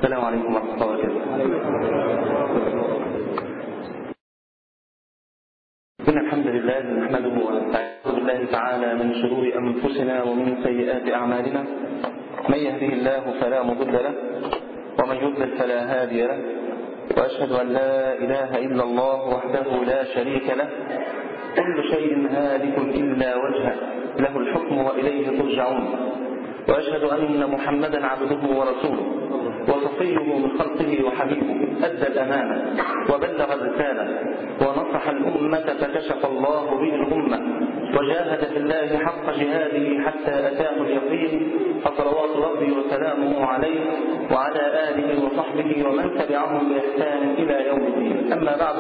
السلام عليكم ورحمة الله وبركاته إن الحمد لله نحمده ونستعيذ بالله تعالى من شرور أنفسنا ومن سيئات أعمالنا من يهده الله فلا مضل له ومن يضلل فلا هادي له وأشهد أن لا إله إلا الله وحده لا شريك له كل شيء هالك إلا وجهه له الحكم وإليه ترجعون وأشهد أن محمدا عبده ورسوله وصفيه من خلقه وحبيبه أدى الأمانة وبلغ الرسالة ونصح الأمة فكشف الله به الأمة وجاهد في الله حق جهاده حتى أتاه اليقين فصلوات ربي وسلامه عليه وعلى آله وصحبه ومن تبعهم بإحسان إلى يوم الدين أما بعد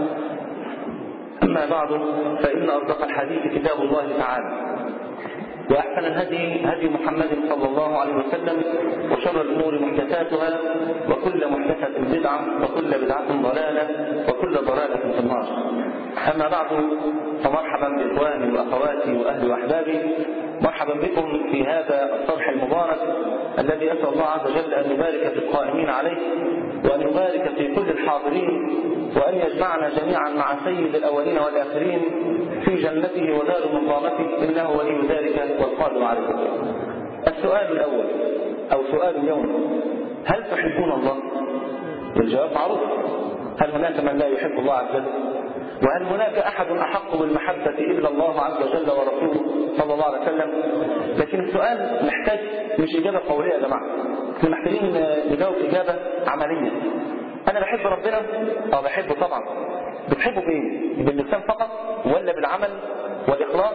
أما بعد فإن أصدق الحديث كتاب الله تعالى وأحسن الهدي هدي محمد صلى الله عليه وسلم وشر الأمور محدثاتها وكل محدثة بدعة وكل بدعة ضلالة وكل ضلالة في النار أما بعد فمرحبا بإخواني وأخواتي وأهلي وأحبابي مرحبا بكم في هذا الصرح المبارك الذي أسأل الله عز وجل أن يبارك في القائمين عليه وأن يبارك في كل الحاضرين وأن يجمعنا جميعا مع سيد الأولين والآخرين في جنته ودار مقامته إنه ولي ذلك والقادر عليه السؤال الأول أو سؤال اليوم هل تحبون الله؟ والجواب معروف هل هناك من لا يحب الله عز وجل؟ وهل هناك أحد أحق بالمحبة إلا الله عز وجل ورسوله صلى الله عليه وسلم لكن السؤال محتاج مش إجابة قولية يا جماعة احنا محتاجين نجاوب إجابة عملية أنا بحب ربنا أو بحبه طبعا بتحبه بإيه؟ باللسان فقط ولا بالعمل والإخلاص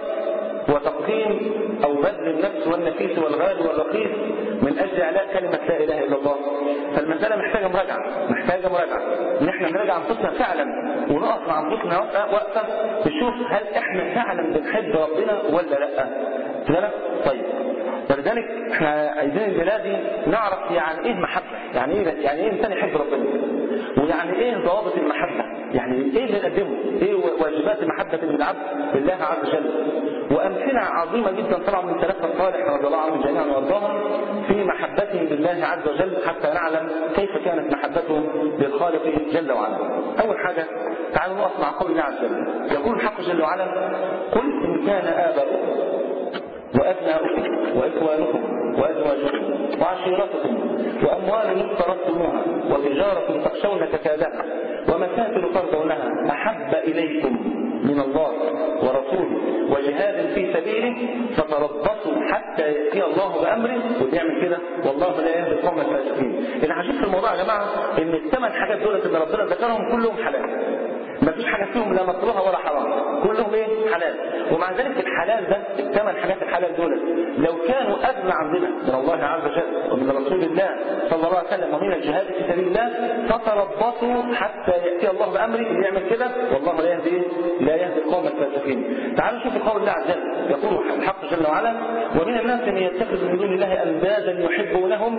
وتقديم أو بذل النفس والنفيس والغالي والرخيص من أجل إعلاء كلمة لا إله إلا الله فالمسألة محتاجة مراجعة محتاجة مراجعة إن إحنا نراجع أنفسنا فعلا ونقف مع أنفسنا وقفة نشوف هل إحنا فعلا بنحب ربنا ولا لأ كده طيب ولذلك احنا عايزين الليله دي نعرف يعني ايه محبه يعني ايه يعني ايه انسان يحب ربنا ويعني ايه ضوابط المحبه يعني ايه اللي نقدمه ايه واجبات محبه العبد لله عز وجل وامثله عظيمه جدا طبعا من سلفنا الصالح رضي الله عنهم جميعا وارضاهم في محبتهم لله عز وجل حتى نعلم كيف كانت محبتهم للخالق جل وعلا اول حاجه تعالوا نقف مع قول الله عز وجل يقول الحق جل وعلا قل ان كان اباؤكم وأبناؤكم وإخوانكم وأزواجكم وعشيرتكم وأموال اقترفتموها وتجارة تخشون كسادها ومساكن ترضونها أحب إليكم من الله ورسوله وجهاد في سبيله فتربصوا حتى يأتي الله بأمره ويعمل كده والله لا يهدي القوم الفاسقين العجيب في الموضوع يا جماعة إن الثمان حاجات دول اللي ربنا ذكرهم كلهم حلال ما فيش حاجة فيهم لا مكروهة ولا حرام كلهم ايه حلال ومع ذلك الحلال ده الثمان حاجات الحلال دول لو كانوا أغنى عندنا من الله عز وجل ومن رسول الله صلى الله عليه وسلم ومن الجهاد في سبيل الله فتربصوا حتى يأتي الله بأمره اللي يعمل كده والله لا يهدي لا يهدي القوم الفاسقين تعالوا نشوف قول الله عز وجل يقول الحق جل وعلا ومن الناس من يتخذ من دون الله أندادا يحبونهم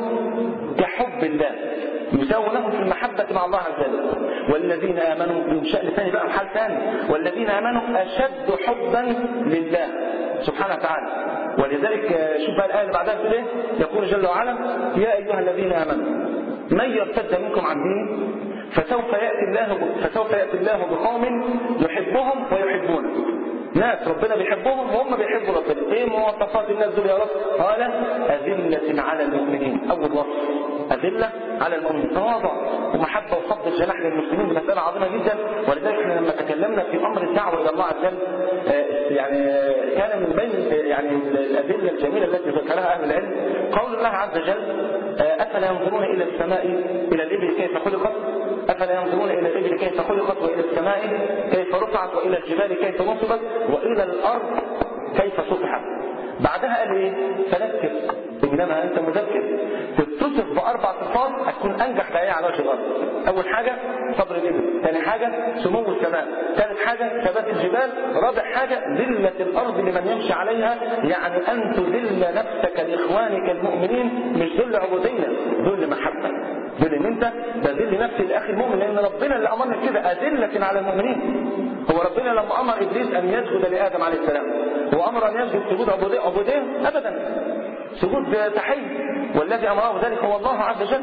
كحب الله يساوونهم في المحبة مع الله عز وجل والذين آمنوا من شأن ثاني بقى محل ثاني والذين آمنوا أشد حبا لله سبحانه وتعالى ولذلك شوف بقى الآية اللي بعدها بتقول إيه يقول جل وعلا يا أيها الذين آمنوا من يرتد منكم عن دينه فسوف يأتي الله فسوف يأتي الله بقوم يحبهم ويحبونه ناس ربنا بيحبهم وهم بيحبوا ربنا ايه مواصفات الناس دول يا رب قال أذلة على المؤمنين أول وصف أذلة على المؤمنين تواضع ومحبة وخفض الجناح للمسلمين دي مسألة عظيمة جدا ولذلك احنا لما تكلمنا في أمر الدعوة إلى الله عز وجل يعني كان من بين يعني الأدلة الجميلة التي ذكرها أهل العلم قول الله عز وجل أفلا ينظرون إلى السماء إلى الإبل كيف خلقت أفلا ينظرون إلى الإبل كيف خلقت وإلى السماء كيف رفعت وإلى الجبال كيف نصبت وإلى الأرض كيف سطحت بعدها قال ايه فذكر انما انت مذكر تتصف باربع صفات هتكون انجح داعيه على وجه الارض اول حاجه صبر الابل ثاني حاجه سمو السماء ثالث حاجه ثبات الجبال رابع حاجه ذله الارض لمن يمشي عليها يعني ان تذل نفسك لاخوانك المؤمنين مش ذل عبوديه ذل محبه ذل ان انت بذل نفسي لاخي المؤمن لان ربنا اللي امرنا كده اذله على المؤمنين هو ربنا لما امر ابليس ان يسجد لادم عليه السلام هو امر ان يسجد سجود عبوديه عبوديه ابدا سجود تحيه والذي امره ذلك هو الله عز وجل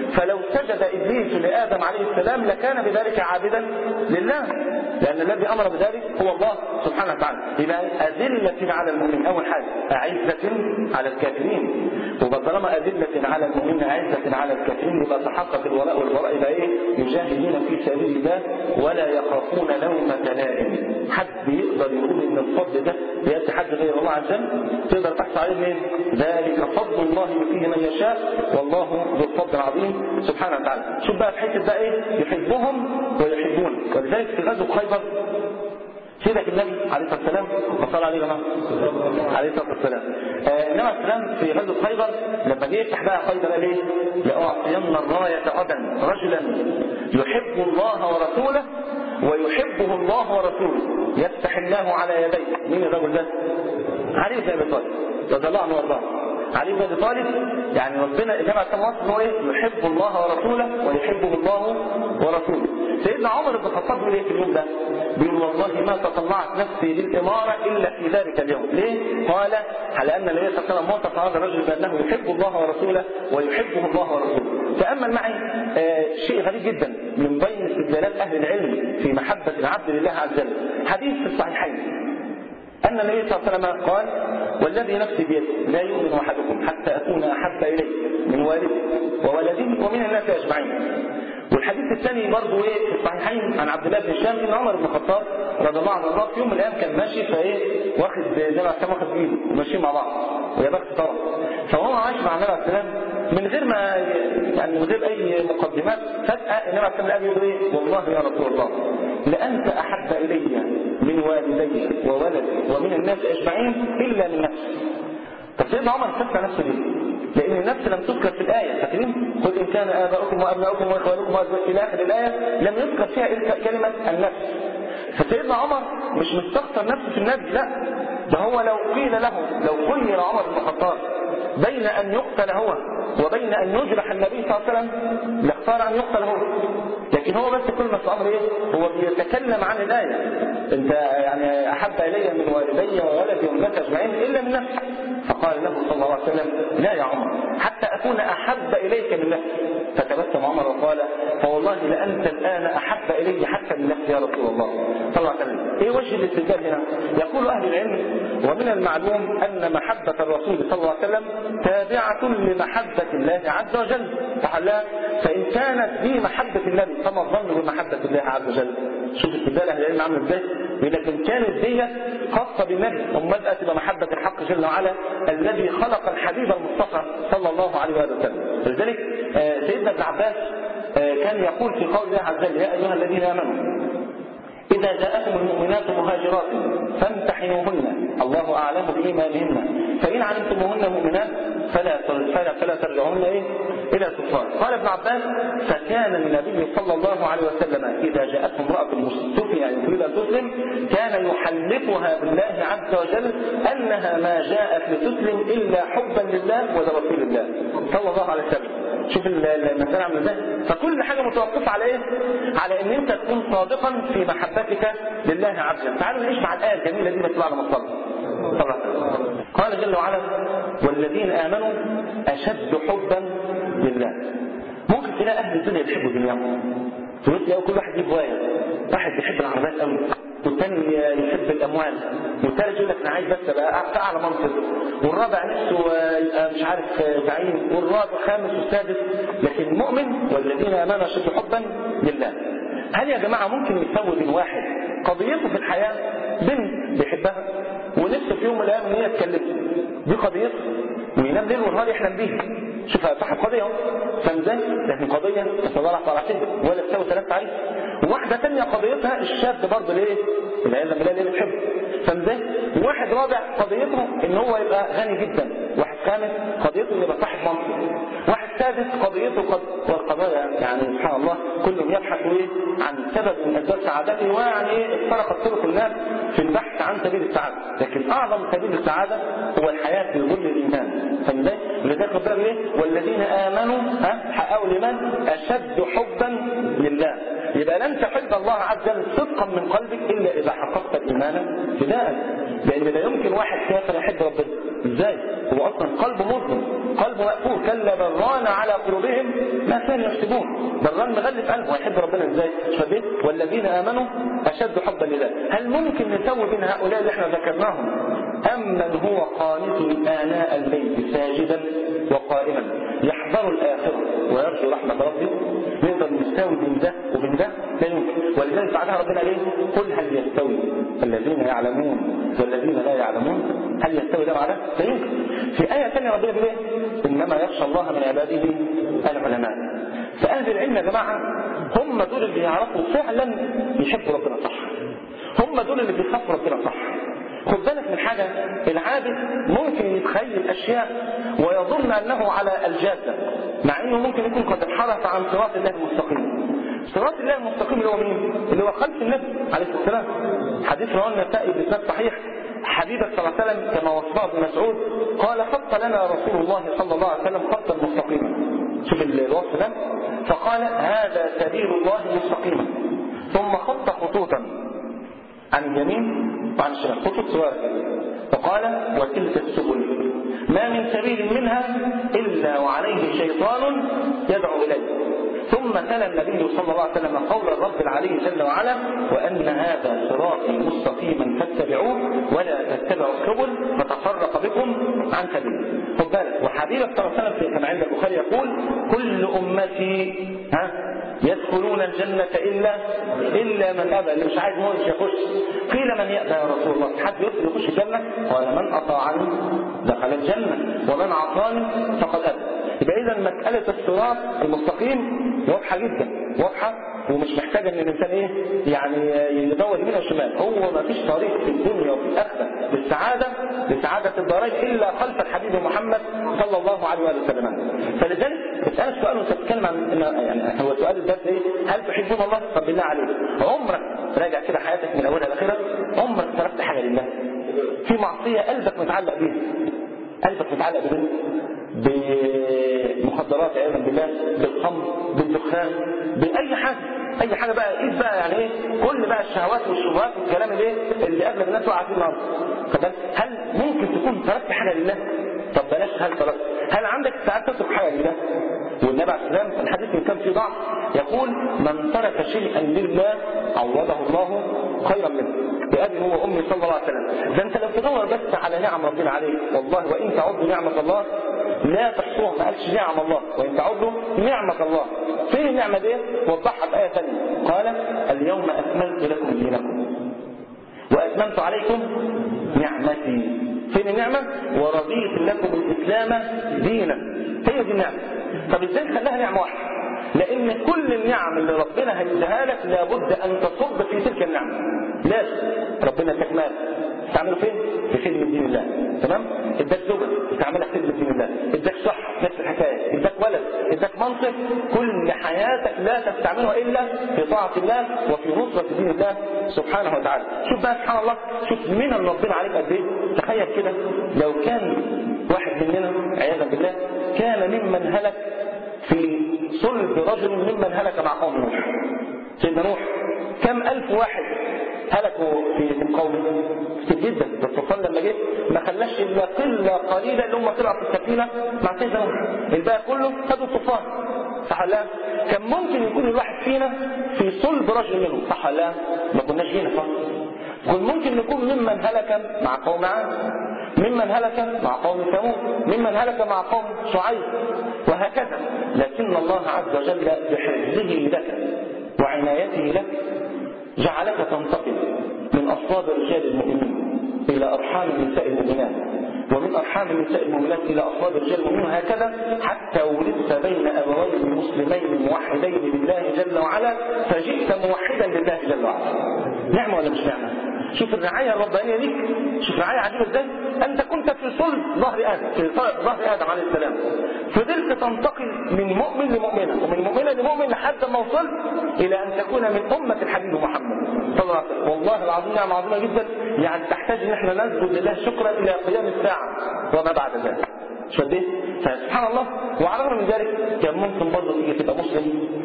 فلو سجد ابليس لادم عليه السلام لكان بذلك عابدا لله لان الذي امر بذلك هو الله سبحانه وتعالى يبقى اذله على المؤمنين اول حاجه اعزه على الكافرين وطالما أذلة على المؤمنين أعزة على الكافرين يبقى تحقق الولاء والبراء يبقى إيه؟ يجاهدون في سبيل الله ولا يخافون لومة لائم حد يقدر يقول إن الفضل ده بيأتي حد غير الله عز وجل تقدر تحصل عليه منين؟ ذلك فضل الله يؤتيه من يشاء والله ذو الفضل العظيم سبحانه وتعالى شوف بقى في حته بقى ايه يحبهم ويحبون ولذلك في غزوه خيبر سيدك النبي عليه الصلاه والسلام وصلى عليه جماعه عليه الصلاه والسلام آه انما السلام في غزوه خيبر لما جه يفتح بقى خيبر قال ايه؟ لاعطين الرايه غدا رجلا يحب الله ورسوله ويحبه الله ورسوله يفتح الله على يديه مين الرجل ده؟ علي بن ابي طالب رضي الله عنه وارضاه علي بن ابي طالب يعني ربنا انما كان هو ايه؟ يحب الله ورسوله ويحبه الله ورسوله. سيدنا عمر بن الخطاب بيقول ايه في اليوم ده؟ بيقول والله ما تطلعت نفسي للاماره الا في ذلك اليوم، ليه؟ قال على ان النبي صلى الله عليه وسلم وصف هذا الرجل بانه يحب الله ورسوله ويحبه الله ورسوله. تامل معي آه شيء غريب جدا من بين استدلالات اهل العلم في محبه العبد لله عز وجل. حديث في الصحيحين أن النبي صلى الله عليه وسلم قال والذي نفسي بيده لا يؤمن أحدكم حتى أكون أحب إليه من والده وولده ومن الناس أجمعين والحديث الثاني برضه ايه في الصحيحين عن عبد الله بن هشام ان عمر بن الخطاب رضي الله عنه وارضاه في يوم من الايام كان ماشي فايه واخد زي ما السلام واخد بايده وماشيين مع بعض ويا بخت طبعا فهو ماشي مع النبي عليه السلام من غير ما يعني من غير اي مقدمات فجاه النبي عليه السلام قال يقول ايه والله يا رسول الله لانت احب الي من والدي وولدي ومن الناس اجمعين الا من نفسي طب سيدنا عمر استفتى نفسه ليه؟ لأن النفس لم تذكر في الآية فاكرين؟ قل إن كان آباؤكم وأبناؤكم وإخوانكم إلى آخر الآية لم يذكر فيها كلمة النفس فسيدنا عمر مش مستخسر نفسه في النبي لا ده هو لو قيل له لو خير عمر بن الخطاب بين أن يقتل هو وبين أن يجرح النبي صلى الله عليه وسلم لاختار أن يقتل هو لكن هو بس كل ما في الأمر إيه؟ هو بيتكلم عن الآية أنت يعني أحب إلي من والدي وولدي والناس أجمعين إلا من نفسي فقال له صلى الله عليه وسلم لا يا عمر حتى أكون أحب إليك من نفسي فتبسم عمر وقال فوالله لأنت الآن أحب إلي حتى من نفسي يا رسول الله صلى الله عليه وسلم إيه وجه الاستدلال هنا يقول أهل العلم ومن المعلوم أن محبة الرسول صلى الله عليه وسلم تابعة لمحبة الله عز وجل فحلا فإن كانت دي محبة النبي فما الظن بمحبة الله عز وجل شوف استدلال أهل العلم عامل إزاي لكن كانت دي خاصة بالنبي أمال بقى تبقى محبة الحق جل وعلا الذي خلق الحبيب المصطفى صلى الله عليه وآله وسلم لذلك سيدنا ابن عباس كان يقول في قول الله عز وجل يا أيها الذين آمنوا إذا جاءكم المؤمنات مهاجرات فامتحنوهن الله أعلم بإيمانهن فإن علمتموهن مؤمنات فلا فلا فلا ترجعوهن إيه؟ إلى الكفار قال ابن عباس فكان النبي صلى الله عليه وسلم إذا جاءته امرأة مستفية تريد أن تسلم كان يحلفها بالله عز وجل أنها ما جاءت لتسلم إلا حبا لله ولرسول الله صلى الله عليه وسلم شوف المسألة عامله ازاي فكل حاجة متوقفة على ايه على ان انت تكون صادقا في محبتك لله عز وجل تعالوا نعيش مع الآية الجميلة دي بس بعد ما نصلي قال جل وعلا والذين آمنوا أشد حبا لله ممكن تلاقي أهل الدنيا بيحبوا دنياهم تقول تلاقي كل واحد يجيب هواية واحد بيحب العربيات قوي والثاني يحب الاموال والثالث يقول لك انا عايز بس ابقى اعلى منصب والرابع نفسه يبقى مش عارف زعيم والرابع خامس والسادس لكن المؤمن والذين امنوا اشد حبا لله هل يا جماعه ممكن يسوي بين واحد قضيته في الحياه بنت بيحبها ونفسه في يوم من الايام ان هي تكلمه دي قضيته وينام ليل ونهار يحلم بيها شوف صاحب قضيه اهو فاهم ازاي؟ لكن قضيه تتضرع طلعتين ولا تساوي ثلاث تعريف وواحده ثانيه قضيتها الشاب برضه ليه؟ العياذ بالله ليه بتحبه فاهم ازاي؟ وواحد رابع قضيته ان هو يبقى غني جدا واحد خامس قضيته انه يبقى صاحب منصب واحد سادس قضيته قد والقضايا يعني سبحان الله كلهم يبحثوا ايه عن سبب من اسباب سعادته ويعني ايه افترقت طرق الناس في البحث عن سبيل السعاده لكن اعظم سبيل السعاده هو الحياه في ظل الايمان فاهم ازاي؟ ولذلك ربنا ايه؟ والذين امنوا ها حققوا الايمان اشد حبا لله يبقى لن تحب الله عز وجل صدقا من قلبك الا اذا حققت الايمان ابتداء لان لا يمكن واحد كافر يحب ربنا ازاي هو اصلا قلبه مظلم قلبه مقفول كلا بران على قلوبهم ما كانوا يحسبون بران مغلف قلبه هيحب ربنا ازاي فبيت والذين امنوا اشد حبا لله هل ممكن نسوي بين هؤلاء اللي احنا ذكرناهم أم من هو قانت آناء الليل ساجدا وقائما يحذر الآخرة ويرجو رحمة ربه نقدر نساوي بين ده وبين ده لا يمكن ولذلك بعدها ربنا ليه قل هل يستوي الذين يعلمون والذين لا يعلمون هل يستوي ده مع ده؟ لا يمكن في آية ثانية ربنا بيقول ايه؟ إنما يخشى الله من عباده العلماء فأهل العلم يا جماعة هم دول اللي يعرفوا فعلا يحبوا ربنا صح هم دول اللي بيخافوا ربنا صح خد بالك من حاجة العابد ممكن يتخيل أشياء ويظن أنه على الجادة مع أنه ممكن يكون قد انحرف عن صراط الله المستقيم صراط الله المستقيم اللي هو مين؟ اللي هو خلف النبي عليه الصلاة والسلام حديث رواه النسائي بإسناد صحيح حبيبك صلى الله عليه وسلم كما وصفه ابن مسعود قال خط لنا رسول الله صلى الله عليه وسلم خطا مستقيما شوف الوصف ده فقال هذا سبيل الله مستقيما ثم خط خطوطا عن اليمين وعن الشمال خطوط سوارة فقال وتلك السبل ما من سبيل منها إلا وعليه شيطان يدعو إليه ثم تلا النبي صلى الله عليه وسلم قول الرب العلي جل وعلا وأن هذا صراطي مستقيما فاتبعوه ولا تتبعوا السبل فتفرق بكم عن سبيله خد بالك وحبيبك صلى الله عليه وسلم كما عند البخاري يقول كل أمتي ها يدخلون الجنة إلا إلا من أبى اللي مش عايز موت يخش قيل من يأبى يا رسول الله حد يدخل يخش الجنة قال من أطاعني دخل الجنة ومن عصاني فقد أبى يبقى إذا مسألة الصراط المستقيم واضحة جدا واضحة ومش محتاجة ان الانسان ايه يعني يدور يمين وشمال هو ما فيش طريق في الدنيا وفي الاخره للسعاده لسعاده الدارين الا خلف الحبيب محمد صلى الله عليه واله وسلم فلذلك اسالك سؤال وانت بتتكلم عن يعني هو سؤال الدرس ايه هل تحبون الله طب بالله عليك عمرك راجع كده حياتك من اولها لاخرها عمرك تركت حاجه لله في معصيه قلبك متعلق بيها قلبك متعلق ببنت بمخدرات عياذا بالله بالخمر بالدخان باي حاجه اي حاجه بقى قيس بقى يعني ايه كل بقى الشهوات والشبهات والكلام الايه اللي اغلب الناس وقع فيه النهارده فده هل ممكن تكون تركت حاجه لله طب بلاش هل تركت هل عندك ساعات تترك حاجه لله والنبي عليه السلام الحديث ان كان فيه ضعف يقول من ترك شيئا لله عوضه الله خيرا منه بأبي هو أمي صلى الله عليه وسلم ده أنت لو تدور بس على نعم ربنا عليك والله وإن تعدوا نعمة الله لا تحصوها ما قالش نعم الله وإن تعدوا نعمة الله فين النعمة دي وضحها بآية ثانية قال اليوم أكملت لكم دينكم وأتممت عليكم نعمتي فين النعمة ورضيت لكم الإسلام دينا هي دي النعمة طب ازاي خلاها نعمة واحدة لأن كل النعم اللي ربنا هيديها لك لابد أن تصب في تلك النعمة لازم ربنا اداك مال تعمله فين؟ في خدمة دين الله تمام؟ اداك زوجة تعملها في خدمة دين الله اداك صحة نفس الحكاية اداك ولد اداك منصب كل حياتك لا تستعملها إلا في طاعة الله وفي نصرة دين الله سبحانه وتعالى شوف بقى سبحان الله شوف من ربنا عليك قد ايه تخيل كده لو كان واحد مننا عياذا بالله كان ممن هلك في صلب رجل ممن هلك مع قوم نوح سيدنا نوح كم ألف واحد هلكوا في من قومه كتير جدا بس الطوفان لما جه ما خلاش الا قله قليله اللي هم طلعوا في السفينه مع سيدنا نوح الباقي كله خدوا الطوفان صح لا كان ممكن يكون الواحد فينا في صلب رجل منهم صح لا ما كناش هنا صح كن ممكن نكون ممن هلك مع قوم عاد ممن هلك مع قوم ثمود ممن هلك مع قوم شعيب وهكذا لكن الله عز وجل بحفظه لك وعنايته لك جعلك تنتقل من أصلاب رجال المؤمنين إلى أرحام النساء المؤمنات ومن أرحام النساء المؤمنات إلى أصلاب رجال المؤمنين وهكذا حتى ولدت بين أبوين مسلمين موحدين لله جل وعلا فجئت موحدا لله جل وعلا نعمة ولا مش نعمة؟ شوف الرعاية الربانية ليك شوف رعاية عجيبة ازاي انت كنت في صلب ظهر ادم في ظهر ادم عليه السلام فضلت تنتقل من مؤمن لمؤمنة ومن مؤمنة لمؤمن لحد ما وصلت الى ان تكون من امة الحبيب محمد صلى الله عليه وسلم والله العظيم نعمة عظيمة جدا يعني تحتاج ان احنا نسجد لله شكرا الى قيام الساعة وما بعد ذلك شو قد ايه؟ فسبحان الله وعلى الرغم من ذلك كان ممكن برضه تيجي تبقى مسلم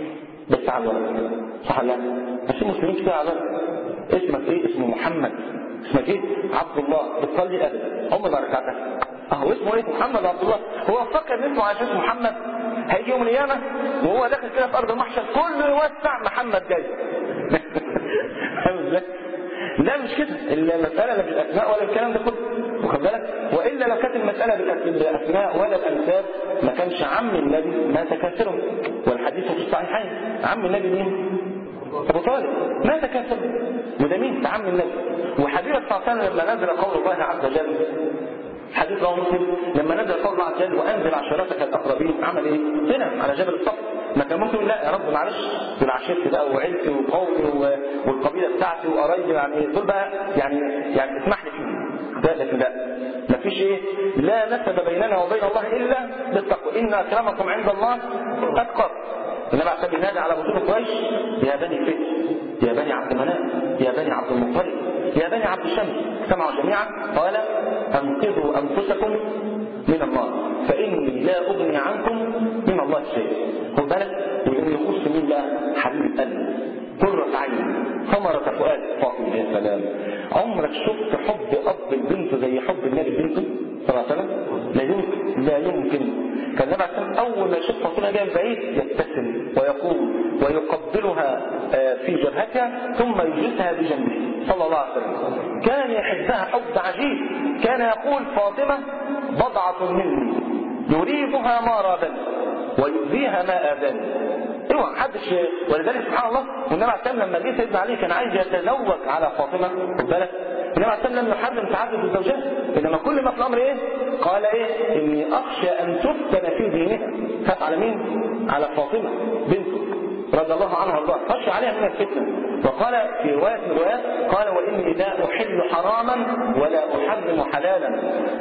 بس على الورق صح ولا لا؟ بس المسلمين كده على الورق اسمك ايه؟ اسمه محمد اسمك ايه؟ عبد الله بتصلي ابدا عمر ما ركعتها اهو اسمه ايه؟ محمد عبد الله هو فكر ان اسمه على اساس محمد هيجي يوم القيامه وهو داخل كده في ارض المحشر كله يوسع محمد جاي فاهم ازاي؟ لا مش كده المسألة لا بالأسماء ولا الكلام ده كله واخد بالك وإلا لو كانت المسألة بالأسماء ولا الأنساب ما كانش عم النبي مات كافرا والحديث في الصحيحين عم النبي مين؟ أبو طالب مات كافرا وده مين؟ ده عم النبي وحبيب صلى الله عليه وسلم لما نزل قول الله عز وجل حديث رواه مسلم لما نزل قول الله عز وجل وانزل عشيرتك الاقربين عمل ايه؟ طلع على جبل الصف ما كان ممكن لا يا رب معلش دول عشيرتي بقى وعيلتي وقومي والقبيله بتاعتي وقرايبي يعني دول بقى يعني يعني اسمح لي فيهم ده لكن لا ما فيش ايه لا نسب بيننا وبين الله الا بالتقوى ان اكرمكم عند الله اتقاكم النبي عليه الصلاه ينادي على بطون قريش يا بني فهد يا بني عبد مناف يا بني عبد المطلب يا بني عبد الشمس سمعوا جميعا قال انقذوا انفسكم من النار فاني لا اغني عنكم من الله شيء خد بالك وان يخص مين بقى حبيب قلبي قرة عين ثمرة فؤاد فاطمة يا سلام عمرك شفت حب اب البنت زي حب النبي بنته صلى الله عليه وسلم لا يمكن لا يمكن كان النبي عليه الصلاه اول ما يشوف فاطمه جايه من بعيد يبتسم ويقول ويقبلها في جبهتها ثم يجلسها بجنبه صلى الله عليه وسلم كان يحبها حب عجيب كان يقول فاطمه بضعه مني يريدها ما رادني ويؤذيها ما اذاني اوعى محدش ولذلك سبحان الله والنبي عليه الصلاه لما جه سيدنا علي كان عايز يتزوج على فاطمه خد بالك النبي عليه الصلاه لم يحرم تعدد الزوجات انما كل ما في الامر ايه؟ قال ايه؟ اني اخشى ان تفتن في دينها خاف على مين؟ على فاطمه بنته رضي الله عنها وارضاها خشى عليها من الفتنه وقال في روايه من الروايات قال واني لا احل حراما ولا احرم حلالا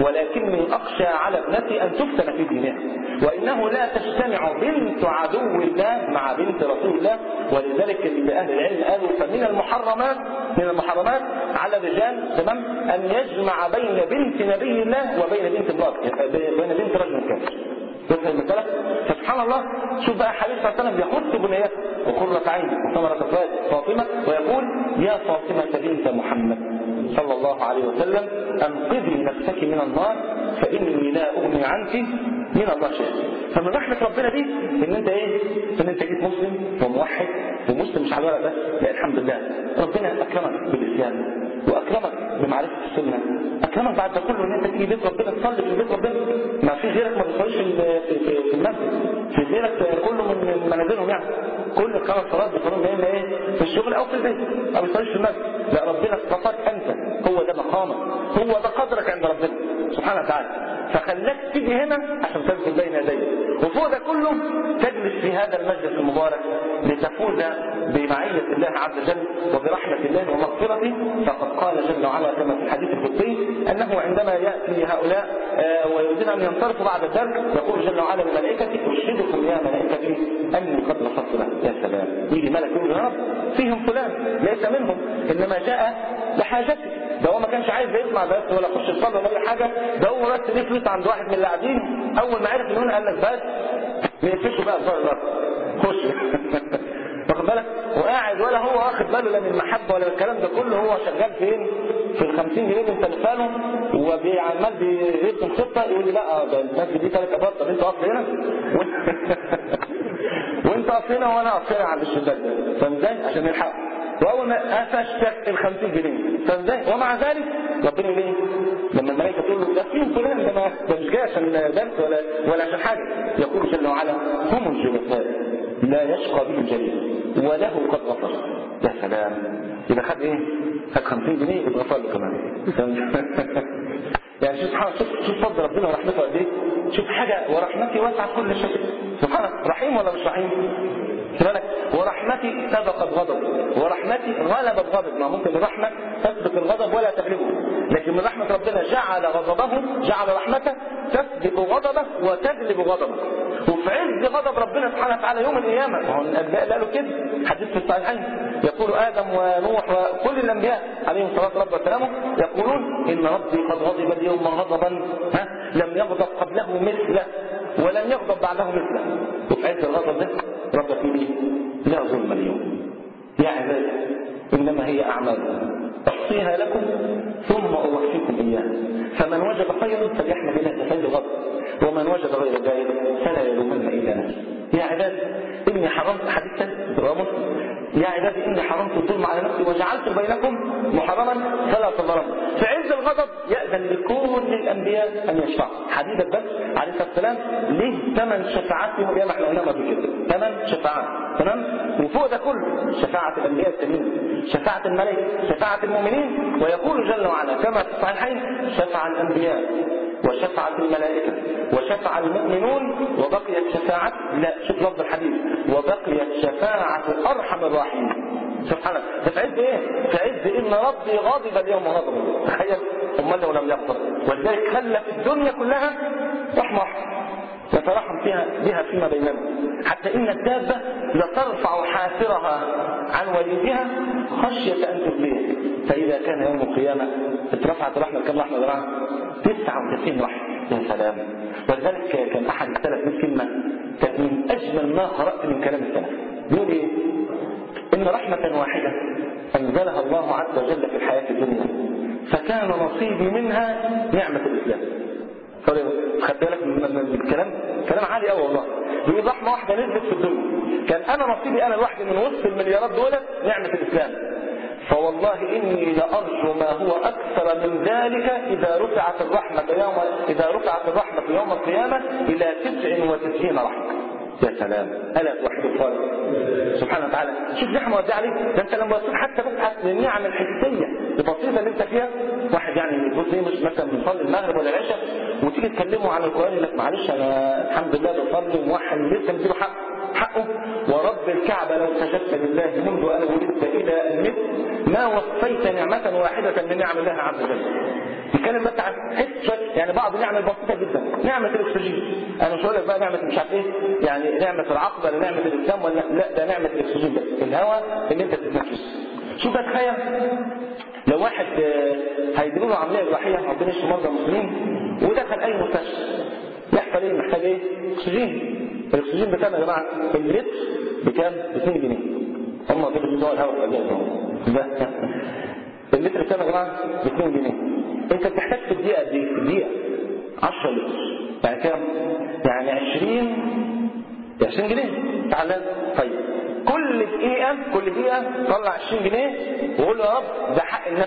ولكني اخشى على ابنتي ان تفتن في دينها وانه لا تجتمع بنت عدو الله مع بنت رسول الله ولذلك اهل العلم قالوا فمن المحرمات من المحرمات على الرجال تمام ان يجمع بين بنت نبي الله وبين بنت امراه بين بنت رجل كافر تفهم المسألة؟ فسبحان الله شوف بقى حبيب صلى الله عليه وسلم يخص بنيته وقرة عين وثمرة فاطمة ويقول يا فاطمة بنت محمد صلى الله عليه وسلم أنقذي نفسك من النار فإني لا أغني عنك من الله شيئا فمن رحمة ربنا دي إن أنت إيه؟ إن أنت جيت مسلم وموحد ومسلم مش على الورق بس لا الحمد لله ربنا أكرمك بالإسلام واكرمك بمعرفه السنه اكرمك بعد ده كله ان انت تيجي بيت ربنا تصلي في بيت ربنا ما في غيرك ما بيصليش في في, في المسجد في غيرك كله من منازلهم يعني كل الخمس صلاه بيصلون يا اما ايه في الشغل او في البيت ما بيصليش في المسجد لا ربنا اصطفاك انت هو ده مقامك هو ده قدرك عند ربنا سبحانه وتعالى فخلاك تيجي هنا عشان تنزل بين يديه وفوق ده كله تجلس في هذا المجلس المبارك لتفوز بمعية الله عز وجل وبرحمة الله ومغفرته فقد قال جل وعلا كما في الحديث القدسي أنه عندما يأتي هؤلاء ويريدون أن ينصرفوا بعد الدرس يقول جل وعلا لملائكته أشهدكم يا ملائكتي أني قد غفرت له يا سلام يجي ملك يقول يا رب فيهم فلان ليس منهم إنما جاء لحاجته ده هو ما كانش عايز يسمع بس ولا يخش يصلي ولا اي حاجه ده هو بس ليه فلوس عند واحد من اللي قاعدين اول ما عرف ان هنا قال لك بس نقفشه بقى بصار الارض خش واخد بالك وقاعد ولا هو واخد باله لا من المحبه ولا الكلام ده كله هو شغال فين في ال 50 جنيه اللي انت دفعله وعمال بيرسم خطه يقول لي لا ده المسجد دي ثلاث ابواب طب انت واقف هنا وانت واقف هنا وانا واقف هنا عند الشباك ده فاهم ازاي عشان نلحق واول ما قفشتك ال 50 جنيه فاهم ازاي ومع ذلك ربنا يقول ايه لما الملائكه تقول له ده فين فلان ده ما ده مش جاي عشان درس ولا ولا عشان حاجه يقول جل وعلا هم الجلساء لا يشقى به الجليل وله قد غفر يا سلام يبقى خد ايه خد 50 جنيه يبقى غفر له كمان يعني شوف سبحان شوف شوف فضل ربنا ورحمته قد ايه شوف حاجه ورحمتي واسعت كل شيء سبحان رحيم ولا مش رحيم بالك ورحمتي سبقت غضب ورحمتي غلبت غضب ما ممكن الرحمه تسبق الغضب ولا تغلبه لكن من رحمه ربنا جعل غضبه جعل رحمته تسبق غضبه وتغلب غضبه وفي عز غضب ربنا سبحانه وتعالى يوم القيامه ما هو الانبياء قالوا كده حديث في الصحيحين يقول ادم ونوح وكل الانبياء عليهم صلاه رب وسلامه يقولون ان ربي قد غضب اليوم غضبا ها لم يغضب قبله مثله ولن يغضب بعده مثله وفي عز الغضب ده ربك يقول ايه؟ لا ظلم اليوم يا عبادي إنما هي أعمال أحصيها لكم ثم أوفيكم إياها فمن وجد خيرا فليحمد الله تفيد غضب ومن وجد غير ذلك فلا يلومن إلا نفسه يا عبادي إني حرمت حديثا رواه يا عبادي إني حرمت الظلم على نفسي وجعلت بينكم محرما فلا تظلموا في عز الغضب يأذن لكل الأنبياء أن يشفعوا حديث بس عليه الصلاة والسلام ليه ثمان شفاعات يوم القيامة احنا قلناها قبل كده ثمان شفاعات تمام وفوق ده كله شفاعة الأنبياء التانيين شفاعة الملائكة شفاعة المؤمنين ويقول جل وعلا كما في الصحيحين شفع الأنبياء وشفعت الملائكة وشفع المؤمنون وبقيت شفاعة لا شوف لفظ الحديث وبقيت شفاعة أرحم الراحمين سبحان الله ده في عز ايه؟ في عز ان ربي غاضب اليوم غضبا تخيل امال لو لم يغضب ولذلك خلى في الدنيا كلها رحمه يترحم فيها بها فيما بيننا حتى ان الدابه لترفع حافرها عن وليدها خشيه ان تبليه فاذا كان يوم القيامه اترفعت رحمه كم رحمه يا جماعه؟ 99 رحمه يا سلام ولذلك كان احد السلف من كلمه كانت من اجمل ما قرات من كلام السلف بيقول ايه؟ إن رحمة واحدة أنزلها الله عز وجل في الحياة الدنيا فكان نصيبي منها نعمة الإسلام خد بالك من الكلام كلام عالي قوي والله بيقول رحمة واحدة نزلت في الدنيا كان أنا نصيبي أنا لوحدي من وسط المليارات دول نعمة الإسلام فوالله إني لأرجو ما هو أكثر من ذلك إذا رفعت الرحمة يوم إذا رفعت الرحمة يوم القيامة إلى 99 رحمة يا سلام ألا توحد الخالق سبحانه وتعالى شوف نعمة ودي عليك ده انت لما وصلت حتى بس للنعم الحسية البسيطة اللي انت فيها واحد يعني بص ايه مش مثلا بيصلي المغرب ولا العشاء وتيجي تكلمه عن القرآن يقول لك معلش انا الحمد لله بصلي وموحد لسه مديله حق حقه ورب الكعبة لو سجدت لله منذ أن ولدت إلى أن مت ما وفيت نعمة واحدة من نعم الله عز وجل نتكلم بس عن حته يعني بعض النعم البسيطه جدا نعمه الاكسجين انا مش هقول لك بقى نعمه مش عارف ايه يعني نعمه العقل ولا نعمه الاسلام ولا لا ده نعمه الاكسجين بس الهواء اللي انت بتتنفس شوف تخيل لو واحد هيديروا له عمليه جراحيه ربنا يشفي مرضى المسلمين ودخل اي مستشفى يحصل ايه محتاج ايه اكسجين الاكسجين بكام يا جماعه اللتر بكام ب 2 جنيه هم دول بتوع الهواء ده اللتر بكام يا جماعه ب 2 جنيه انت بتحتاج في الدقيقه قد ايه في الدقيقه 10 لتر يعني كام يعني 20 20 جنيه تعال طيب كل دقيقه كل دقيقه طلع 20 جنيه وقول له يا رب ده حق النفس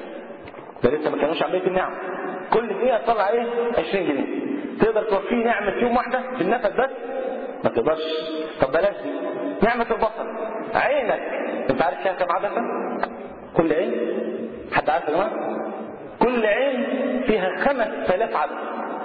ده ده لسه ما كانوش عمليه النعم كل دقيقه تطلع ايه 20 جنيه تقدر توفيه نعمه يوم واحده في النفس بس ما تقدرش طب بلاش دي نعمه البصر عينك انت عارف فيها كام عدسه كل عين حد عارف يا جماعه كل عين فيها 5000 عدسه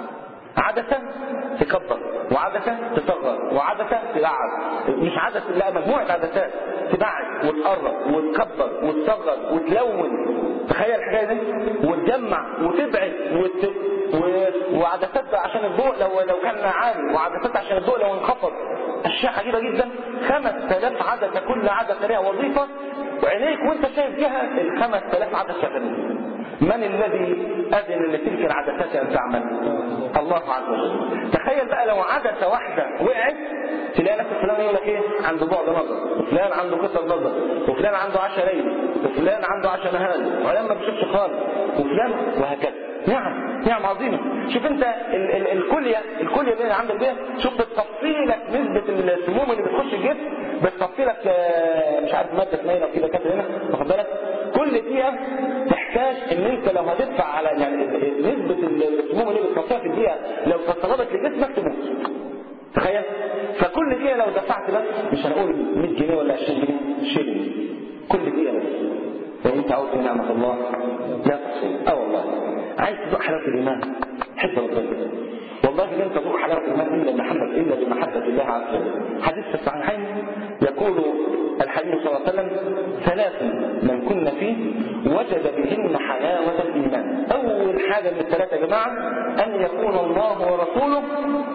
عدسة تكبر وعدسة تصغر وعدسة تبعد مش عدسة لا مجموعة عدسات تبعد وتقرب وتكبر وتصغر وتلون تخيل الحكاية دي وتجمع وتبعد وت... و... وعدسات عشان الضوء لو لو كان عالي وعدسات عشان الضوء لو انخفض اشياء عجيبة جدا 5000 عدسة كل عدسة لها وظيفة وعينيك وانت شايف فيها ال 5000 عدسة شغالين من الذي أذن لتلك العدسات أن تعمل الله عز وجل تخيل بقى لو عدسة واحدة وقعت تلاقي نفس فلان يقول لك ايه عنده بعد نظر وفلان عنده قصر نظر وفلان عنده عشاء ليل وفلان عنده عشاء نهار وفلان ما بيشوفش خالص وفلان وهكذا نعم نعم عظيمة شوف انت ال ال الكلية الكلية اللي عندك دي شوف بتصفي لك نسبة السموم اللي بتخش الجسم بتصفي لك مش عارف مادة اسمها كده كده هنا واخد بالك كل دقيقة تحتاج ان انت لو هتدفع على يعني نسبة السموم اللي بتصفيها في الدقيقة لو تصرفت لجسمك تموت تخيل فكل دقيقة لو دفعت بس مش هنقول 100 جنيه ولا 20 جنيه شيلين كل دقيقة بس لو انت عاوز نعمة الله لا تحصي اه والله عايز تذوق حلاوة الإيمان حب ربنا والله لن تذوق حلاوة الإيمان إلا بمحبة إلا بمحبة الله عز وجل حديث في الصحيحين يقول الحبيب صلى الله عليه وسلم ثلاث من كنا فيه وجد بهن حلاوة الإيمان أول حاجة من الثلاثة يا جماعة أن يكون الله ورسوله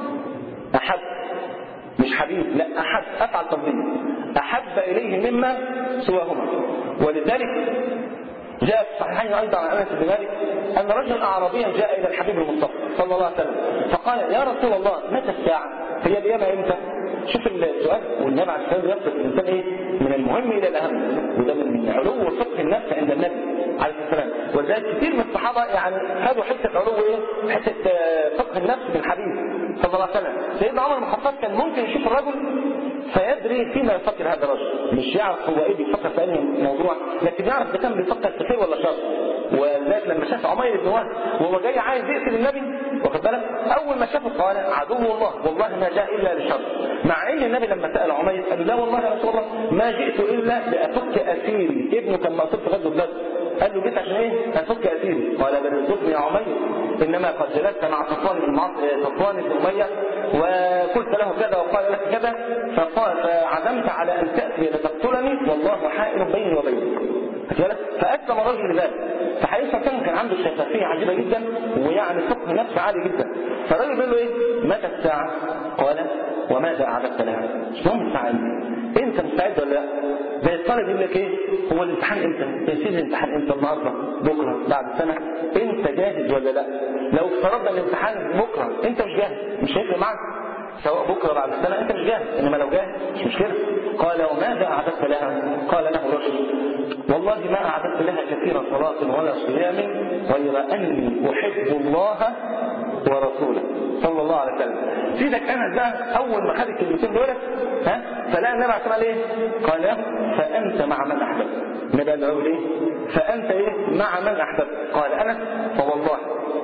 أحب مش حبيب لا أحب أفعل تفضيل أحب إليه مما سواهما ولذلك جاء في الصحيحين ايضا عن انس بن مالك ان رجلا اعرابيا جاء الى الحبيب المصطفى صلى الله عليه وسلم فقال يا رسول الله متى الساعه؟ هي القيامه امتى؟ شوف السؤال والنبي عليه الصلاه والسلام يصف الانسان ايه من المهم الى الاهم وده من علو فقه النفس عند النبي عليه الصلاه والسلام ولذلك كثير من الصحابه يعني خدوا حته علو ايه حته فقه النفس من الحديث صلى الله عليه وسلم سيدنا عمر بن الخطاب كان ممكن يشوف الرجل فيدري فيما يفكر هذا الرجل مش يعرف هو ايه بيفكر في انهي موضوع لكن يعرف ده كان بيفكر في خير ولا شر ولذلك لما شاف عمير بن وهب وهو جاي عايز يقتل النبي واخد بالك اول ما شافه قال عدو الله والله ما جاء الا لشر مع ان النبي لما سال عمير قال له لا والله يا رسول الله ما جئت الا لافك اسيري ابنه كان مقصود في غزوه بدر قال له جيت عشان ايه افك اسيري قال بل ارزقني يا عمير انما قد جلست مع صفوان بن صفوان بن اميه وقلت له كذا وقال لك كذا فقال فعزمت على ان تاتي لتقتلني والله حائل بيني وبينك فاسلم الرجل لذلك فحقيقه كان كان عنده شفافيه عجيبه جدا ويعني فقه نفس عالي جدا فالراجل بيقول له ايه متى الساعه قال وماذا اعددت لها مش مهم الساعه انت مستعد ولا لا زي الطالب يقول لك ايه هو الامتحان امتى يا سيدي الامتحان امتى النهارده بكره بعد سنه انت جاهز ولا لا لو افترضنا الامتحان بكره انت مش جاهز مش هيفرق معاك سواء بكره بعد سنه انت مش جاهز انما لو جاهز مش مشكله قال وماذا اعددت لها قال له رجل والله ما اعددت لها كثير صلاه ولا صيام غير اني احب الله ورسوله صلى الله عليه وسلم سيدك انس ده اول ما خد الكلمتين دول ها فلقى النبي عليه الصلاه ايه قال فانت مع من احببت النبي قال له ايه فانت ايه مع من احببت قال انس فوالله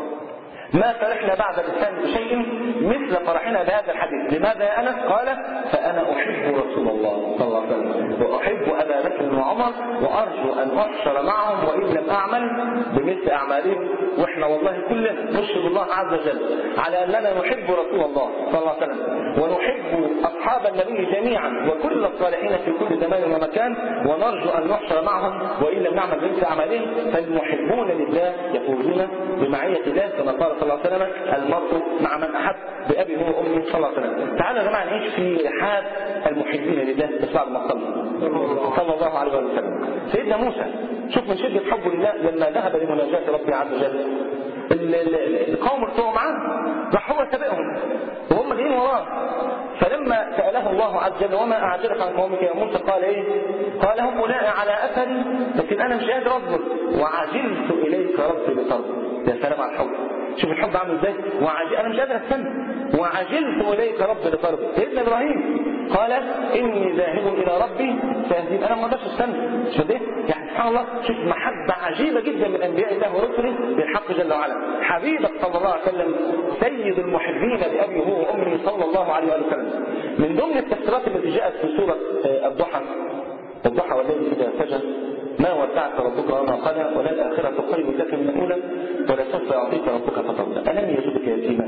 ما فرحنا بعد الإسلام بشيء مثل فرحنا بهذا الحديث لماذا يا أنس قال فأنا أحب رسول الله صلى الله عليه وسلم وأحب أبا بكر وعمر وأرجو أن أحشر معهم وإن لم أعمل بمثل أعمالهم وإحنا والله كلنا نشهد الله عز وجل على أننا نحب رسول الله صلى الله عليه وسلم ونحب أصحاب النبي جميعا وكل الصالحين في كل زمان ومكان ونرجو أن نحشر معهم وإن لم نعمل بمثل أعمالهم فالمحبون لله يفوزون بمعية الله كما قال صلى الله عليه وسلم المرء مع من أحب بأبي هو وأمي صلى الله عليه وسلم تعالوا يا جماعة نعيش في حال المحبين لله بس بعد ما صلى صلى الله عليه وسلم سيدنا موسى شوف من شدة حبه لله لما ذهب لمناجاة ربه عز وجل القوم بتوعه معاه راح هو سبقهم وهم جايين وراه فلما سأله الله عز وجل وما أعجلك عن قومك يا موسى قال إيه قال هم أولئك على أثري لكن أنا مش قادر أصبر وعجلت إليك ربي بطرد يا سلام على الحب شوف الحب عامل ازاي وعج... انا مش قادر استنى وعجلت اليك ربي لطرد سيدنا ابراهيم قال اني ذاهب الى ربي سيهدين انا ما اقدرش استنى شوف ايه يعني سبحان الله شوف محبه عجيبه جدا من انبياء الله ورسله للحق جل وعلا حبيبك صلى الله عليه وسلم سيد المحبين لابي هو وامه صلى الله عليه وسلم من ضمن التفسيرات التي جاءت في سوره الضحى الضحى والليل اذا سجد ما ودعك ربك وما قلى ولا الآخرة خير لك من الأولى ولسوف يعطيك ربك فترضى ألم يجدك يتيما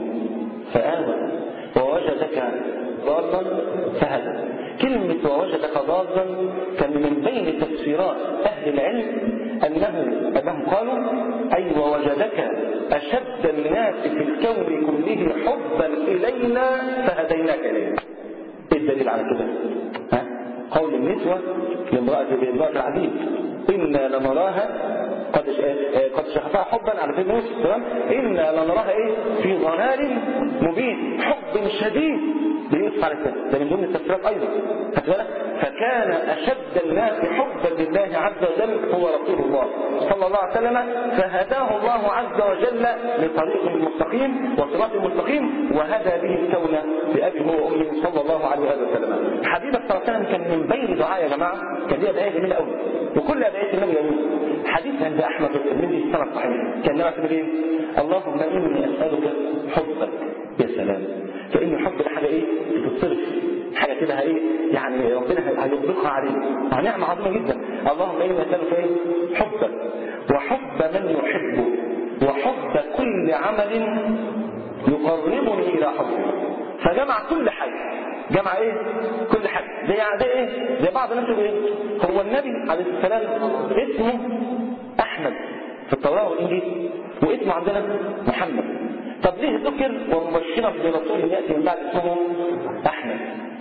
فآوى ووجدك ضالا فهدى كلمة ووجدك ضالا كان من بين تفسيرات أهل العلم أنه أنهم قالوا أي ووجدك أشد الناس في الكون كله حبا إلينا فهديناك إليه إيه الدليل على كده؟ ها؟ قول النسوة لامرأة لامرأة العزيز إنا لنراها قد قد شغفها حبا على سيدنا يوسف تمام إنا لنراها إيه في ضلال مبين حب شديد ليوسف عليه السلام ده من ضمن التفسيرات أيضا بالك فكان أشد الناس حبا لله عز وجل هو رسول الله صلى الله عليه وسلم فهداه الله عز وجل لطريق المستقيم وصراط المستقيم وهدى به الكون بأبي هو وأمه صلى الله عليه وسلم حبيبك صلى الله عليه وسلم كان من بين دعاء يا جماعة كان ليه أدعية جميلة قوي وكل أدعية النبي جميلة حديث عند أحمد الترمذي السنة صحيح كان نبي ايه اللهم إني أسألك حبك يا سلام فإن حب حاجة إيه بتتصرف حاجة كده ايه يعني ربنا هيطبقها عليه نعمة عظيمة جدا اللهم إني أسألك إيه حبك وحب من يحبه وحب كل عمل يقربني إلى حبه فجمع كل حاجة جمع ايه كل حاجة زي ده ايه زي بعض الناس يقول ايه هو النبي عليه السلام اسمه احمد في التوراة والانجيل واسمه عندنا محمد طب ليه ذكر ومبشرا برسول ياتي من بعد اسمه احمد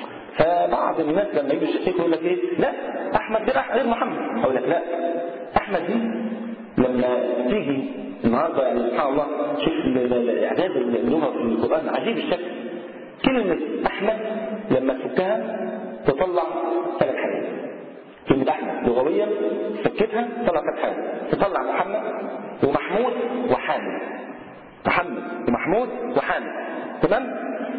فبعض الناس لما يجوا يشككوا يقول لك ايه لا احمد غير غير محمد اقول لك لا احمد دي لما تيجي النهارده يعني سبحان الله شوف اعداد اللغه في القران عجيب الشكل كلمة أحمد لما تفكها تطلع ثلاث حاجات كلمة أحمد لغويا فكتها تطلع ثلاث حاجات تطلع محمد ومحمود وحامد محمد ومحمود وحامد تمام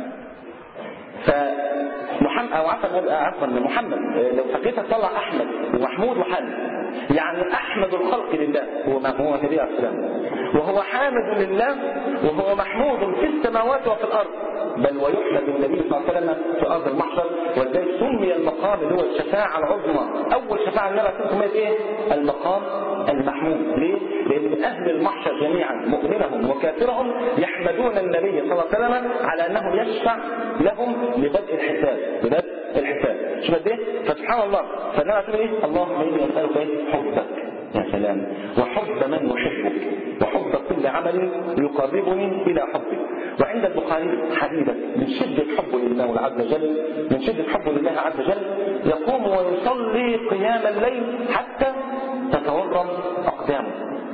فمحمد او عفوا عفوا محمد لو فكيتها تطلع احمد ومحمود وحامد يعني احمد الخلق لله هو ما هو النبي عليه السلام وهو حامد لله وهو محمود في السماوات وفي الارض بل ويحمد النبي صلى الله عليه وسلم في ارض المحشر ولذلك سمي المقام اللي هو الشفاعه العظمى اول شفاعه النبي عليه سميت ايه؟ المقام المحمود ليه؟ لان اهل المحشر جميعا مؤمنهم وكافرهم يحمدون النبي صلى الله عليه وسلم على انه يشفع لهم لبدء الحساب لبدء الحساب شوف قد ايه؟ فسبحان الله فالنبي عليه ايه؟ اللهم اني اسالك ايه؟ حبك يا سلام وحب من يحبك وحب كل عمل يقربني الى حبك وعند البخاري حبيبا من شدة حبه لله عز وجل من شدة حبه لله عز وجل يقوم ويصلي قيام الليل حتى تتورم أقدامه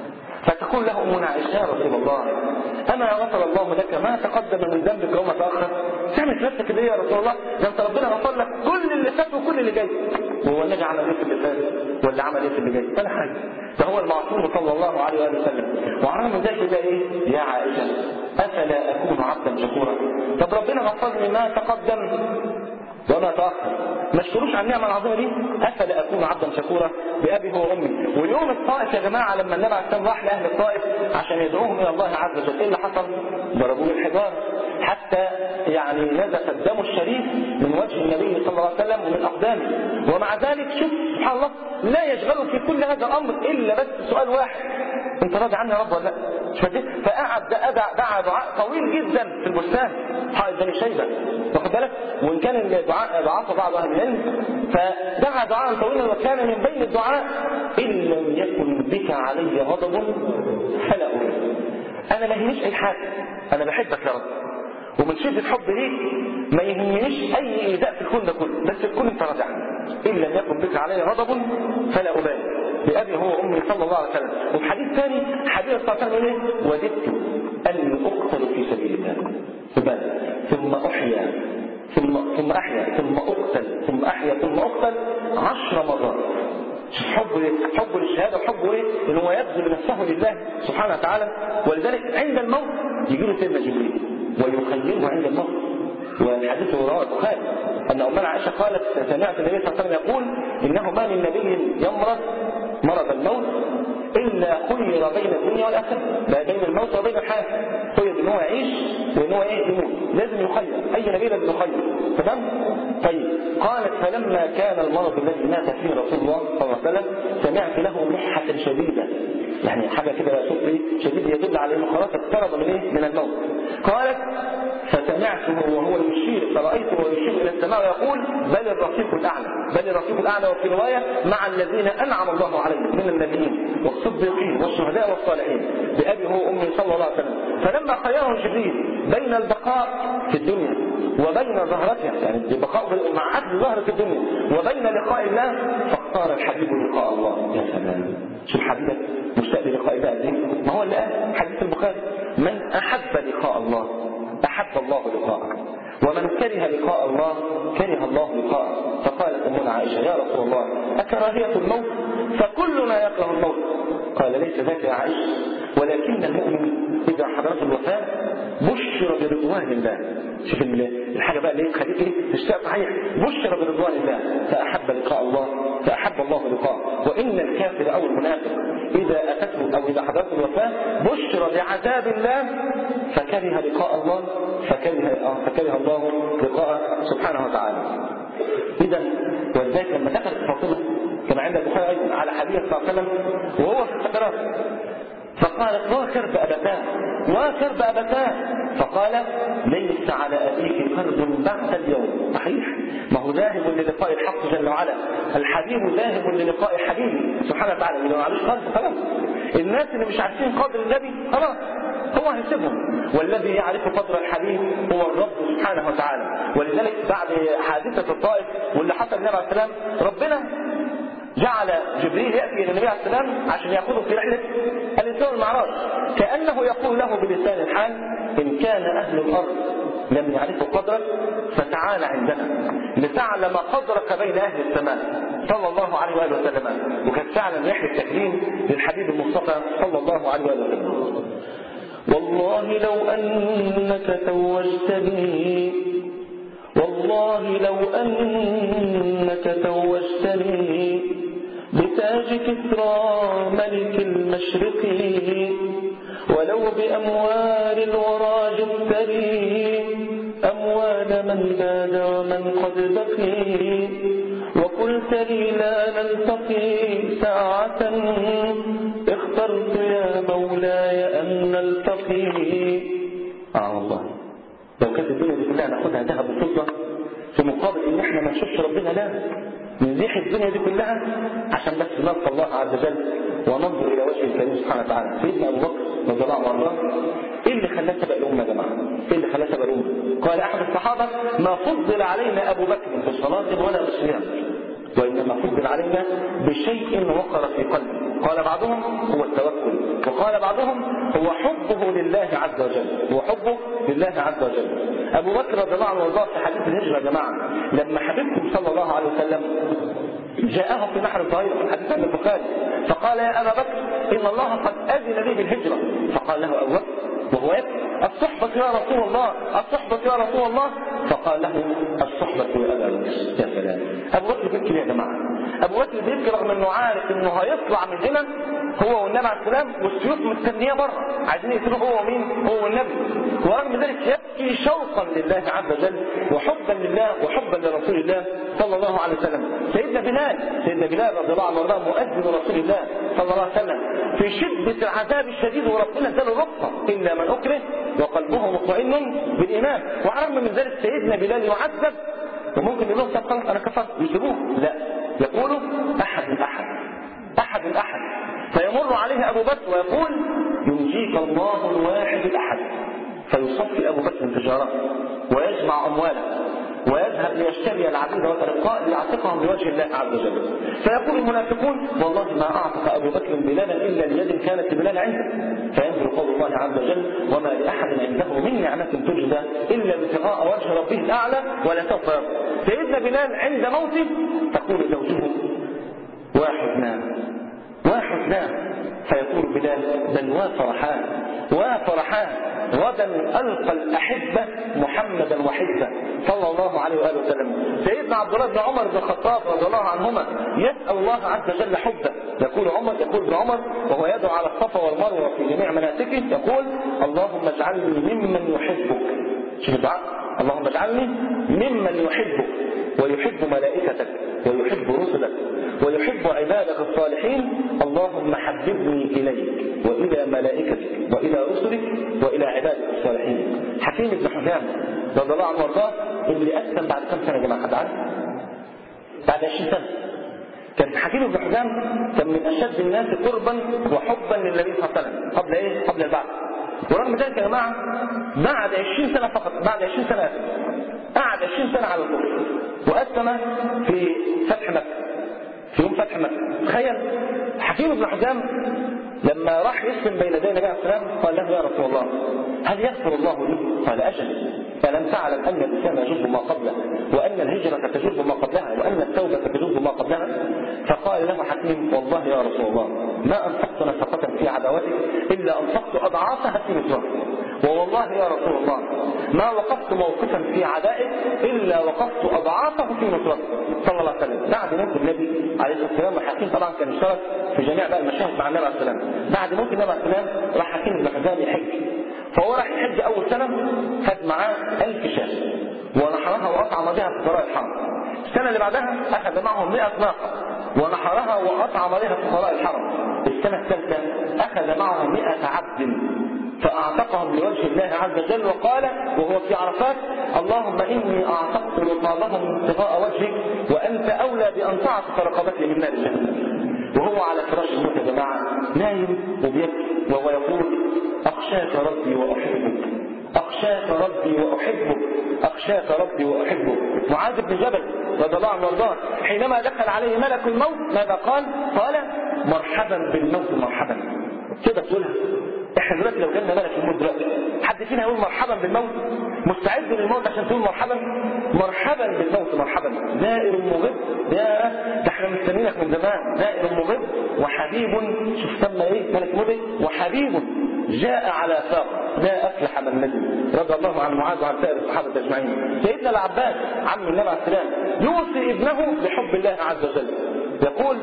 فتقول له أمنا عائشة يا رسول الله أما غفر الله لك ما تقدم من ذنبك وما تأخر تعمل في نفسك كده يا رسول الله ده أنت ربنا غفر لك كل اللي فات وكل اللي جاي وهو النبي عمل ايه في اللي فات ولا عمل ايه في اللي جاي ولا حاجه ده هو المعصوم صلى الله عليه واله وسلم وعلى من ذلك بقى ايه يا عائشه افلا اكون عبدا شكورا طب ربنا غفر لي ما تقدم وما تأخر ما اشكروش على النعمة العظيمة دي أفلا أكون عبدا شكورا بأبي هو وأمي واليوم الطائف يا جماعة لما النبي عليه السلام راح لأهل الطائف عشان يدعوهم إلى الله عز وجل إيه اللي حصل؟ ضربوه الحجارة حتى يعني نزف الدم الشريف من وجه النبي صلى الله عليه وسلم ومن أقدامه ومع ذلك شوف سبحان الله لا يشغله في كل هذا الأمر إلا بس سؤال واحد انت راضي عني يا رب ولا لا مش فاهم فقعد دعا دعا دعاء طويل جدا في البستان حائط بني شيبه واخد بالك وان كان الدعاء ضعف بعض اهل العلم فدعا دعاء طويلا وكان من بين الدعاء ان لم يكن بك علي غضب فلا أريد انا ما يهمنيش اي حاجه انا بحبك يا رب ومن شدة حب ليك ما يهمنيش اي ايذاء في الكون ده كله بس تكون انت راضي عني ان لم يكن بك علي غضب فلا ابالي بأبي هو وأمي صلى الله عليه وسلم وفي حديث ثاني حديث صلى الله عليه وسلم ايه وددت أن أقتل في سبيل الله ثم أحيا ثم ثم أحيا ثم أقتل ثم أحيا ثم أقتل عشر مرات حب حب للشهاده وحبه ايه؟ ان هو يبذل نفسه لله سبحانه وتعالى ولذلك عند الموت يجي له سيدنا جبريل ويخيره عند الموت والحديث رواه البخاري ان امنا عائشه قالت سمعت النبي صلى الله عليه وسلم يقول انه ما من نبي يمرض مرض الموت الا خير بين الدنيا والاخره ما بين الموت وبين الحياه خير ان هو يعيش وان هو ايه يموت لازم يخير اي نبي لازم يخير تمام طيب قالت فلما كان المرض الذي مات فيه رسول الله صلى الله عليه وسلم سمعت له محه شديده يعني حاجه كده صوت شديد يدل على انه خلاص اقترب من ايه من الموت قالت فسمعته وهو يشير فرأيته يشير إلى السماء ويقول بل الرفيق الأعلى بل الرفيق الأعلى وفي رواية مع الذين أنعم الله عليهم من النبيين والصديقين والشهداء والصالحين بأبي هو أمي صلى الله عليه وسلم فلما خيره جبريل بين البقاء في الدنيا وبين ظهرتها يعني البقاء مع عدل ظهر في الدنيا وبين لقاء الله فاختار الحبيب لقاء الله يا سلام شوف حبيبك مشتاق للقاء الله ما هو اللي قال حديث البخاري من أحب لقاء الله أحب الله لقاءه ومن كره لقاء الله كره الله لقاءه فقالت أمنا عائشة يا رسول الله أكراهية الموت فكلنا يكره الموت قال ليس ذاك يا عائشة ولكن المؤمن إذا حضرت الوفاة بشر برضوان الله شوف الحاجة بقى اللي تخليك ايه تشتاق صحيح بشر برضوان الله فأحب لقاء الله فأحب الله لقاءه وإن الكافر أو المنافق إذا أتته أو إذا حضرت الوفاة بشر بعذاب الله فكره لقاء الله فكره فكره الله لقاء سبحانه وتعالى إذا ولذلك لما دخلت فاطمة كما عند البخاري أيضا على حديث صلى الله عليه وسلم وهو في السكرات فقالت وكرب أبتاه وكرب أبتاه فقال ليس على أبيك كرب بعد اليوم صحيح ما هو ذاهب للقاء الحق جل وعلا الحبيب ذاهب للقاء حبيبه سبحانه وتعالى لو معلوش قلب خلاص الناس اللي مش عارفين قدر النبي خلاص هو هيسيبهم والذي يعرف قدر الحبيب هو الرب سبحانه وتعالى ولذلك بعد حادثة الطائف واللي حصل النبي عليه السلام ربنا جعل جبريل يأتي إلى النبي عليه السلام عشان يأخذه في رحلة الإسراء والمعراج كأنه يقول له بلسان الحال إن كان أهل الأرض لم يعرفوا قدرك فتعال عندنا لتعلم قدرك بين أهل السماء صلى الله عليه وآله وسلم وكانت فعلا رحلة تكريم للحبيب المصطفى صلى الله عليه وآله وسلم والله لو أنك توجتني والله لو أنك توجتني بتاج كسرى ملك المشرق ولو بأموال الورى جبتني أموال من باد ومن قد بقي وقلت لي لا نلتقي ساعة اخترت يا مولاي أن نلتقي آه والله لو كانت الدنيا دي كلها ناخدها ذهب وفضة في مقابل ان احنا ما نشوفش ربنا لا نزيح الدنيا دي كلها عشان بس نلقى الله عز وجل وننظر الى وجه الكريم سبحانه وتعالى سيدنا ابو بكر رضي الله عنه ايه اللي خلاه سبق الامه يا جماعه؟ ايه اللي خلاه سبق الامه؟ قال احد الصحابه ما فضل علينا ابو بكر في صلاه ولا بصيام وإنما فضل علينا بشيء وقر في قلبه قال بعضهم هو التوكل وقال بعضهم هو حبه لله عز وجل هو حبه لله عز وجل أبو بكر رضي الله عنه وارضاه في حديث الهجرة يا جماعة لما حبيبكم صلى الله عليه وسلم جاءه في نحر الظهير في الحديث عن البخاري فقال يا أبا بكر إن الله قد أذن لي بالهجرة فقال له أبو بكر وهو يبكي الصحبة يا رسول الله الصحبة يا رسول الله فقال له الصحبة يا أبا بكر يا سلام أبو بكر بيبكي يا جماعة أبو بكر بيبكي رغم أنه عارف أنه هيطلع من هنا هو والنبي عليه السلام والسيوف مستنية بره عايزين يقتلوا هو ومين هو والنبي ورغم ذلك يبكي شوقا لله عز وجل وحبا لله وحبا لرسول الله صلى الله عليه وسلم سيدنا بلال سيدنا بلال رضي الله عنه وارضاه مؤذن رسول الله صلى الله عليه وسلم في شدة العذاب الشديد وربنا اداله رقة إلا من أكره وقلبه مطمئن بالإيمان وعلى من ذلك سيدنا بلال يعذب وممكن يقول لهم طب خلاص أنا كفرت يسيبوه لا يقول أحد أحد أحد أحد فيمر عليه أبو بكر ويقول ينجيك الله الواحد الأحد فيصفي أبو بكر تجارته ويجمع أمواله ويذهب ليشتري العبيد والرقاء ليعتقهم بوجه الله عز وجل فيقول المنافقون والله ما اعتق ابو بكر بلالا الا ليد كانت لبلال عنده فينزل قول الله عز وجل وما لاحد عنده من نعمه تجزى الا ابتغاء وجه ربه الاعلى ولا سوف يرضى سيدنا بلال عند موته تقول زوجه واحد نام واحد نام فيقول بلال بل وافرحان وافرحان غدا ألقى الأحبة محمدا وحزبا صلى الله عليه وآله وسلم سيدنا عبد الله بن عمر بن الخطاب رضي الله عنهما يسأل الله عز وجل حبه يقول عمر يقول ابن عمر وهو يدعو على الصفا والمروة في جميع مناسكه يقول اللهم اجعلني ممن يحبك شوف الدعاء اللهم اجعلني ممن يحبك ويحب ملائكتك ويحب رسلك ويحب عبادك الصالحين اللهم حببني إليك وإلى ملائكتك وإلى رسلك وإلى عبادك الصالحين حكيم بن حزام رضي الله عنه وارضاه اللي أسلم بعد كم سنة يا جماعة حد عارف؟ بعد 20 سنة كان حكيم بن حزام كان من أشد الناس قربا وحبا للنبي صلى الله عليه وسلم قبل إيه؟ قبل البعث ورغم ذلك يا جماعة بعد 20 سنة فقط بعد 20 سنة قعد 20 سنة على الكفر وأسلم في فتح مكة في يوم فتح مكة تخيل حكيم بن حزام لما راح يسلم بين يدي النبي عليه السلام قال له يا رسول الله هل يغفر الله لي؟ قال أجل فلم تعلم أن الإسلام يجب ما قبله وأن الهجرة تجب ما قبلها وأن التوبة تجب ما قبلها فقال له حكيم والله يا رسول الله ما أنفقت نفقة في عداوتك إلا أنفقت أضعافها في نصرتك ووالله يا رسول الله ما وقفت موقفا في عدائك إلا وقفت أضعافه في نصرتك صلى الله عليه وسلم بعد موت النبي عليه الصلاة والسلام وحكيم طبعا كان اشترك في جميع بقى المشاهد مع النبي عليه الصلاة والسلام بعد موت النبي عليه الصلاة والسلام راح حكيم بن حزام يحج فهو راح يحج أول سنة خد معاه ألف شاة ونحرها وأطعم بها في فقراء الحرم السنة اللي بعدها أخذ معهم 100 ناقة ونحرها وأطعم بها في فقراء الحرم السنة الثالثة أخذ معهم 100 عبد فأعتقهم لوجه الله عز وجل وقال وهو في عرفات اللهم إني أعتقت رقابهم ابتغاء وجهك وأنت أولى بأن تعتق رقبتي من نار جهنم وهو على فراش الموت يا جماعة نايم وبيبكي وهو يقول أخشاك ربي وأحبك أخشاك ربي وأحبك أخشاك ربي وأحبك معاذ بن جبل رضي الله عنه وارضاه حينما دخل عليه ملك الموت ماذا قال؟ قال مرحبا بالموت مرحبا تقدر تقولها احنا دلوقتي لو جالنا ملك الموت دلوقتي حد فينا يقول مرحبا بالموت مستعد للموت عشان تقول مرحبا مرحبا بالموت مرحبا زائر مغب يا ده احنا مستنيينك من زمان زائر مغب وحبيب شوف سمى ايه ملك الموت وحبيب جاء على ساق لا افلح من ندم رضي الله عن معاذ وعن سائر الصحابه اجمعين سيدنا العباس عم النبي عليه السلام يوصي ابنه بحب الله عز وجل يقول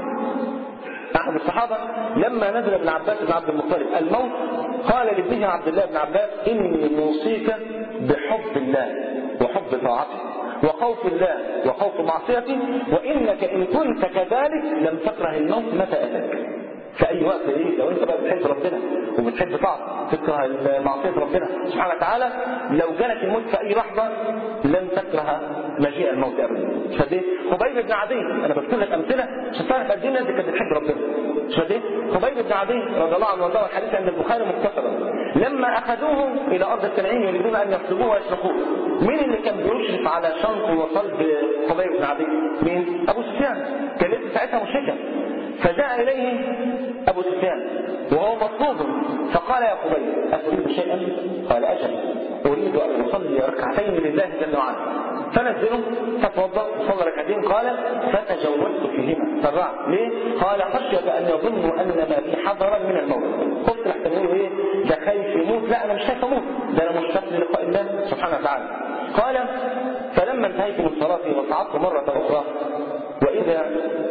أحد الصحابة لما نزل ابن عباس بن عبد المطلب الموت قال لابنه عبد الله بن عباس إني موصيك بحب الله وحب طاعته وخوف الله وخوف معصيته وإنك إن كنت كذلك لم تكره الموت متى أتاك في أي وقت إيه لو أنت بقى بتحب ربنا وبتحب طاعته تكره معصية ربنا سبحانه وتعالى لو جالك الموت في أي لحظة لن تكره مجيء الموت أبدا فدي خبيب بن عدي أنا بذكر لك أمثلة عشان تعرف قد إيه الناس كانت بتحب ربنا فدي خبيب بن عدي رضي الله عنه وارضاه الحديث عند البخاري مختصرا لما أخذوه إلى أرض التنعيم يريدون أن يصلبوه ويسلخوه مين اللي كان بيشرف على شنط وصلب خبيب بن عدي؟ مين؟ أبو سفيان كان لسه ساعتها مشركا فجاء إليه أبو سفيان وهو مطلوب فقال يا خبيب أتريد شيئا؟ قال أجل أريد أن أصلي ركعتين لله جل وعلا فنزله فتوضأ وصلى ركعتين قال فتجوزت فيهما سرعت ليه؟ قال خشية أن يظنوا أن ما بي حذرا من الموت قلت لحتى يقولوا إيه؟ ده خايف يموت لا أنا مش خايف أموت ده أنا مشتاق للقاء الله سبحانه وتعالى قال فلما انتهيت من صلاتي وصعدت مرة أخرى وإذا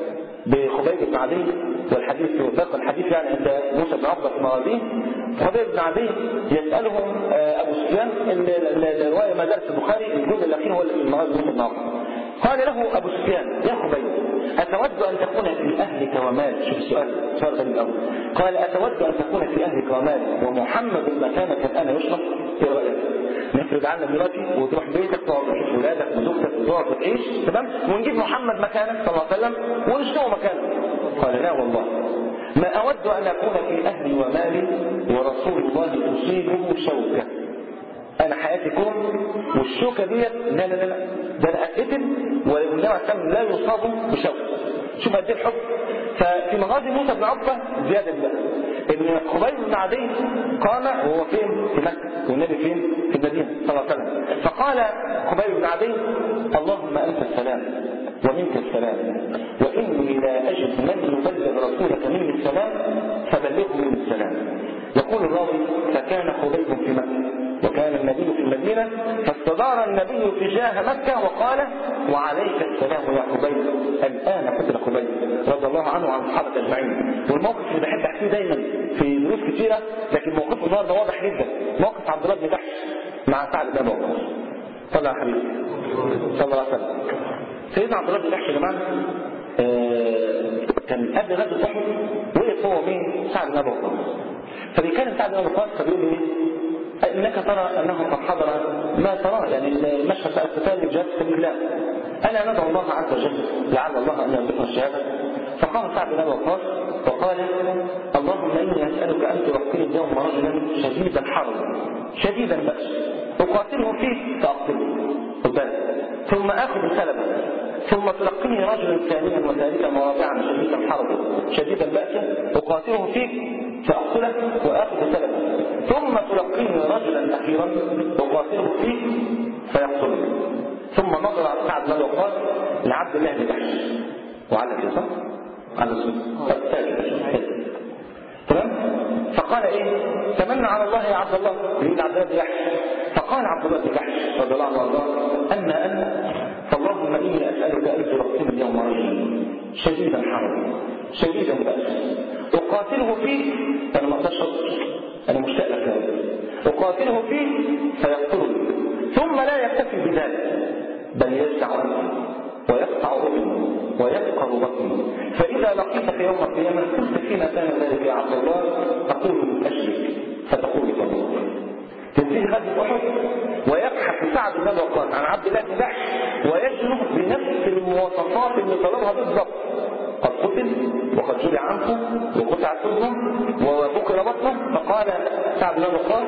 بخبيب بن عدي والحديث باقي الحديث يعني عند موسى بن عقبه في مغازيه خبيب بن عدي يسالهم ابو سفيان الروايه ما درس البخاري الجزء الاخير هو المغازي موسى بن عقبه قال له ابو سفيان يا خبيب اتود ان تكون في اهلك ومالك شوف السؤال سؤال غريب قوي قال اتود ان تكون في اهلك ومالك ومحمد مكانك الان يشرب ايه رايك؟ نفرض عنك دلوقتي وتروح بيتك تقعد تشوف ولادك وزوجتك وتقعد وتعيش تمام ونجيب محمد مكانك صلى الله عليه وسلم ونشتغل مكانك قال لا والله ما أود أن أكون في أهلي ومالي ورسول الله تصيبه شوكة أنا حياتي كون والشوكة ديت لا لا لا ده أنا أتقتل والنبي عليه لا يصاب بشوكة شوف قد ايه الحب ففي مغازي موسى بن عقبه زياده بالله ان خبيب بن عدي قام وهو فين؟ في مكه والنبي فين؟ في المدينه صلى الله عليه وسلم فقال خبيب بن عدي اللهم انت السلام ومنك السلام واني لا اجد من يبلغ رسولك مني السلام فبلغه مني السلام يقول الراوي فكان خبيب في مكه وكان النبي في المدينة فاستدار النبي تجاه مكة وقال وعليك السلام يا خبيب الآن قتل خبيب رضي الله عنه وعن الصحابة أجمعين والموقف اللي بحب أحكيه دايما في دروس كثيرة لكن موقفه النهارده واضح جدا موقف عبد الله بن جحش مع سعد بن أبي وقاص صلى على حبيبي صلى الله عليه وسلم سيدنا عبد الله بن جحش يا جماعة كان قبل غزوة أحد وقف هو مين؟ سعد بن أبي وقاص فبيكلم سعد بن أبي وقاص فبيقول له ايه؟ انك ترى انه قد حضر ما ترى يعني المشهد بتاع القتال الجهاد في سبيل الله انا ندعو الله عز وجل لعل الله ان يرزقنا الشهاده فقام سعد بن ابي وقاص وقال اللهم اني اسالك ان توفيني اليوم رجلا شديد الحرب شديد البأس اقاتله فيك فاقتله قدام ثم اخذ سلبا ثم تلقني رجلا ثانيا وثالثا ورابعا شديد الحرب شديد البأس اقاتله فيك فاقتله واخذ سلبا ثم تلقيني رجلا اخيرا اقاتله فيك فيقتله ثم نظر سعد بن وقاص لعبد الله بن جحش وعلى كده صح؟ على السجن تمام؟ فقال ايه؟ تمنى على الله يا عبد الله يريد عبد الله بن جحش فقال عبد الله بن جحش رضي الله عنه وارضاه اما انا فاللهم اني اسالك ان تلقيني اليوم رجلا شديدا حرب شديدا بأس اقاتله فيك انا ما اقدرش انا مشتاق لك اقاتله فيك فيقتلني ثم لا يكتفي بذلك بل يجزع ويقطع اذني ويفقر بطني فاذا لقيتك يوم القيامه قلت فيما كان ذلك يا عبد الله اقول من اجلك فتقول الله تنتهي غزوه احد ويبحث سعد بن وقاص عن عبد الله بن جحش ويجلب بنفس المواصفات اللي طلبها بالضبط قد قتل وقد جرع عنه وقطع سره وبكر بطنه فقال سعد بن وقاص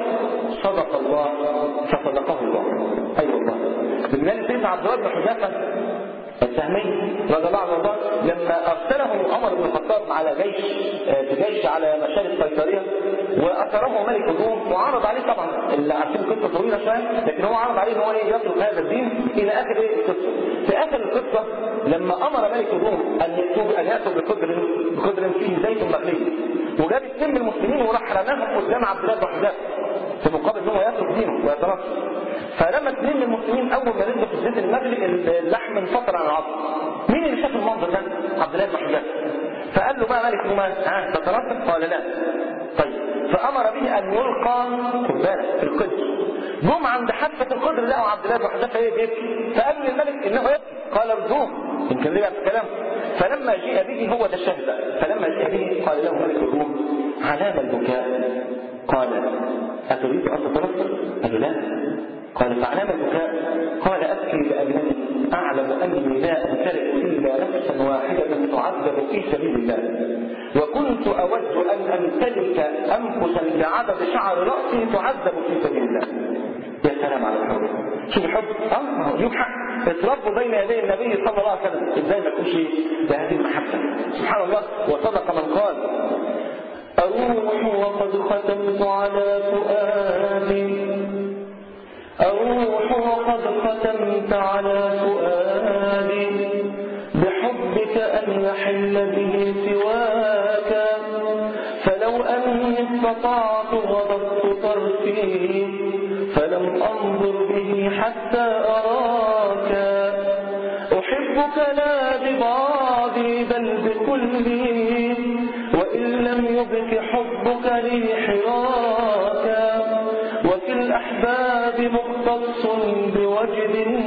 صدق الله فصدقه الله اي أيوة والله بالله سيدنا عبد الله بن حذافه السهمي رضي الله عنه وارضاه لما ارسله عمر بن الخطاب على جيش بجيش على مشارف قيصريه واثره ملك الروم وعرض عليه طبعا اللي عارفين قصه طويله شويه لكن هو عرض عليه ان هو يترك هذا الدين الى اخر ايه القصه في اخر القصه لما امر ملك الروم ان يكتب ان ياتوا بقدر بقدر فيه زيت مغلي وجاب اثنين من المسلمين وراح رماهم قدام عبد الله بن حذافه في مقابل ان هو يترك دينه ويترك فلما اثنين من المسلمين اول ما نزلوا في الزيت المغلي اللحم انفطر عن العظم مين اللي شاف المنظر ده عبد الله بن حذافه فقال له بقى ملك رومان ها تترتب قال لا طيب فامر به ان يلقى خد بالك في القدر جم عند حافه القدر لقوا عبد الله بن حذافه ايه بيبكي فقال للملك انه يبكي قال ارجوه يمكن ليه في الكلام فلما جيء به هو ده الشهد فلما جيء به قال له ملك الروم علام البكاء قال أتريد أن تتنصر؟ قال لا قال فعلام البكاء قال أبكي لأنني أعلم أني لا أمتلئ إلا نفسا واحدة تعذب في سبيل الله وكنت أود أن أمتلك أنفسا بعدد شعر رأسي تعذب في سبيل الله يا سلام على الحب شوف الحب اه يجيب حق اتربوا بين يدي النبي صلى الله عليه وسلم ازاي ما يكونش بهذه المحبه سبحان الله وصدق من قال أروح وقد ختمت على فؤادي أروح وقد ختمت على فؤادي بحبك أن يحل به سواك فلو أني استطعت غضبت طرفي فلم أنظر به حتى أراك أحبك لا ببعضي بل بكلي وإن لم يبك حبك لي حراكا وفي الأحباب مختص بوجد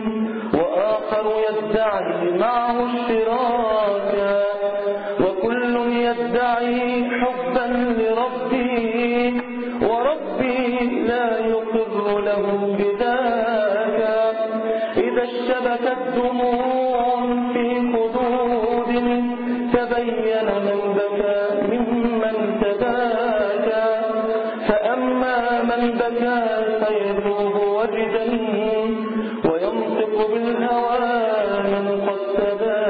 وآخر يدعي معه اشتراكا وكل يدعي حبا لربي وربي لا يقر له بذاك إذا اشتبكت دموع في خدود تبين من بكى ممن تباكى فأما من بكى فيذوب وجدا وينطق بالهوى من قد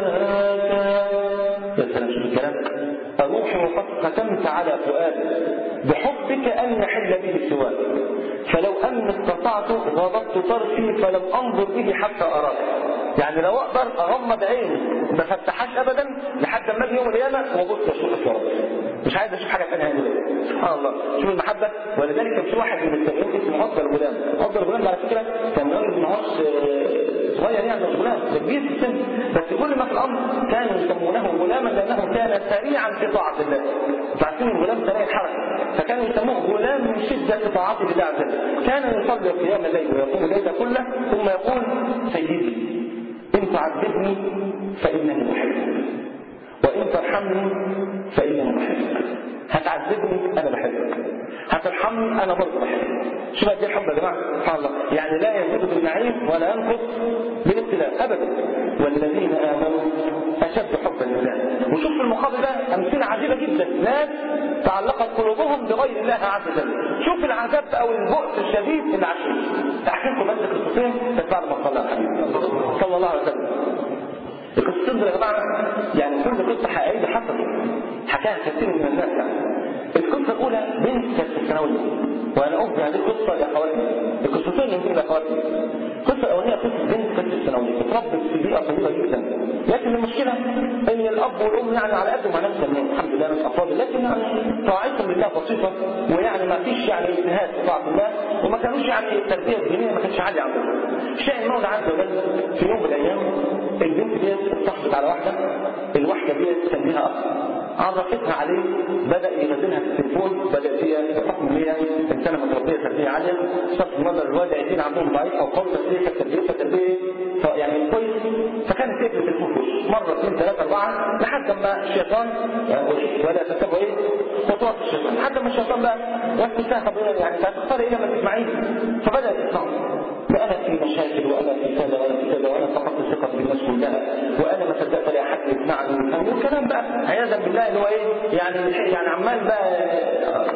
تباكى يا سلام شوف الكلام أروح وقد ختمت على فؤادي بحبك أن يحل به سواك فلو أن استطعت غضبت طرفي فلم أنظر به حتى أراك يعني لو أقدر أغمض عيني ما فتحهاش أبدا لحد ما أجي يوم القيامة وأبص أشوفك يا رب مش عايز أشوف حاجة ثانية هنا سبحان الله شوف المحبة ولذلك كان في واحد من التابعين اسمه أفضل غلام أفضل غلام على فكرة كان راجل ما هوش صغير يعني مش غلام ده كبير في السن بس كل ما في الأمر كانوا يسمونه غلاما لأنه كان سريعا في طاعة الله عارفين الغلام سريع الحركة فكانوا يسموه غلام من شدة طاعته لله عز وجل كان يصلي قيام الليل ويقوم الليل كله ثم يقول سيدي إن تعذبني فإنني أحبك وإن ترحمني فإنني أحبك هتعذبني أنا بحبك هترحمني أنا برضه بحبك شوف قد ايه الحب يا جماعة سبحان الله يعني لا يزيد بالنعيم ولا ينقص بالابتلاء أبدا والذين آمنوا أشد حبا لله وشوف في المقابل ده أمثلة عجيبة جدا ناس تعلقت قلوبهم بغير الله عز وجل شوف العذاب أو البؤس الشديد اللي عاشوه أحكي لكم بس قصتين بس بعد ما صلى الحبيب صلى الله عليه وسلم القصتين دول يا جماعة يعني كل قصة حقيقية حصلت حكاها كثير من الناس يعني القصة الأولى بنت كانت في الثانوية وأنا أخبر هذه القصة لأخواتي القصتين اللي يمكن لأخواتي القصة الأولانية قصة بنت كانت في الثانوية اتربت في بيئة طيبة جدا لكن المشكلة إن الأب والأم يعني على قد ما نفسهم الحمد لله ناس أفاضل لكن يعني طاعتهم لله بسيطة ويعني ما فيش يعني اجتهاد في طاعة الله وما كانوش يعني التربية الدينية ما كانتش عالية عندهم شاء المولى عز وجل في يوم من الأيام البنت ديت اتصاحبت على واحدة الواحدة ديت كان لها أخ عرفتها عليه بدأ ينزلها في التليفون بدأت هي بحكم ان هي انسانه متربيه تربيه عاليه صرف النظر الوالدين عندهم ضعيف او قوي تربيه كتربيه فتربيه يعني كويس فكانت تقفل التليفون مره اثنين ثلاثه اربعه لحد ما الشيطان ولا تتبعوا ايه خطوات الشيطان لحد ما الشيطان بقى وسوسها طب يعني هتختاري ايه لما تسمعيه فبدات تسمع وانا في مشاكل وانا في كذا وانا في كذا وانا فقدت الثقه بالناس كلها وانا ما صدقت لا حد يسمعني والكلام بقى عياذا بالله اللي هو ايه يعني يعني عمال بقى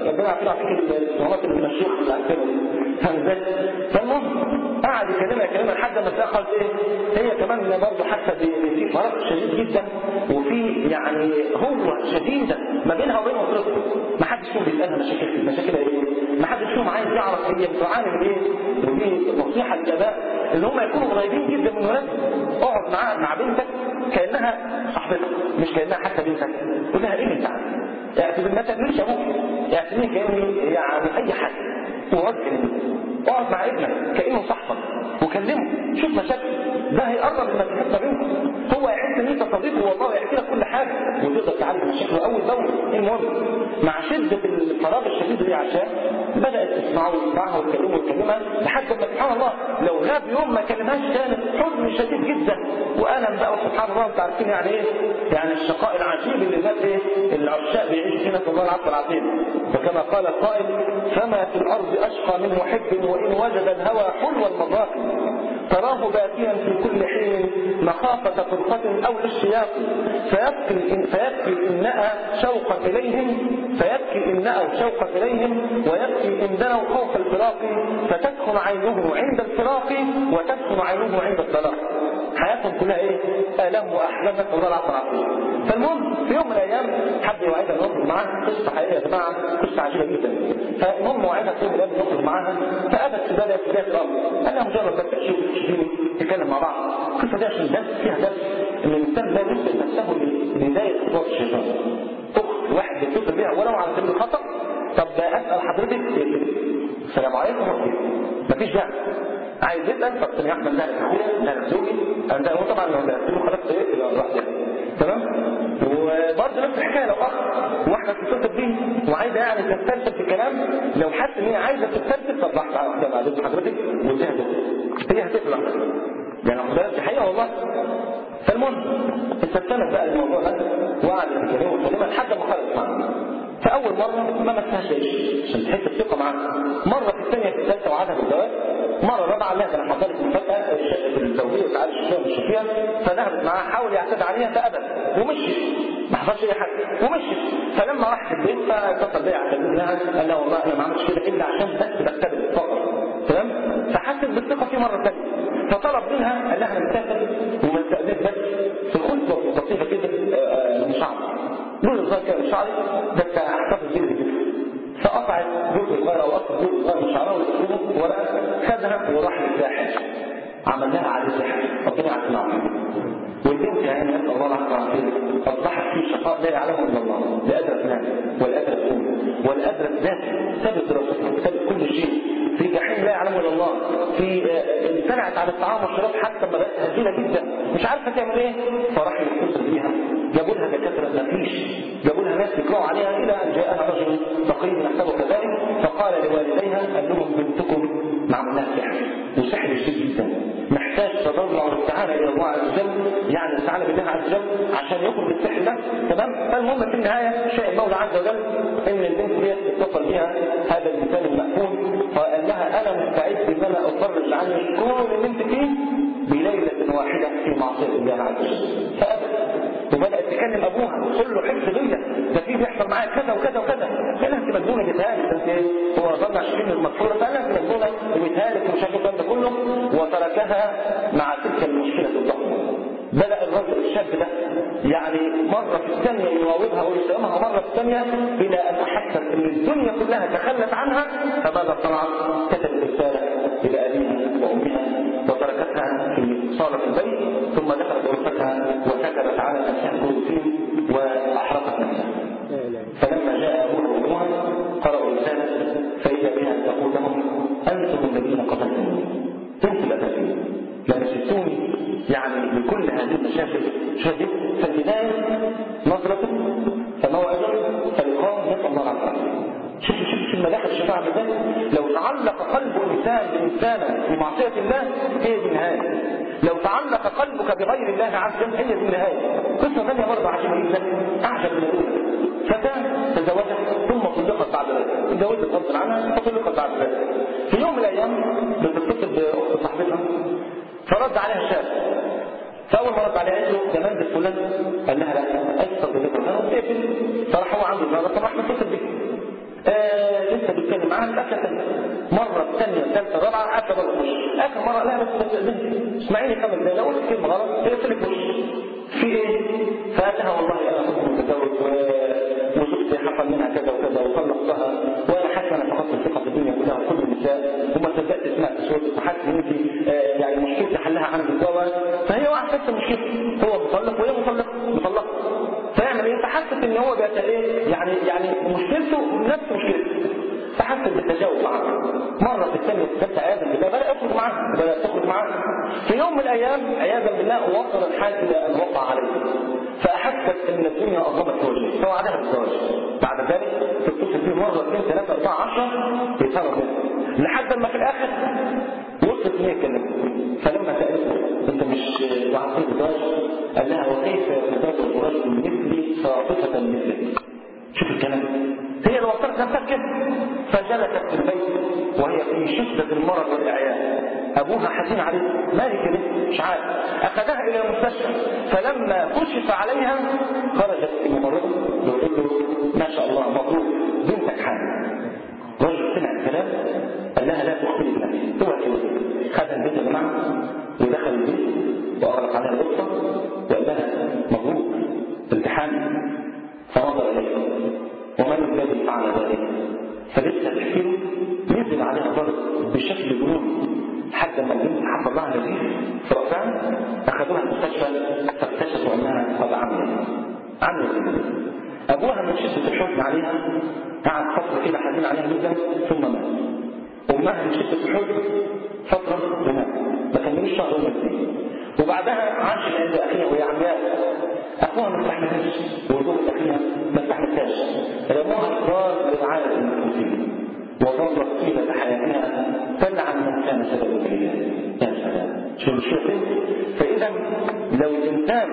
ربنا يعطينا فيك الصورات اللي الشيخ اللي عارفينها فاهم ازاي؟ فالمهم قعد يكلمها يكلمها لحد ما تلاقي خالص ايه هي كمان برضه حاسه في فرق شديد جدا وفي يعني هوة شديده ما بينها وبين اسرتها ما حدش فيهم بيسالها مشاكل مشاكل ايه ما حدش فيهم عايز يعرف هي بتعاني من ايه ودي نصيحه للاباء اللي هم يكونوا قريبين جدا من ولادهم اقعد مع مع بنتك كانها صاحبتك مش كانها حتى بنتك قول لها ايه بنتك اعتبر ما تعملش ابوك اعتبرني كاني يعني اي حد ووجه اقعد مع ابنك كانه صاحبك وكلمه شوف مشاكل ده هيقرب المسافات ما بينكم هو يحس ان انت صديقه والله يحكي لك كل حاجه وتقدر تعالج مشاكله اول باول المهم مع شده الفراغ الشديد اللي عشان بدات تسمعه وتسمعها وتكلمه وتكلمها لحد ما سبحان الله لو غاب يوم ما كلمهاش كانت حزن شديد جدا والم بقى سبحان الله انتوا عارفين يعني ايه يعني الشقاء العجيب اللي الناس ايه العشاق بيعيشوا فيه نسال الله العفو والعافيه فكما قال القائل فما في الارض اشقى من محب وان وجد الهوى حلو المذاق تراه باتيا في كل حين مخافة فرقة أو الاشتياق فيبكي فيبكي الإناء شوقا إليهم فيبكي الإناء شوقا إليهم ويبكي إن دنوا خوف الفراق فتسكن عينه عند الفراق وتسكن عينه عند الطلاق حياتهم كلها ايه؟ آلام وأحلام نسأل الله العفو والعافية. فالمهم في يوم من الأيام حد يوعدها نخرج معاها قصة حقيقية يا جماعة قصة عجيبة جدا. فالمهم وعدها في يوم من الأيام نخرج معاها فأبت في بداية بداية الأمر. قال لها مجرد بس تشوف تشوفيني نتكلم مع بعض. القصة دي عشان درس فيها درس إن الإنسان لا يسلم نفسه لبداية خطوات الشيطان. أخت واحد يتصل بيها ولو على سبيل الخطأ طب أسأل حضرتك السلام عليكم ورحمة الله. مفيش داعي. عايز يسأل طب سمي أحمد لا أخويا لا زوجي أنا هو طبعا لو لا خلاص إيه يبقى لوحدها تمام وبرضه نفس الحكايه لو اخ واحده بتتصل بيه وعايزه يعني تسترسل في الكلام لو حس ان هي عايزه تسترسل طب لحظه واحده بعد اذن حضرتك وتهدى هي هتفلح يعني خد بالك دي حقيقه والله فالمهم استسلمت بقى الموضوع ده وقعدت تكلمه وتكلمها لحد ما خلص معاها فاول مره ما مسهاش ليش عشان تحس الثقه معاها مره في الثانيه في الثالثه وعدها بالزواج مرة رابعة لا ده انا حصلت مفاجأة في الزوجية وتعالى الشيخ مش فيها فذهبت معاها حاول يعتدي عليها فأبت ومشي ما حصلش أي حاجة ومشي فلما راحت البيت فاتصل بيا اعتذر لها قال لها والله أنا ما عملتش كده إلا عشان بس بكتبت فقط تمام فحست بالثقة في مرة ثانية فطلب منها قال لها أنا مسافر ومستأذنت بس في الخطبة لطيفة كده من شعري دول الظاهر كده من شعري بس أحتفظ بيه جدا فقطعت جزء صغير او قطع جزء صغير من شعرها وتكتبه ورقه خدها وراح للساحل عمل لها عليه سحر ربنا يعافينا والبنت يا عيني نسال الله العافيه والعافيه اصبحت في شقاء لا يعلمه الا الله لا ادرك ناس ولا ادرك ام ولا ادرك ذات سابت دراستها سابت كل شيء في جحيم لا يعلمه الا الله في امتنعت عن الطعام والشراب حتى ما بقت هزيله جدا مش عارفه تعمل ايه فراح يتصل بيها جابوا لها دكاتره ما فيش جابوا لها ناس يقرأوا عليها الى ان جاءها رجل تقي نحسبه كذلك فقال لوالديها قال لهم بنتكم معمول لها سحر وسحر شديد جدا محتاج تضرع واستعانه الى الله عز وجل يعني استعانه بالله عز وجل عشان يخرج السحر ده تمام فالمهم في النهايه شاء المولى عز وجل ان البنت دي اتصل بها هذا الانسان المأمون فقال لها انا مستعد ان انا افرج عنك كل اللي انت فيه بليله واحده في معصيه الله عز وجل فابت وبدات تكلم ابوها وتقول له حس بيا ده في بيحصل معايا كذا وكذا وكذا قال لها انت مجنونه بتهالك انت ايه هو ظن عشرين المغفوره قال لها انت مجنونه وبتهالك ومش عارف الكلام ده كله وتركها مع تلك المشكله الضخمه بدأ الرجل الشاب ده يعني مرة في الثانية يراودها ويسلمها مرة في الثانية إلى أن أحست أن الدنيا كلها تخلت عنها فماذا صنعت؟ كتبت رسالة إلى أبيها وأمها وتركتها في صالة البيت ثم دخلت غرفتها وسكبت على نفسها الكروسين وأحرقت نفسها فلما جاء أبوها وأمها قرأوا الرسالة فإذا بها تقول لهم أنتم الذين قتلتموني أنتم الأبدين لما سبتوني يعني بكل هذه المشاكل شديد فالبداية نظرة فموعد فلقاء نسأل الله العافية شوف شوف شوف مداخل الشفاعة بالذات لو تعلق قلب إنسان بإنسانة في معصية الله هي دي النهاية لو تعلق قلبك بغير الله عز وجل هي دي النهاية قصة ثانية برضه عجيبة جدا أعجب من الأولى فتاة تزوجت ثم طلقت بعد ذلك تزوجت غصب عنها فطلقت بعد ذلك في يوم من الأيام بتتصل بأخت صاحبتها فرد عليها شاب فاول ما رد عليها قالت له ده مندل فلان قال لها لا اتصل بك انا قلت اقفل فراح هو عنده الزهره فراح متصل بك آه عن اكله ثانيه مره ثانيه ثالثه رابعه اكله بره وش اخر مره لا بس بس بنتي اسمعيني خمس دقايق لو قلت كلمه غلط هي لك وش في ايه؟ فقال والله انا كنت متزوج وزوجتي حصل منها كذا وكذا وطلقتها وانا حاسه انا فقدت الثقه في الدنيا كلها وكل النساء وما صدقت سمعت صوتك وحاسس ان انت يعني مشكلتي حلها عن الجواز فهي واحده حاسه مشكلته هو مطلق وهي مطلقه مطلقه فيعمل ايه؟ فحست ان هو بقى ايه؟ يعني يعني مشكلته نفس مشكلته فحست بالتجاوب معها مرة في الثانية في الثالثة عياذا بالله بدأ يخرج معها بدأ تخرج معها في يوم من الأيام عياذا بالله وصل الحال إلى أن وقع عليه فأحست أن الدنيا أظلمت في وجهه فوعدها بالزواج بعد ذلك تتصل فيه مرة اثنين ثلاثة أربعة عشرة يتهرب منه لحد ما في الآخر وصلت إن هي كلمة فلما سألته أنت مش وعدتني بالزواج قال لها وكيف يتزوج رجل مثلي ساقطة مثلك شوف الكلام هي اللي وصلت نفسها كده فجلست في البيت وهي في شدة المرض والإعياء أبوها حزين عليه مالك كده مش عارف أخذها إلى المستشفى فلما كشف عليها خرجت الممرضة وتقول له ما شاء الله مبروك بنتك حامل رجل سمع الكلام قال لها لا تخبري بنفسك هو كده خد البيت يا جماعة ودخل البيت وأغلق عليها القصة وقال لها مبروك امتحان فنظر إليه ومن الذي فعل ذلك فلسه تحكي له نزل عليها ضرب بشكل جنوني حتى ما البنت حصل لها نزيف في رأسها أخذوها المستشفى فاكتشفوا أنها قد عملت عملت أبوها من شدة الحزن عليها قعد فترة كده حزين عليها جدا ثم مات أمها من شدة الحزن فترة ومات ما كملوش شهر ومات وبعدها عاشت عند أخيها وهي عمياء أخوها ما استحملهاش وزوجة أخيها ما استحملتهاش رموها إقرار لرعاية المسلمين وظلت طيلة حياتها تلعن من كان سبب ذلك يا سلام شو المشكلة فإذا لو الإنسان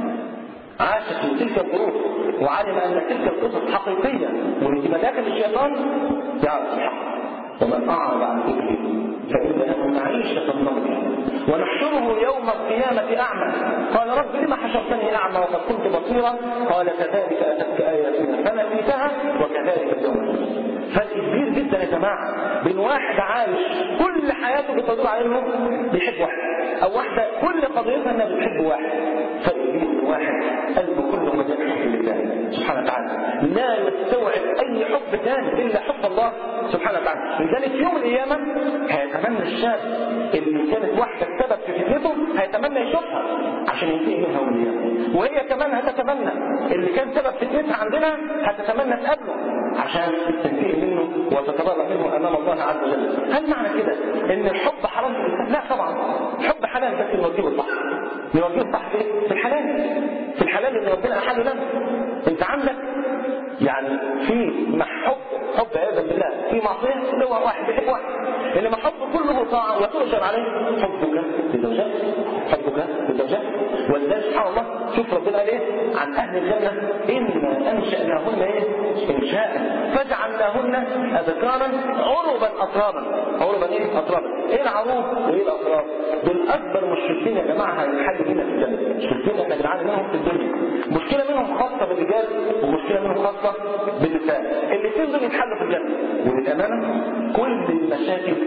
عاش في تلك الظروف وعلم أن تلك القصص حقيقية وإن مداخل الشيطان يعرف الحق ومن أعرض عن ذكره فإن له معيشة ضنكا ونحشره يوم القيامة أعمى قال رب لما حشرتني أعمى وقد كنت بصيرا قال كذلك أتتك آياتنا فنسيتها وكذلك اليوم فرق كبير جدا يا جماعة بين واحد عايش كل حياته بتدور على انه بيحب واحد او واحدة كل قضيتها انها بتحب واحد فرق كبير بين واحد قلبه كله مجال حب لله سبحانه وتعالى لا يستوعب اي حب ثاني الا حب الله سبحانه وتعالى لذلك في يوم القيامة هيتمنى الشاب اللي كانت واحدة السبب في فتنته هيتمنى يشوفها عشان ينتهي منها وليها وهي كمان هتتمنى اللي كان سبب فتنتها عندنا هتتمنى تقابله عشان تنتهي منه وتتبرأ منه امام الله عز وجل هل معنى كده ان الحب حرام في الانسان لا طبعا الحب حلال بس نوجهه الصح نوجهه الصح في في الحلال في الحلال اللي ربنا احله لنا انت عندك يعني في محب حب عياذا بالله في معصيه اللي هو واحد بيحب واحد انما حب كله طاعه وتؤجر عليه حبك لزوجات حبك لزوجات ولذلك سبحان الله شوف ربنا قال ايه عن اهل الجنه انا انشاناهن ايه انشاء فجعلناهن اذكارا عربا اطرابا عربا ايه اطرابا ايه العروب وايه الاطراب دول اكبر مشكلتين يا جماعه هنحل هنا في الجنه مشكلتين احنا بنعاني منهم في الدنيا مشكله منهم خاصه بالرجال ومشكله منهم خاصه بالنساء الاثنين دول يتحلوا في الجنه وللامانه كل المشاكل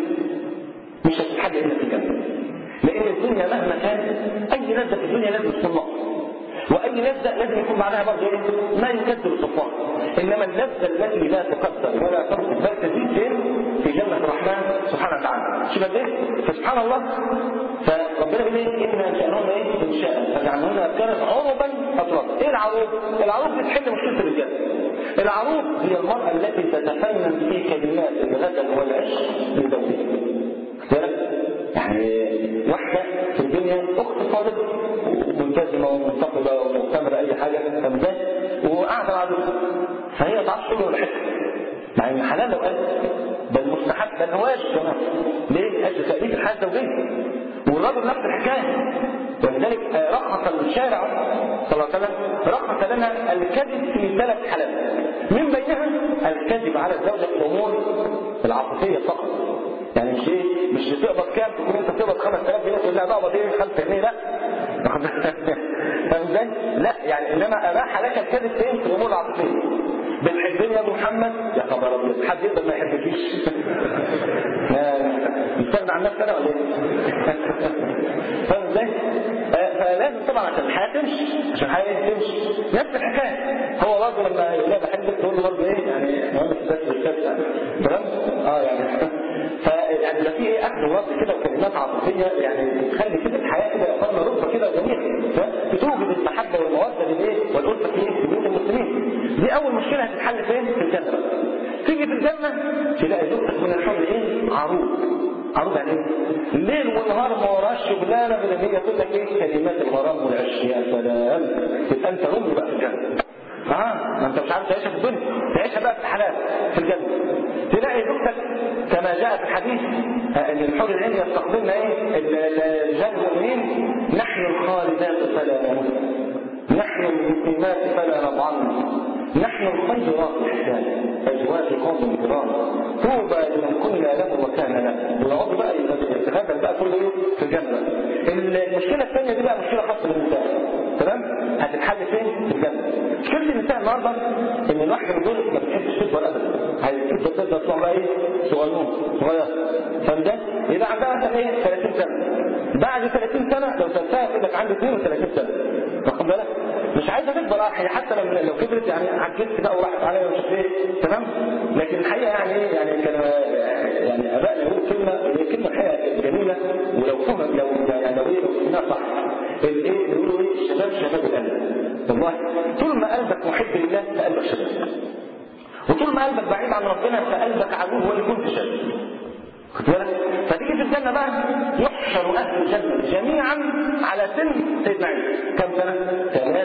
مش هتتحل الا في الجنه لان الدنيا مهما كان اي لذه في الدنيا لازم تكون نقص واي لذه لازم يكون بعدها برضه ايه ما يكذب الصفوان انما اللذه التي لا تقدر ولا تنقص بل تزيد فين في جنه الرحمن سبحانه وتعالى شوف قد ايه فسبحان الله فربنا بيقول ايه ان انشانهم ايه انشاء فجعلناهن افكارا عربا اطرابا ايه العروب العروب دي تحل مشكله الرجال العروب هي المراه التي تتفنن في كلمات الغزل والعشق لزوجها يعني واحدة في الدنيا أخت صادقة ملتزمة ومنتقبة ومؤتمرة أي حاجة فمزاج وقاعدة مع زوجها فهي ما تعرفش تقول ولا حته مع إن حلال لو قال بل مستحب بل هو واجب كمان ليه؟ أجل تأليف الحياة الزوجية والرجل نفس الحكاية ولذلك رخص الشارع صلى الله عليه وسلم رخص لنا الكذب في ثلاث حالات من بينها الكذب على الزوجة في الأمور العاطفية فقط يعني مش ايه مش بتقبض كام تكون انت بتقبض 5000 جنيه تقول لا بقبض ايه 5 جنيه لا فاهم ازاي؟ لا يعني انما اباح لك الكذب فين في الامور العاطفيه بتحبني يا ابو محمد يا خبر ابيض حد يقدر ما يحبكيش نستغنى عن نفسنا ولا ايه فاهم ازاي فلازم طبعا عشان الحياه تمشي عشان الحياه تمشي نفس الحكايه هو برضه لما يقول لها بحبك تقول له برضه ايه يعني مهم في السكس والسكس تمام اه يعني فيعني ده في ايه اخذ ورد كده وكلمات عاطفيه يعني تخلي كده الحياه كده يا اخوانا رفه كده جميله بتوجد المحبه والموده بالايه والالفه في بيوت المسلمين دي اول مشكله هتتحل فين في الجنه بقى تيجي في الجنه تلاقي زوجتك من الحب ايه عروض عروض يعني ايه ليل ونهار ما وراش شغلانه من ان هي تقول لك ايه كلمات الغرام والعشق يا سلام تبقى انت رمز بقى في الجنه اه ما انت مش عارف تعيشها في الدنيا تعيشها بقى في الحلال في الجنه تلاقي زوجتك كما جاء في الحديث ان الحور العين يستقبلنا ايه الرجال المؤمنين نحن الخالدات فلا نموت نحن المسلمات فلا نضعن نحن الخيرات احسان ازواج قوم كرام طوبى لمن كنا له وكان له ويقعد بقى يتغزل بقى كل ايه في الجنه المشكله الثانيه دي بقى مشكله خاصه بالنساء تمام هتتحل فين في الجنه مشكله النساء النهارده ان الواحده من دول ما بتحبش تكبر ابدا هتكبر تقدر تطلع بقى ايه صغيرون صغير فاهم ده يبقى عندها مثلا ايه 30 سنه بعد 30 سنه لو سالتها تقول لك عندي 32 سنه واخد بالك مش عايزه تكبر هي حتى لما لو كبرت يعني عجزت بقى وراحت عليا ومش عارف ايه تمام لكن الحقيقه يعني ايه يعني كان يعني ابائنا يقولوا كلمه هي كلمه الحقيقه جميله ولو فهم لو يعني لو ايه لو فهمناها صح الايه يقولوا ايه الشباب شباب القلب والله طول ما قلبك محب لله فقلبك شباب وطول ما قلبك بعيد عن ربنا فقلبك عدو ولكل شباب خد بالك فتيجي في الجنة بقى يحشر أهل الجنة جميعا على سن سيدنا عيسى كم سنة؟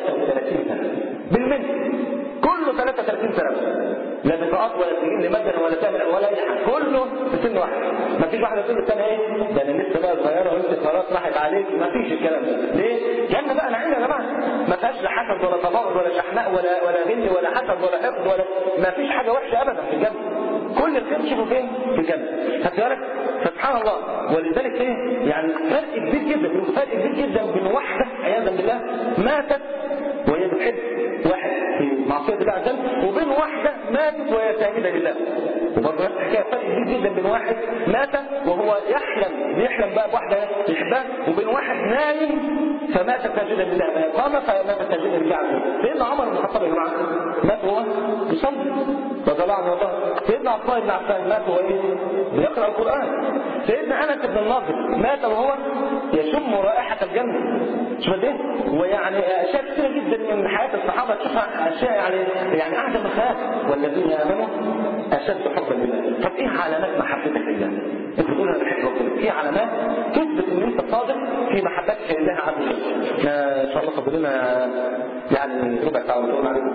33 سنة بالمثل كله 33 سنة لا بطاقات ولا سنين لمدن ولا تعمل ولا أي حاجة كله في سن واحد ما فيش واحدة تقول الثانية إيه ده أنا لسه بقى صغيرة وأنت خلاص راحت عليك ما فيش الكلام ده ليه؟ جنة بقى نعيم يا جماعة ما فيهاش لا حسد ولا تباغض ولا شحناء ولا ولا غل ولا حسد ولا حقد ولا ما فيش حاجة وحشة أبدا في الجنة كل الخير تشوفه فين؟ في الجنة خدت بالك؟ سبحان الله ولذلك ايه يعني فرق كبير جدا فرق كبير جدا بين واحده عياذا بالله ماتت وهي بتحب واحد في معصيه الله عز وجل وبين واحده ماتت وهي ساجده لله وبرضه نفس الحكايه فرق كبير جدا بين واحد مات وهو يحلم بيحلم بقى بواحده يحبها وبين واحد نايم فمات ساجدا لله قام فمات ساجدا لله عز وجل سيدنا عمر بن الخطاب يا جماعه مات وهو يصلي رضي الله عنه وارضاه سيدنا عثمان بن عفان مات وهو ايه؟ بيقرا القران سيدنا انس بن النضر مات وهو يشم رائحه الجنه شوف قد ايه ويعني اشياء كثيره جدا من حياه الصحابه تشوفها اشياء يعني يعني اعجب الخيال والذين امنوا اشد حبا لله طب ايه علامات محبتك لله؟ انت تقول انا بحب ربنا في علامات تثبت ان انت صادق في محبتك لله عز وجل ان شاء الله فاضل لنا يعني ربع ساعه ونقول عليكم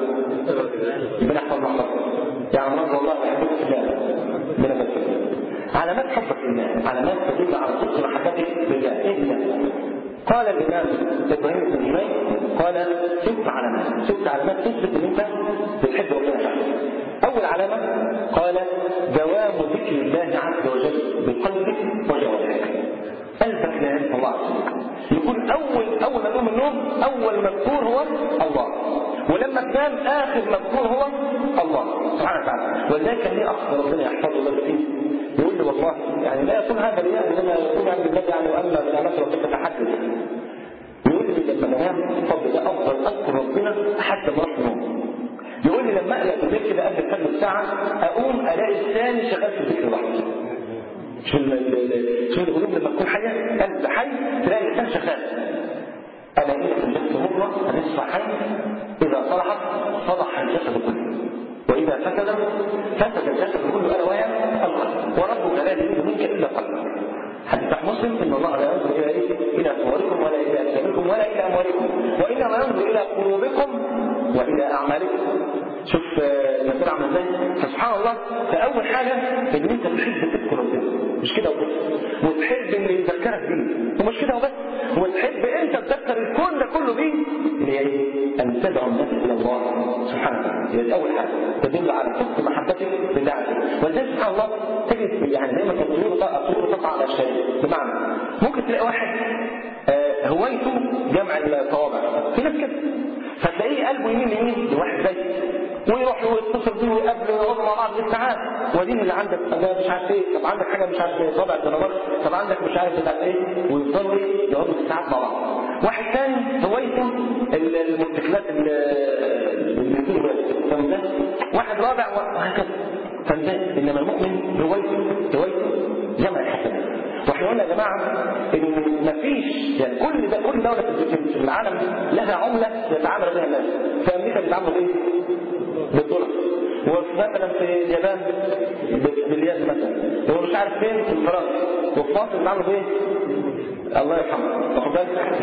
ربنا يحفظنا يعني نرجو الله يحبك في الله ربنا علامات حبك لله علامات تدل على صدق محبتك لله ايه هي قال الامام ابراهيم بن جميل قال ست علامات ست علامات تثبت ان انت بتحب ربنا فعلا اول علامه قال دوام ذكر الله عز وجل بقلبك وجوارحك قلبك لا ينسى الله عز وجل يكون اول اول ما تقوم من النوم اول مذكور هو الله ولما تنام اخر مذكور هو الله سبحانه وتعالى ولذلك كان ليه اخ ربنا يحفظه الله فيه يقول لي والله يعني لا يكون هذا رياء انما يكون عند الله يعني واما بنعمه ربك تحدث يقول لي لما انام فضل ده افضل اذكر ربنا حتى ما اروح النوم يقول لي لما اقلق بالليل كده قبل كام ساعه اقوم الاقي لساني شغال في الذكر لوحده شو شو القلوب لما تكون حيه قلب حي تلاقي اللسان شغال انا في الجسد مره نصف حي اذا صلحت صلح الجسد كله واذا فسد فسد الجسد كله الا وهي القلب وربك لا يريد منك الا قلبك حديث مسلم ان الله لا ينظر الى ايه؟ الى صوركم ولا الى اجسامكم ولا الى اموالكم وانما ينظر الى قلوبكم والى اعمالكم شوف المسألة عامله ازاي فسبحان الله فاول حاجه ان انت تحب تذكر ربنا مش كده وبس وتحب ان يذكرك بيه ومش كده وبس وتحب انت تذكر الكون ده كله بيه اللي هي ايه؟ ان تدعو الناس الى الله سبحانه وتعالى هي اول حاجه تدل على صدق محبتك لله عز وجل ولذلك سبحان الله تجد يعني دايما الطيور الطيور تقع على الشيء بمعنى ممكن تلاقي واحد آه هوايته جمع الطوابع في ناس كده فتلاقيه قلبه يمين يمين لواحد زي ويروح له يتصل يقعدوا مع بعض بالساعات ودين اللي عندك ده مش عارف ايه طب عندك حاجه مش عارف ايه طبع الدنمارك طب عندك مش عارف بتاع ايه ويفضلوا ايه يقعدوا بالساعات مع بعض واحد ثاني هوايته الموتوسيكلات اللي واحد رابع وهكذا فانتهى انما المؤمن هوايته هوايته جمع الحسنات واحنا قلنا يا جماعه ان مفيش يعني كل ده كل دوله في العالم لها عمله يتعامل بها الناس في امريكا بيتعاملوا بايه؟ بالدولار ومثلا في اليابان باليد مثلا هو مش عارف فين في فرنسا وفي مصر بيتعاملوا بايه؟ الله يرحمه واخد بالك؟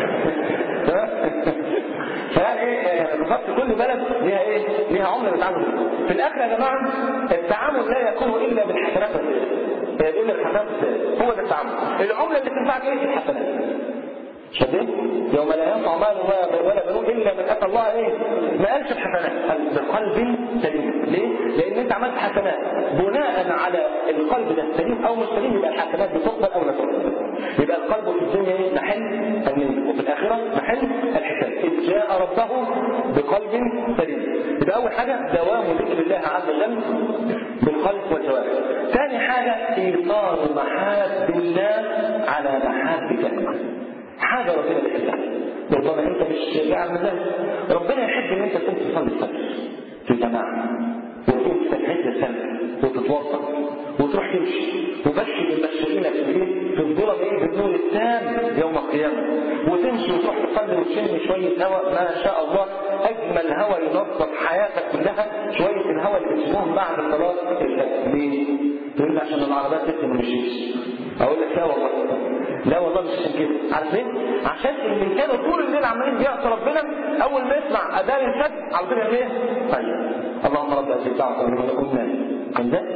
فيعني ايه بالظبط كل بلد ليها ايه؟ ليها عمله بتتعامل بيها في الاخر يا جماعه التعامل لا يكون الا بالحسنات الا الحسنات هو ده التعامل العمله اللي تنفعك ايه؟ الحسنات شايفين؟ يوم لا ينفع مال ولا بنون الا من اتى الله ايه؟ ما قالش الحسنات قال بقلب سليم، ليه؟ لان انت عملت حسنات بناء على القلب ده سليم او مش سليم يبقى الحسنات بتقبل او لا تقبل. يبقى القلب في الدنيا ايه؟ محل النية وفي الاخره محل الحساب، اذ جاء ربه بقلب سليم. يبقى اول حاجه دوام ذكر الله عز وجل بالقلب والجوارح. ثاني حاجه ايثار محاب الله على محابك حاجة ربنا بيحبها ربما انت مش قاعد مزاج ربنا يحب ان انت تقوم تصلي الفجر في جماعة وتقوم تستعد السنة وتتوضا وتروح تمشي وبشر المبشرين في في الظلم ايه بالنور التام يوم القيامة وتمشي وتروح تصلي وتشم شوية هواء ما شاء الله اجمل هواء ينظف حياتك كلها شوية الهواء اللي بتشمهم بعد صلاة الفجر ليه؟ تقول لي عشان العربيات لسه ما مشيتش اقول لك لا والله لا والله مش عشان كده عارفين عشان اللي كانوا طول الليل عمالين بيعصوا ربنا اول ما يسمع اذان الفجر على طول ايه طيب اللهم رب هذه الدعوه قلنا كان ده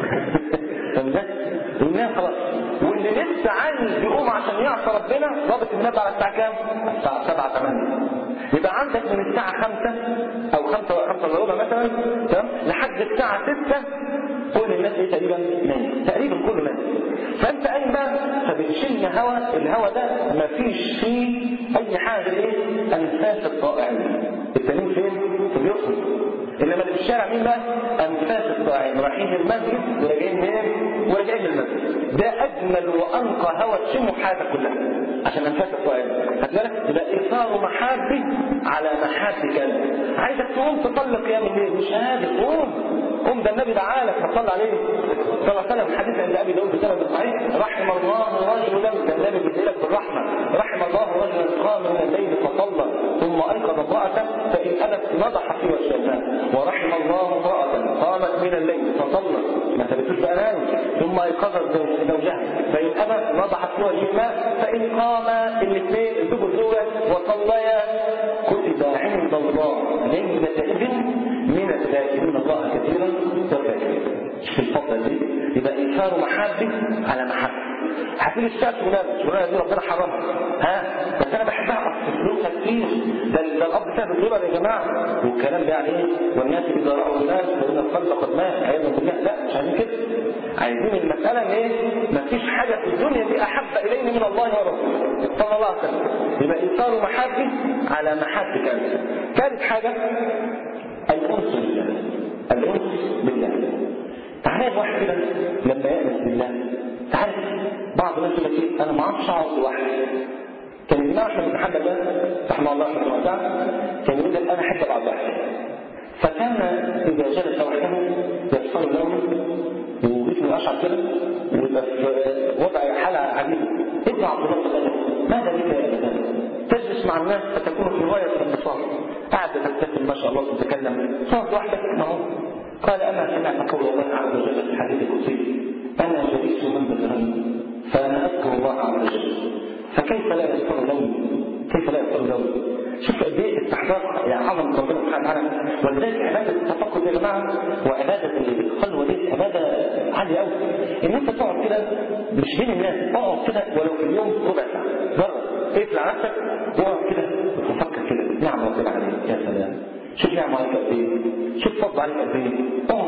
كان ده قلنا خلاص واللي لسه عايز يقوم عشان يعصى ربنا ضابط النبي على الساعه كام؟ الساعه 7 8 يبقى عندك من الساعه 5 او 5 5 الا ربع مثلا تمام لحد الساعه 6 كل الناس ايه تقريبا نايم تقريبا كله نايم فانت قايم بقى فبتشم هواء الهواء ده مفيش فيه اي حاجه ايه انفاس الطائعين التانيين فين في بيوتهم انما اللي في الشارع مين بقى انفاس الطائعين رايحين المسجد وراجعين منين وراجعين من المسجد ده اجمل وانقى هواء تشمه في حياتك كلها عشان انفاس الطائعين هتلاقي يبقى ايثار محابي على محاب كذا عايزك تقوم تصلي قيام الليل مش قادر قوم قوم ده النبي دعالك فصلى عليه صلى الله عليه وسلم حديث عند ابي داود بسند صحيح رحم الله رجلا ده النبي بيقول لك بالرحمه رحم الله رجلا قام من الليل فصلى ثم ايقظ امراته فان ابت نضح في وجه الماء ورحم الله امراه قامت من الليل فصلى ما ثبتوش بقى نام ثم ايقظت زوجها فان ابت نضحت في وجه الماء فان قام الاثنين الزوج والزوجه وصليا كتب عند الله ليلة من الذاكرين الله كثيرا والذاكرين في الفترة دي يبقى إيثار محبة على محبة هتقول الشاب شغلانه شغلانه دي ربنا حرمها ها بس انا بحبها اصل فلوسها كتير ده ده الاب بتاع الدولار يا جماعه والكلام ده يعني ايه والناس اذا راوا الناس فان القلب قد مات عياذا بالله لا مش عايزين كده عايزين المساله ان ايه مفيش حاجه في الدنيا دي احب الينا من الله ورسوله صلى الله عليه وسلم يبقى ايثار محبه على محبه انت ثالث حاجه الانس بالله الانس بالله تعالى واحد كده لما يأنس بالله تعالى بعض الناس يقول لك انا ما اعرفش اقعد لوحدي كان الامام احمد بن حنبل ده رحمه الله رحمه الله كان يقول لك انا احب اقعد لوحدي فكان اذا جلس وحده يبصر لونه وجسمه اشعر كده ويبقى في وضع حاله عجيبه ابن عبد الله بن ماذا بك يا ابدا تجلس مع الناس فتكون في غايه الانبساط قاعد تبتسم ما شاء الله تتكلم صوت وحدك ما هو قال اما سمعت قول الله عز وجل في الحديث القدسي انا جلست من بالغنم فانا اذكر الله عز وجل فكيف لا يذكر لوني كيف لا يذكر لوني شوف قد ايه استحقاق يا عظم ربنا سبحانه وتعالى ولذلك عباده التفقد يا جماعه وعباده الخلوه دي عباده عاليه قوي ان انت تقعد كده مش بين الناس اقعد كده ولو في اليوم ربع ساعه جرب اقفل على نفسك واقعد كده وتفكر كده نعم ربنا عليك يا سلام شوف نعمة عليك قد ايه شوف فضل عليك قد ايه اقعد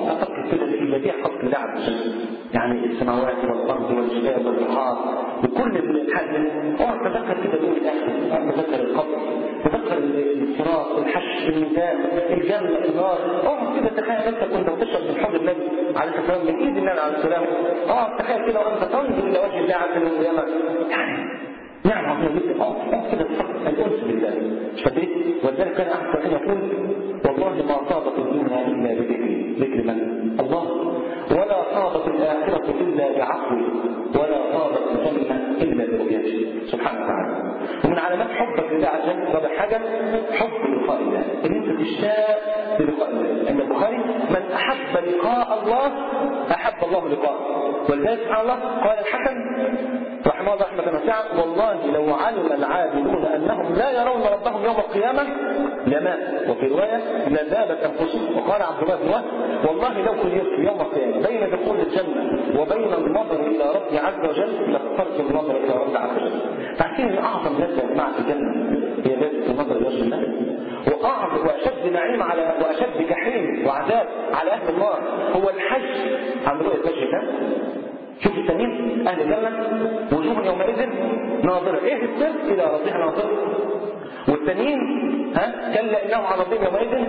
افكر كده في بديع خلق الله عز وجل يعني السماوات والارض والجبال والبحار وكل الحاجة اقعد تذكر كده دول الاخر اقعد تذكر القبر تذكر الصراط الحش الميزان الجنه النار اقعد كده تخيل نفسك وانت بتشرب من حوض النبي عليه الصلاه والسلام من ايد النبي عليه السلام اقعد تخيل كده وانت تنظر الى وجه الله عز وجل القيامه يعني نعم عظيمة جدا اه كده الانس بالله مش فاكرين ولذلك كان احسن ان يقول والله ما طابت الدنيا الا بذكري ذكر من الله ولا طابت الاخره الا بعقلي ولا طابت الجنه الا برؤيته سبحانه وتعالى ومن علامات حبك لله عز وجل رابع حاجه حب لقاء الله ان انت تشتاق للقاء الله ان البخاري من احب لقاء الله احب الله لقاءه ولذلك سبحان الله قال الحسن رحمه الله رحمه واسعه والله لو علم العابدون انهم لا يرون ربهم يوم القيامه لمات وفي روايه لذابت انفسهم وقال عبد الله بن وهب والله لو خيرت يوم القيامه بين دخول الجنه وبين النظر الى ربي عز وجل لاخترت النظر الى ربي عز وجل تعرفين ان اعظم لذه مع الجنه هي لذه النظر الى وجه الله واعظم واشد نعيم على واشد جحيم وعذاب على اهل النار هو الحج عن رؤيه وجه الله شوف التانيين اهل الجنه وجوه يومئذ ناظره ايه السر الى ربها ناظره والتانيين ها كلا انهم على ربهم يومئذ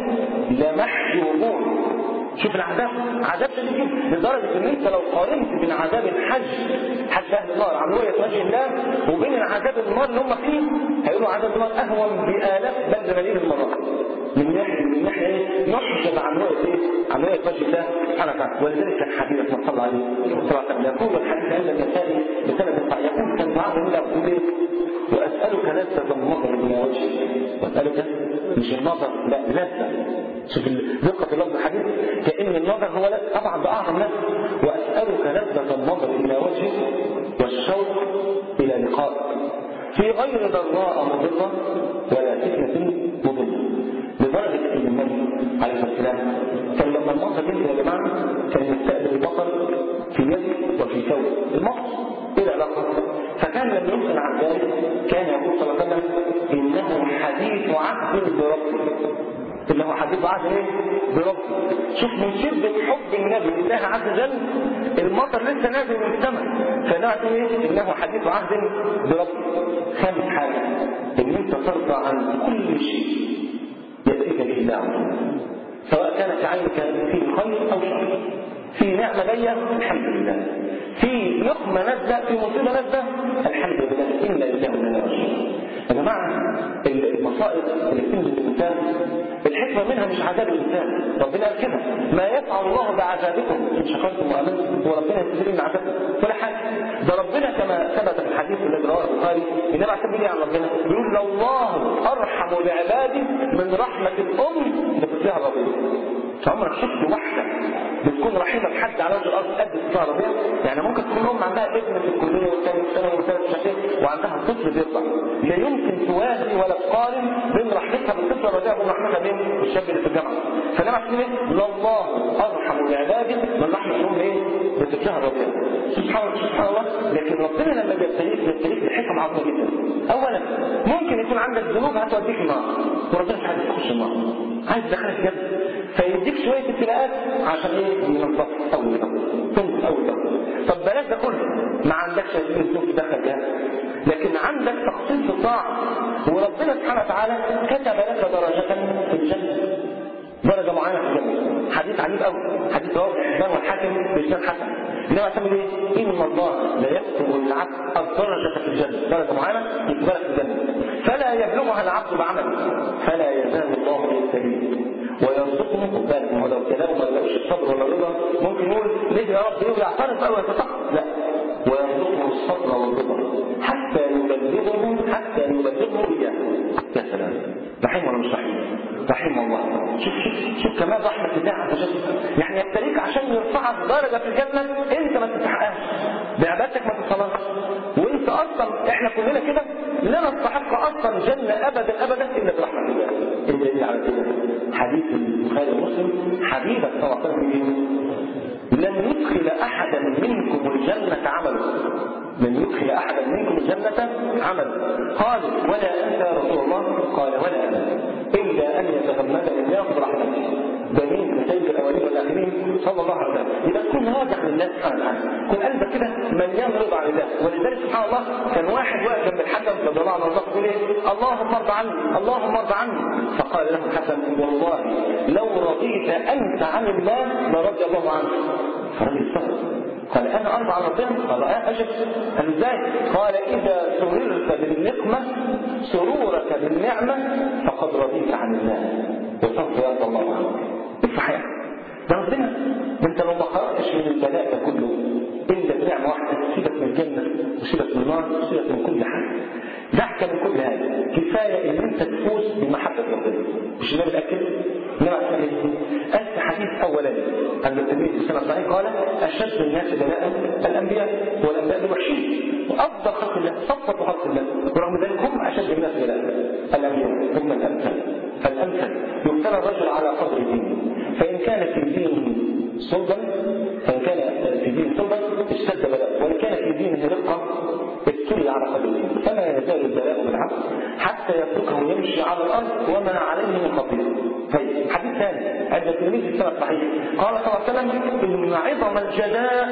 لمحجوبون شوف العذاب عذاب شديد جدا لدرجه ان انت لو قارنت بين عذاب الحج حج اهل النار عن رؤيه وجه الله وبين العذاب النار اللي هم فيه هيقولوا عذاب النار اهون بالاف بل بملايين المرات من ناحيه من ناحيه ايه؟ نحجب عن رؤيه ايه؟ عن رؤيه وجه الله سبحانه وتعالى ولذلك كان حديث ما صلى عليه صلى الله عليه وسلم يقول الحديث عند النسائي بسند يقول كان بعض من يقول ايه؟ واسالك لذه النظر الى وجهك واسالك مش النظر لا لذه شوف دقة اللفظ الحديث كأن النظر هو لا طبعا بأعظم نفس وأسألك لذة النظر إلى وجهك والشوق إلى لقائك في غير ضراء مضرة ولا فتنة مضرة لدرجة أن النبي عليه الصلاة والسلام كان لما المطر ينزل يا جماعة كان يستقبل المطر في يده وفي ثوبه المطر إيه العلاقة؟ فكان لما يسأل عن ذلك كان يقول صلى الله عليه وسلم إنه حديث عهد بربه اللي هو حديث عهد ايه بربه شوف من شدة حب النبي لله عز وجل المطر لسه نازل من السماء فنعت ايه انه حديث عهد بربه خامس حاجة ان انت ترضى عن كل شيء يأتيك به الله عز وجل سواء كانت عينك فيه خير او شر في نعمة جاية الحمد لله في نقمة نازلة في مصيبة نازلة الحمد لله إنا لله وإنا إليه يا جماعة المصائب اللي بتنزل الإنسان الحكمة منها مش عذاب الإنسان ربنا قال كده ما يفعل الله بعذابكم إن شكرتم وآمنتم وربنا يستفيد من عذابكم ولا حاجة ده ربنا كما ثبت في الحديث الذي رواه البخاري النبي عليه الصلاة عن ربنا بيقول لو الله أرحم بعباده من رحمة الأم بطفلها الرضيع عمرك شفت واحدة بتكون رحيمة بحد على وجه الأرض قد الطفل الرضيع يعني ممكن تكون أم عندها ابن في الكلية والثاني في ثانوي والثالث في شهرين وعندها طفل بيطلع لا يمكن توازي ولا تقارن بين رحمتها بالطفل الرضيع وبين رحمتها بين الشاب اللي في الجامعة فلما عشان ايه؟ لله أرحم بعباده من رحمة الأم ايه؟ بطفلها الرضيع سبحان الله سبحان الله لكن ربنا لما بيبتليك بيبتليك بحكم عظيمة جدا أولا ممكن يكون عندك ذنوب هتوديك النار وربنا مش عايز تخش النار عايز تدخلك جنة فيديك شوية ابتلاءات عشان ايه ينظف اول تنظف اول طب بلاش ده كله ما عندكش الذنوب تدخل جهاز لكن عندك تخصيص الطاعة وربنا سبحانه وتعالى كتب لك درجة في الجنة درجة معينة في الجنة حديث عجيب قوي حديث رواه الحسان والحاكم بإسناد حسن إنما يسمى ايه؟ إن الله لا يكتب العبد الدرجة في الجنة درجة معينة يكتبها في الجنة فلا يبلغها العبد بعمل فلا يزال الله يستجيب ويرزقه خد بالك ما هو لو كلامه ما لقوش الصبر ولا الرضا ممكن يقول ليه يا رب يرجع يعترض او يتسخط لا ويرزقه الصبر والرضا حتى يبلغه حتى يبلغه اياه يا سلام رحيم ولا مش رحيم؟ رحيم الله شوف شوف شوف كمان رحمة الله عز وجل يعني يبتليك عشان يرفعك درجة في الجنة انت ما تستحقهاش بعبادتك ما تصلهاش وانت اصلا احنا كلنا كده لا نستحق اصلا جنة ابدا ابدا الا برحمة الله الدليل على كده حديث البخاري ومسلم حبيبك صلى الله عليه وسلم لن يدخل أحدا منكم الجنة عمله لن يدخل أحدا منكم الجنة عمله قالوا ولا أنت يا رسول الله قال ولا أنا إلا أن يتغمدني الله برحمته ده مين سيد الأولين والآخرين صلى الله عليه وسلم يبقى تكون راجع لله سبحانه وتعالى كن قلبك كده مليان رضا عن الله ولذلك سبحان الله كان واحد واقف جنب الحكم رضي الله عنه وارضاه يقول ايه اللهم ارض عني اللهم ارض عني فقال له الحكم والله لو رضيت أنت عن الله لرضي الله عنك فرجل استغرب قال انا ارضى عن ربنا قال اه اجل قال ازاي قال اذا سررت بالنقمه سرورك بالنعمه فقد رضيت عن الله وسوف يرضى الله عنك صحيح ده ربنا ده انت لو ما خرجتش من البلاء ده كله الا بنعمه واحده سيبك من الجنه وسيبك من النار وسيبك من كل حاجه دعك من كل هذا كفايه ان انت تفوز بمحبه ربنا مش النبي الاكل انما أنت حديث أولا عند التلميذ في السنة الصحيح قال أشد الناس بلاء الأنبياء والأنبياء الوحشين وأفضل خلق الله صفة خلق الله ورغم ذلك هم أشد الناس بلاء الأنبياء ثم الأمثل فالأمثل يبتلى الرجل على قدر دينه فإن كان في دينه صلبا فإن كان في دينه صلبا اشتد بلاء وإن كان في دينه رقة ابتلي على قدر دينه فما يزال البلاء بالعبد حتى يتركه يمشي على الأرض وما عليه من خطيئة طيب حديث ثاني عند التلميذ في السنة الصحيح قال صلى الله عليه وسلم إن عظم الجزاء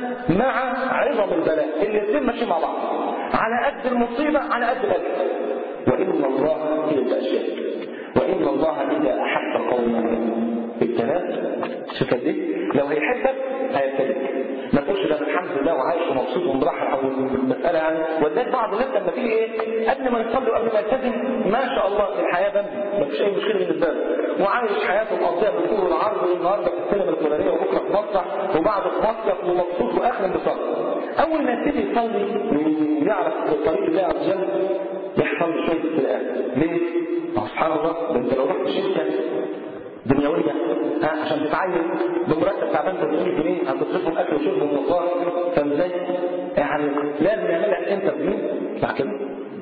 مع عظم البلاء الاثنين ماشيين مع بعض على قد المصيبة على قد الأجر وإن الله هي الأشياء وإن الله إذا أحب قوما ابتلاك شوف قد ايه لو هيحبك هيبتليك ما تقولش ده الحمد لله وعايش ومبسوط ومرحب او المساله يعني ولذلك بعض الناس لما تيجي ايه قبل ما يصلي وقبل ما يلتزم ما شاء الله في الحياه بند ما فيش اي مشكله بالنسبه له وعايش حياته مقضيه بالطول والعرض والنهارده في السينما الفلانيه وبكره في مسرح وبعده في مصيف ومبسوط واخر انبساط اول ما يبتدي يصلي ويعرف طريق الله عز وجل يحصل له شويه ابتلاءات ليه؟ سبحان الله ده انت لو رحت شركه دنيوية ها عشان تتعين بمرتب تعبان 300 جنيه هتصرفهم اكل وشرب ومواصلات فاهم ازاي؟ يعني لازم يعمل لك انترفيو صح كده؟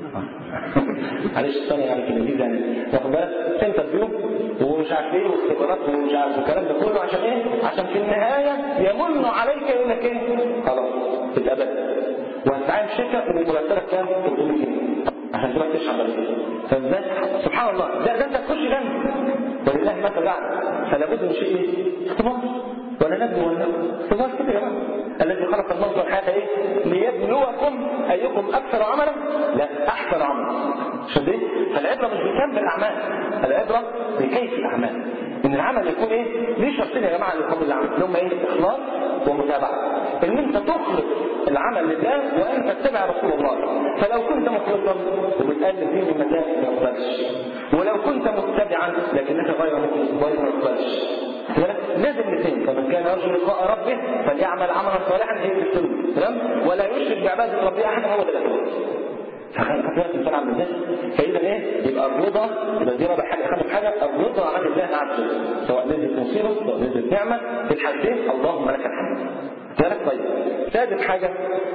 معلش الثانية يعني في الانجليزي يعني واخد بالك انترفيو ومش عارف ايه واختبارات ومش عارف الكلام ده كله عشان ايه؟ عشان في النهاية يمن عليك يقول لك ايه؟ خلاص اتقبلت وهتتعين في شركة ومرتبك كام؟ 300 جنيه عشان تروح تشحن بعد كده فاهم ازاي؟ سبحان الله ده ده انت تخش جنة ولله مثل اعلى فلا بد من شيء ايه؟ اختبار ولا نبلو ولا اختبار كده يا جماعه الذي خلق الموت والحياه ايه؟ ليبلوكم ايكم اكثر عملا؟ لا احسن عملا عشان ايه؟ فالعبره مش بكم الاعمال العبره بكيف الاعمال ان العمل يكون ايه؟ ليه شرطين يا جماعه لقبول العمل اللي هم ايه؟ اخلاص ومتابعه ان انت تخلص العمل لله وان تتبع رسول الله فلو كنت مخلصا وبتقلب فيه من مكان ما يقبلش ولو كنت متبعا لكنك غير مخلص غير ما يقبلش لازم الاثنين فمن كان يرجو لقاء ربه فليعمل عملا صالحا هي السنه تمام ولا يشرك بعباده ربه احدا هو ده الاخلاص فخلق بالك الانسان عن الناس فاذا ايه يبقى الرضا يبقى دي رابع حاجه خامس حاجه الرضا عن الله عز وجل سواء نزلت مصيبه سواء نزلت نعمه في الحالتين اللهم لك الحمد ذلك طيب سادس حاجه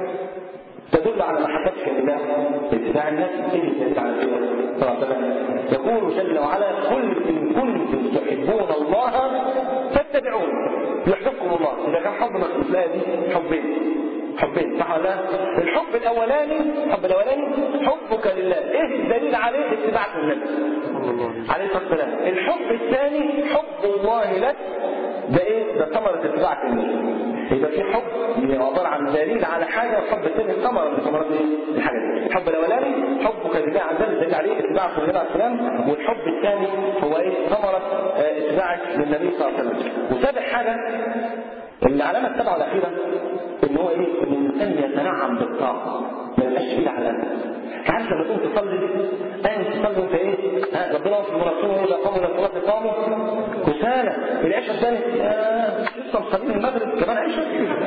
تدل على محبتك لله اتباع الناس ايه الدليل على كده صلى الله عليه وسلم يقول جل وعلا قل ان كنتم تحبون الله فاتبعون يحببكم الله اذا كان حب مكتوب لا دي حبين حبين صح ولا الحب الاولاني الحب الاولاني حبك لله ايه الدليل عليه اتباعك للنبي عليه الصلاه والسلام الحب الثاني حب الله لك ده ايه ده ثمره اتباعك للنبي يبقى في حب عباره عن دليل على حاجه والحب الثاني ثمره من ثمرات ايه الحاجه دي الحب الاولاني حبك لله عز وجل دليل عليه اتباعك للنبي عليه السلام والحب الثاني هو ايه ثمره اتباعك للنبي صلى الله عليه وسلم وسابع حاجه العلامه السبعه الاخيره ان هو ايه ان الانسان يتنعم بالطاقه ما يبقاش فيه على عارف لما تقوم تصلي قايم تصلي انت ايه ها ربنا في مرسوله اذا قاموا الى الصلاه قاموا كسالى العشاء الثاني لسه مصلين المغرب كمان عشاء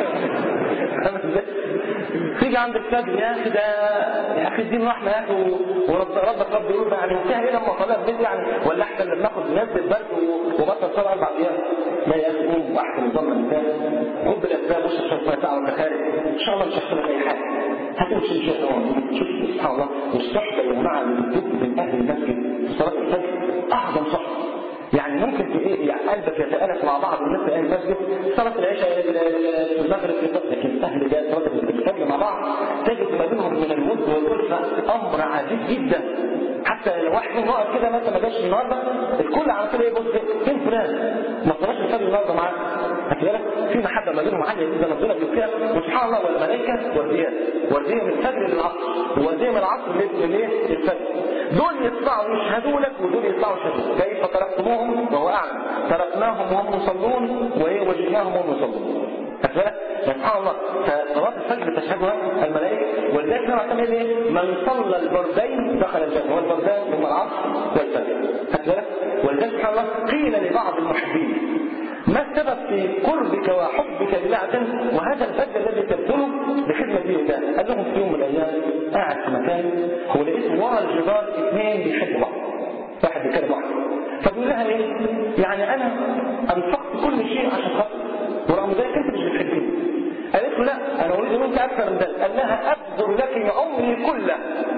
تيجي عند الفجر يا اخي ده يا اخي الدين رحمه يا اخي ورب ربك رب يقول يعني انتهى ايه لما صلاه البيت يعني ولا احسن لما ناخد نزل برد وبطل صلاه اربع ايام لا يا اخي قوم واحسن نظام الانسان خد بالاسباب وش الشيطان ساعه وانت خارج ان شاء الله مش هيحصل لك اي حاجه هتمشي ان شاء الله شوف سبحان الله والصحبه يا جماعه اللي بتدب من اهل المسجد في صلاه الفجر اعظم صحبه يعني ممكن في ايه يعني قلبك يتالف مع بعض الناس الآن المسجد صلاة العشاء في المغرب لكن أهل ده صلاة الفجر مع بعض تجد ما بينهم من الود والألفة أمر عجيب جدا حتى لو واحد واقف كده مثلا ما جاش النهارده الكل على كده يبص فين فلان ما صلاش الفجر النهارده معاه خدت بالك في محبه ما بينهم عاليه جدا ربنا بيذكرها وسبحان الله والملائكه ورديات ورديه من الفجر للعصر ورديه من العصر للايه للفجر دول يطلعوا يشهدوا لك ودول يطلعوا يشهدوا كيف تركتموهم وهو اعلم تركناهم وهم يصلون ووجدناهم وهم يصلون خدت بالك سبحان الله فصلاه الفجر تشهدها الملائكه ولذلك نوع كمان ايه من صلى البردين دخل الجنه والبردان هم العصر والفجر خدت بالك ولذلك سبحان الله قيل لبعض المحبين ما السبب في قربك وحبك لله عز وجل وهذا الفجر الذي تبذله لخدمة دين الله قال لهم في يوم من الأيام قاعد في مكان هو لقيت ورا الجدار اثنين بيحبوا بعض واحد بيكلم واحد فبيقول لها ايه؟ يعني أنا أنفقت كل شيء عشان خاطر ورغم ذلك أنت مش بتحبني قالت له لا أنا أريد منك أكثر من ذلك قال لها أبذل لك عمري كله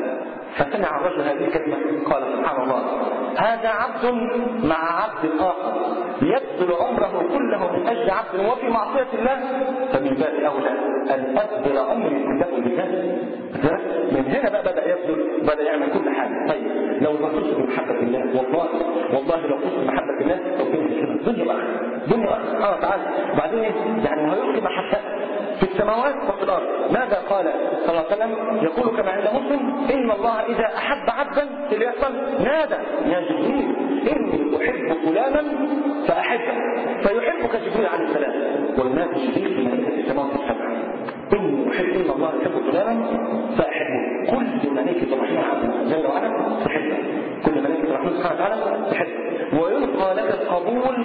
فسمع الرجل هذه الكلمة قال سبحان الله هذا عبد مع عبد آخر يبذل عمره كله من أجل عبد وفي معصية الله فمن باب أولى أن أبذل عمري كله لله من هنا بقى بدأ يبذل بدأ يعمل كل حاجة طيب لو ما كنت بمحبة الله والله والله لو كنت بمحبة الله الدنيا بقى الدنيا بقى سبحانه وتعالى بعدين يعني هيلقي محبته في السماوات وفي الأرض ماذا قال صلى الله عليه وسلم يقول كما عند مسلم إن الله إذا أحب عبدا اللي يحصل نادى يا جبريل إني أحب فلانا فأحبه فيحبك جبريل عليه السلام وينادي جبريل في ملائكة السماوات السبع إني أحب إن الله يحب فلانا فأحبه كل ملائكة الرحمن جل وعلا تحبه كل ملائكة الرحمن سبحانه وتعالى تحبه ويلقى لك القبول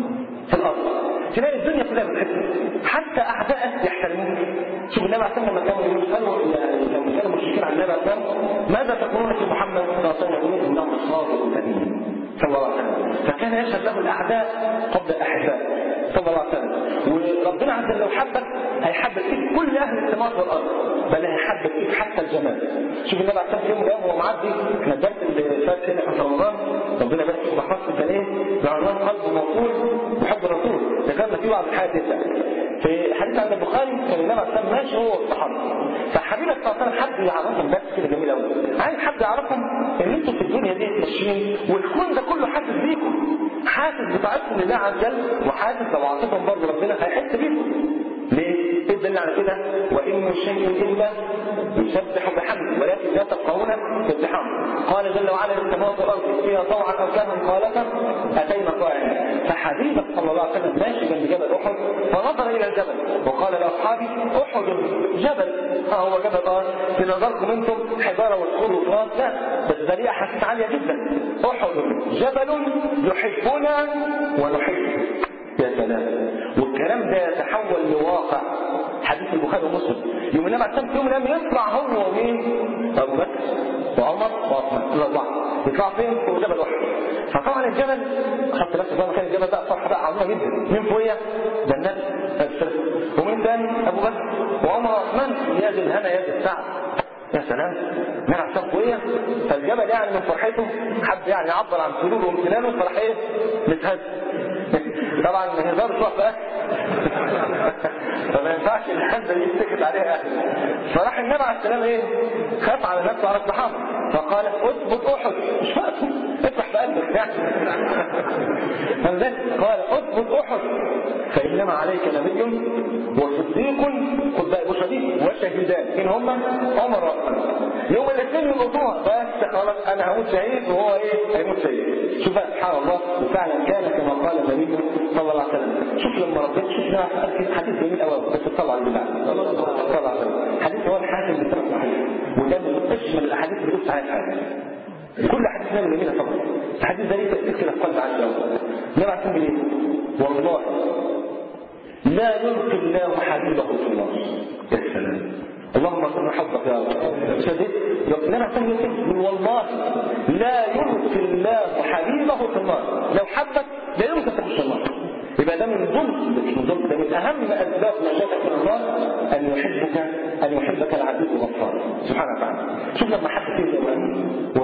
في الأرض تلاقي الدنيا كلها بتحبه حتى أعدائك يحترموك شوف النبي عليه الصلاة والسلام لما كانوا يسألوا لما كانوا مشركين عن النبي عليه الصلاة ماذا تقولون في محمد صلى الله عليه وسلم يقولون إنه صادق أمين صلى الله عليه وسلم فكان يشهد له الأعداء قبل الأحباء صلى الله عليه وسلم وربنا عز وجل لو حبك هيحبك فيك كل أهل السماوات والأرض بل هيحبك فيك حتى الجمال شوف النبي عليه الصلاة والسلام يوم من الأيام وهو معدي احنا الدرس اللي فات هنا في رمضان ربنا يبارك فيك وحفظك كان ايه بعنوان قلب موصول بحب الرسول ذكرنا فيه بعض الحاجات تبدا في حديث عند البخاري كان النبي عليه الصلاه ماشي هو والصحابه فحبيبك صلى الله عليه وسلم حد يعرفهم بس كده جميل قوي عايز حد يعرفهم ان انتوا في الدنيا دي ماشيين والكون ده كله حاسس بيكم حاسس بطاعتكم لله عز وجل وحاسس لو عطيتهم برضه ربنا هيحس بيكم ليه؟ ايه الدليل على كده؟ وان من شيء الا يسبح بحمده ولكن لا تفقهون تسبحهم قال جل وعلا للسماوات والارض فيها طوعا او كان قالتا اتينا طائعين فحبيبك صلى الله عليه وسلم ماشي جنب جبل احد فنظر الى الجبل وقال لاصحابه احد جبل ها هو جبل اه في نظركم انتم حجاره وصخور وتراب لا بس ده ليه احاسيس عاليه جدا احد جبل يحبنا ونحبه يا سلام والكلام ده يتحول لواقع حديث البخاري ومسلم يوم النبي عليه الصلاه يوم النبي يطلع هو ومين؟ ابو بكر وعمر وعثمان الاربعه يطلع فين؟ فوق جبل احد فطبعا الجبل خدت بس بقى مكان الجبل ده فرحه بقى عظيمه جدا مين فوقيه؟ ده النبي ومين تاني؟ ابو بكر وعمر وعثمان يا ذي الهنا يا ذي السعد يا سلام نرى عشان قوية فالجبل يعني من فرحته حد يعني يعبر عن سروره وامتنانه فراح ايه متهز طبعا ما يقدرش يروح بقى فما ينفعش الهزه دي يتسكت عليها اهل فراح النبي عليه السلام ايه خاف على نفسه وعلى الصحابه فقال اثبت احد مش وقته افتح بقلبك يعني قال اثبت احد فانما عليك نبي وصديق خد بقى وشهيد وشهيدان ان هم عمر وعثمان يوم الاثنين يلقطوها بس خلاص انا هموت شهيد وهو ايه هيموت شهيد شوف بقى سبحان الله وفعلا كان كما قال النبي صلى الله عليه وسلم شوف لما ربنا شوف ده حديث جميل قوي بس طلع على البدع صلى الله عليه وسلم حديث هو الحاكم بسبب صحيح وده من اجمل الاحاديث اللي بتقول عليها حاجه كل حديث نبي جميله طبعا الحديث ده ليه تاثير كده في قلب عز وجل النبي عليه السلام والله لا يلقي الله حبيبه في النار يا سلام اللهم صل حظك يا رب شديد النبي عليه السلام والله لا يلقي الله حبيبه في النار لو حبك لا يمكن تخش النار يبقى ده من ضمن مش من ضمن ده من اهم اسباب نجاتك من النار ان يحبك ان يحبك العزيز الغفار سبحانه وتعالى شوف لما حد فيه زمان ورموه في النار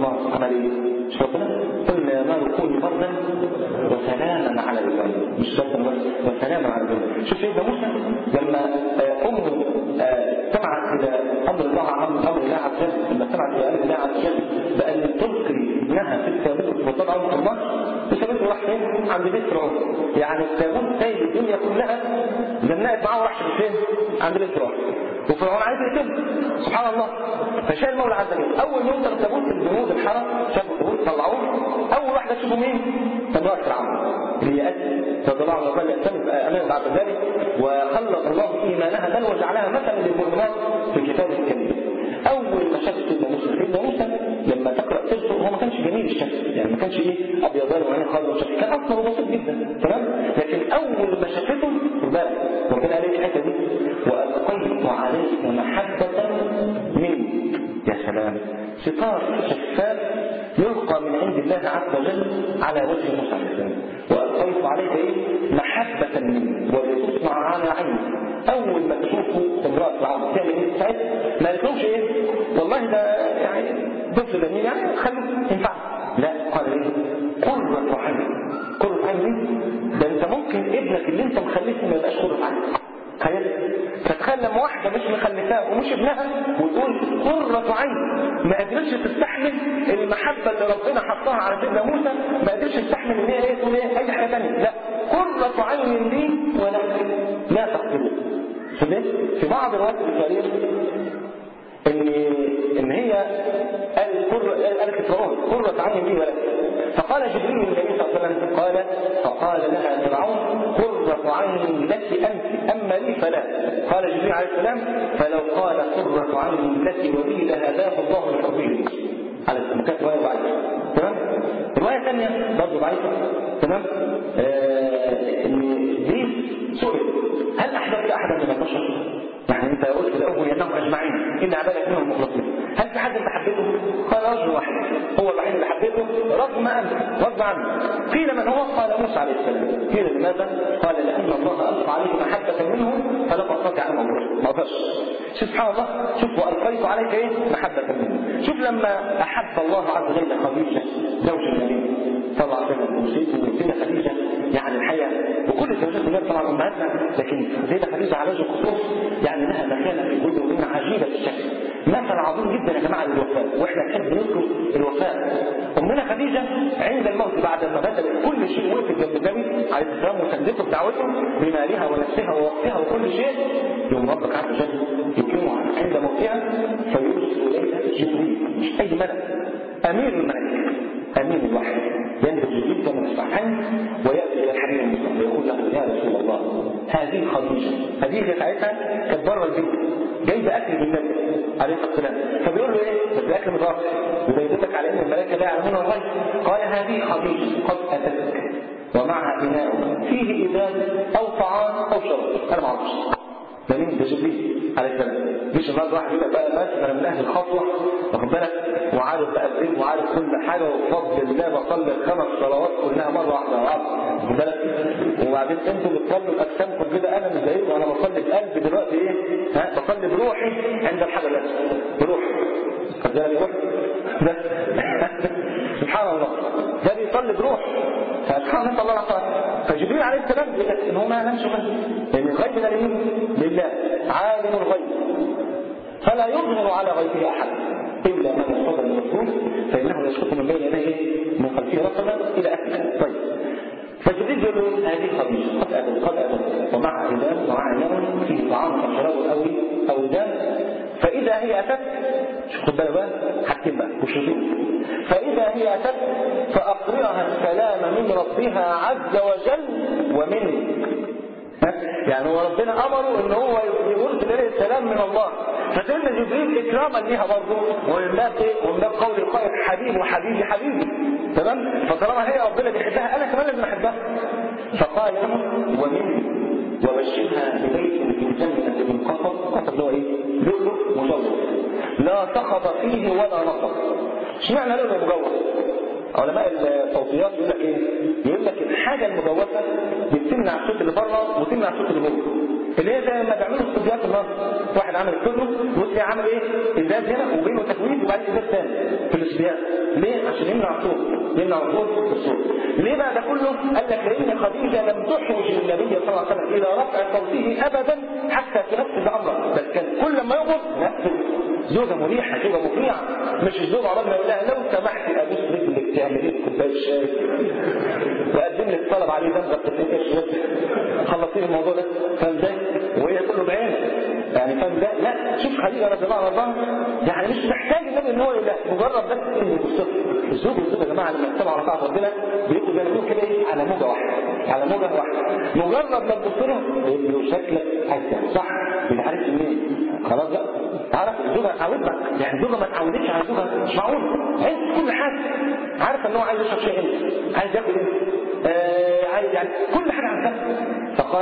النار عمل ايه؟ مش ربنا قلنا يا نار كوني بردا وسلاما على ابراهيم مش بردا بس وسلاما على ابراهيم شوف سيدنا موسى لما آه، امه آه، سمعت الى امر الله امر امر الله عز وجل لما سمعت الى امر الله عز وجل بان تلقي ابنها في التابوت وتضعه في النار وسابته راح فين؟ عند بيت فرعون يعني التابوت سايب الدنيا كلها زنقت معاه وراح فين؟ عند بيت فرعون وفرعون عايز يقتله سبحان الله فشاء المولى عز وجل اول ما يوصل التابوت الجنود الحرم شافوا التابوت طلعوه اول واحده تشوفوا مين؟ امراه فرعون اللي هي اسد رضي الله عنها وقال يأتمد امام بعد ذلك وخلق الله ايمانها بل وجعلها مثلا للمؤمنات في كتاب الكريم اول ما شافت سيدنا موسى سيدنا موسى لما تقرا سيرته هو ما كانش جميل الشكل يعني ما كانش ايه ابيضان وعينيه خضراء وشكل كان اصلا بسيط جدا تمام لكن اول ما شافته خد بالك ربنا قال ايه الحته دي والقيت عليك محبه مني يا سلام ستار شفاف يلقى من عند الله عز وجل على وجه موسى عليه السلام والقيت عليك ايه محبه مني ولتصنع على عيني اول ما تشوفوا امراه فرعون تعمل ايه ساعتها ما قالتلهمش ايه والله ده يعني طفل جميل يعني خليه ينفع لا قال ايه قرة عين قرة عين دي ده انت ممكن ابنك اللي انت مخلفه ما يبقاش قرة عين تخيل فتخيل لما واحدة مش مخلفاه ومش ابنها وتقول قرة عين ما قدرتش تستحمل المحبة اللي ربنا حطها على سيدنا موسى ما قدرتش تستحمل ان هي ايه تقول ايه اي حاجة ثانيه لا قرة عين لي ولك لا تقتلوه في بعض الروايات البخارية ان ان هي قال قالت فرعون قرة عين لي ولك فقال جبريل للنبي صلى الله عليه وسلم قال فقال لها فرعون قرة عين لك انت اما لي فلا قال جبريل عليه السلام فلو قال قرة عين لك ولي لهداه الله لحبه على السلام كانت رواية ضعيفة تمام رواية ثانية برضه ضعيفة تمام آه ان ابليس سئل هل احدث احدا من البشر؟ يعني انت قلت الاول انهم اجمعين ان عبادك منهم مخلصين هل في حد انت حبيته؟ قال رجل واحد هو الوحيد اللي حبيته رغم انت رغم عنه قيل من هو؟ قال موسى عليه السلام قيل لماذا؟ قال لان الله القى عليه محبه منه فلم استطع ان امره ما اقدرش سبحان الله شوف والقيت عليك ايه؟ محبه منه شوف لما احب الله عز وجل خديجه زوج النبي صلى الله عليه وسلم وسيدنا وسيدنا خديجه يعني الحقيقه وكل زوجات النبي طبعا امهاتنا لكن سيدنا خديجه على وجه الخصوص يعني لها مكانه في قلوبنا عجيبه الشكل مثل عظيم جدا يا جماعه للوفاء واحنا نحب نذكر الوفاء امنا خديجه عند الموت بعد ما بدل كل شيء وقفت جنب النبي عليه السلام وسدته بدعوته بمالها ونفسها ووقتها وكل شيء يوم ربك عز وجل يكرمها عند موتها فيرسل اليها جبريل مش اي ملك امير الملائكه امين الوحي ينزل جبريل كما تسمعين وياتي الى الحبيب المصطفى ويقول له يا رسول الله هذه خديجه خديجه ساعتها كانت بره البيت جايبه اكل للنبي عليه الصلاه والسلام فبيقول له ايه بس الاكل متوفر وده يدلك على ان الملائكه لا يعلمون الغيب قال هذه خديجه قد اتتك ومعها اناء فيه ازاز او طعام او شراب انا ما اعرفش ده مين ده جبريل عليه السلام مش النهارده واحد يبقى بقى مثلا من اهل الخطوه واخد بالك وعارف بقى الدين وعارف كل حاجه وبفضل الله بصلي الخمس صلوات كلها مره واحده واخد بالك وبعدين انتوا بتصلوا باجسامكم كده انا مش زيكم انا بصلي بقلبي دلوقتي ايه ها بصلي بروحي عند الحجر الاسود بروحي خد بالك روح سبحان الله ده بيصلي بروح فسبحان الله الله تعالى فجبريل عليه السلام يقول لك ان هو ما يعلمش غيب لان الغيب ده لمين؟ لله عالم الغيب فلا يظهر على غيبه احد الا من ارتضى من الرسول فانه يسقط من بين يديه من خلفه رقبه الى اخره طيب فجبريل يقول له هذه خديجه قد اتت قد اتت ومع إدام ومع نار فيه طعام وشراب او او دم فاذا هي اتت شوف خد بالك بقى حاجتين بقى وشذوذ فاذا هي اتت فاقرئها السلام من ربها عز وجل ومنه يعني هو ربنا امره ان هو يرسل اليه السلام من الله فسيدنا جبريل اكراما ليها برضه ومن باب ايه؟ ومن باب قول القائل حبيب وحبيبي حبيبي تمام فطالما هي ربنا بيحبها انا كمان لازم احبها فقال له ومن وبشرها ببيت في الجنه من قصب قصب اللي هو ايه؟ لؤلؤ مجوز لا سخط فيه ولا نصب اشمعنى لؤلؤ مجوز؟ علماء الصوتيات يقول لك ايه؟ يقول لك الحاجه المجوفه بتمنع الصوت اللي بره وتمنع الصوت اللي جوه. اللي هي زي ما بيعملوا استوديوهات النص واحد عمل استوديو وتلاقي عامل ايه ازاز هنا وبينه تكوين وبعد ازاز ثاني في الاستوديوهات ليه عشان يمنع الصوت يمنع الصوت الصوت ليه بقى ده كله قال لك لان خديجه لم تحوج النبي صلى الله عليه وسلم الى رفع صوته ابدا حتى تنفذ امره بل كان كل ما يغضب نفذ زوجه مريحه زوجه مقنعه مش الزوج عرضنا يقول لها لو سمحت ابوس رجلك تعملي لي كوبايه شاي وقدم لك طلب عليه زنقه تتنكش خلصين الموضوع ده فاهم ازاي؟ وهي تقول له بعين يعني فاهم ده لا شوف خليل رضي الله عنه يعني مش محتاج النبي ان هو يقول لا مجرد بس انه يبص الزوج والزوجه يا جماعه لما يجتمعوا على طاعه ربنا بيبقوا زي ما بيقولوا كده ايه على موجه واحده على موجه واحده مجرد ما تبص له بيقول له شكلك حاجه صح انت عارف منين خلاص بقى تعرف الزوجه اتعودت يعني الزوجه ما اتعودتش على الزوجه مش معقول عايز كل حاجه عارف ان هو عايز يشرب شيء امتى عايز ياكل امتى آه عايز يعني كل حاجه عندها فقال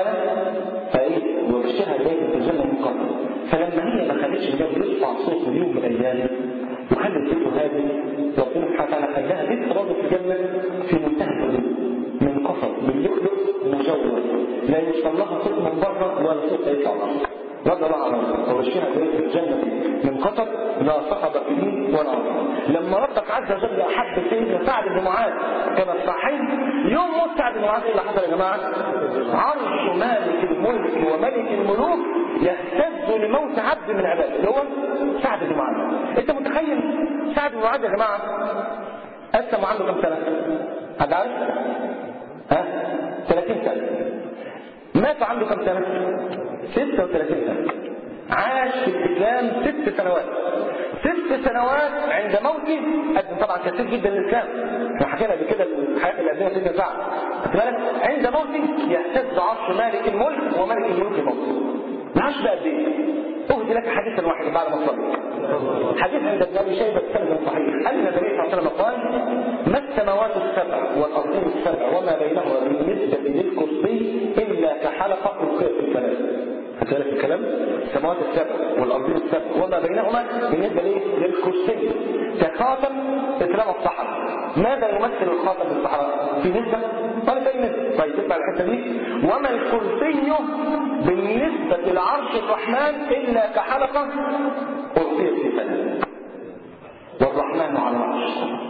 فايه وبشرها بيت في الجنه من قبل فلما هي ما خدتش الجو يرفع صوته يوم من الايام وخلت بيته هذه ربنا سبحانه وتعالى خلاها بيت راضي في الجنه في منتهى الهدوء من قصب من لؤلؤ مجوز لا يوصل لها صوت من بره ولا صوت يطلع بره رضي الله عنه وبشرها بيت في الجنه من قصب لا صحب فيه ولا عظم لما ربك عز وجل احب سيدنا سعد بن معاذ كما الصحيح يوم موت سعد بن معاذ ايه اللي حصل يا جماعه؟ عرش مالك الملك وملك الملوك يهتز لموت عبد من عباده اللي هو سعد بن معاذ انت متخيل سعد بن معاذ يا جماعه اسلم عنده كم سنه؟ حد عارف؟ ها؟ 30 سنه مات عنده كم سنه؟ 36 سنه عاش في الإسلام ست سنوات ست سنوات عند موته قدم طبعا كثير جدا للإسلام احنا حكينا قبل كده الحياة اللي قدمها سيدنا سعد بالك عند موته يهتز عرش مالك الملك وملك الملك موته معاش بقى قد ايه؟ أهدي لك حديثا واحدا بعد ما صلي حديث عند ابن ابي شيبه بسند صحيح ان النبي صلى الله عليه وسلم قال ما السماوات السبع والارضين السبع وما بينهما بالنسبه للكرسي الا كحلقه القيت في الكلام هتعرف الكلام السماوات السبع والارضين السبع وما بينهما بالنسبه ليه للكرسي كخاتم اترمى الصحراء ماذا يمثل الخاتم في الصحراء في نسبه قال في نسبه طيب تتبع الحته دي وما الكرسي بالنسبه لعرش الرحمن الا كحلقه القيت في فلك والرحمن على العرش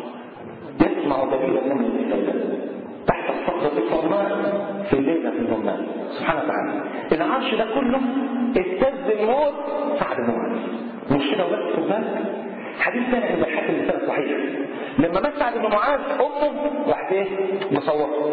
يسمع دليل النمل في الليل تحت الصخرة الصماء في الليلة في الظلام سبحانه وتعالى العرش ده كله اهتز الموت سعد الموت مش كده وبس في بالك حديث ثاني عند الحاكم لسان صحيح لما مات سعد بن معاذ امه راحت ايه مصوته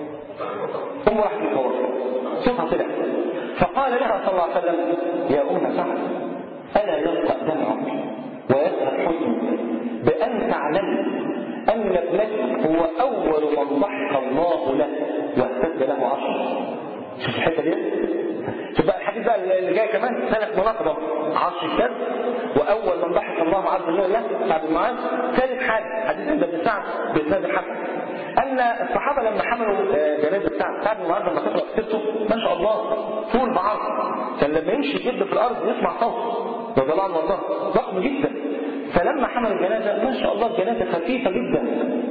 امه راحت مصوته صوتها طلع فقال لها صلى الله عليه وسلم يا ام سعد الا يلقى دمعك ويذهب حزنك بان تعلم أن ابنك هو أول من ضحك الله له واهتز له عرشه شوف الحتة دي شوف بقى الحديث بقى اللي جاي كمان ثلاث مناقضة عرش الكذب وأول من ضحك الله عز وجل له سعد بن معاذ ثالث حاجة حديث عند ابن سعد بإسناد الحسن أن الصحابة لما حملوا جنازة سعد سعد بن معاذ لما تقرأ سيرته ما شاء الله طول بعرض كان لما يمشي جد في الأرض يسمع صوت رضي الله عنه وارضاه ضخم جدا فلما حملوا الجنازة ما شاء الله الجنازة خفيفة جدا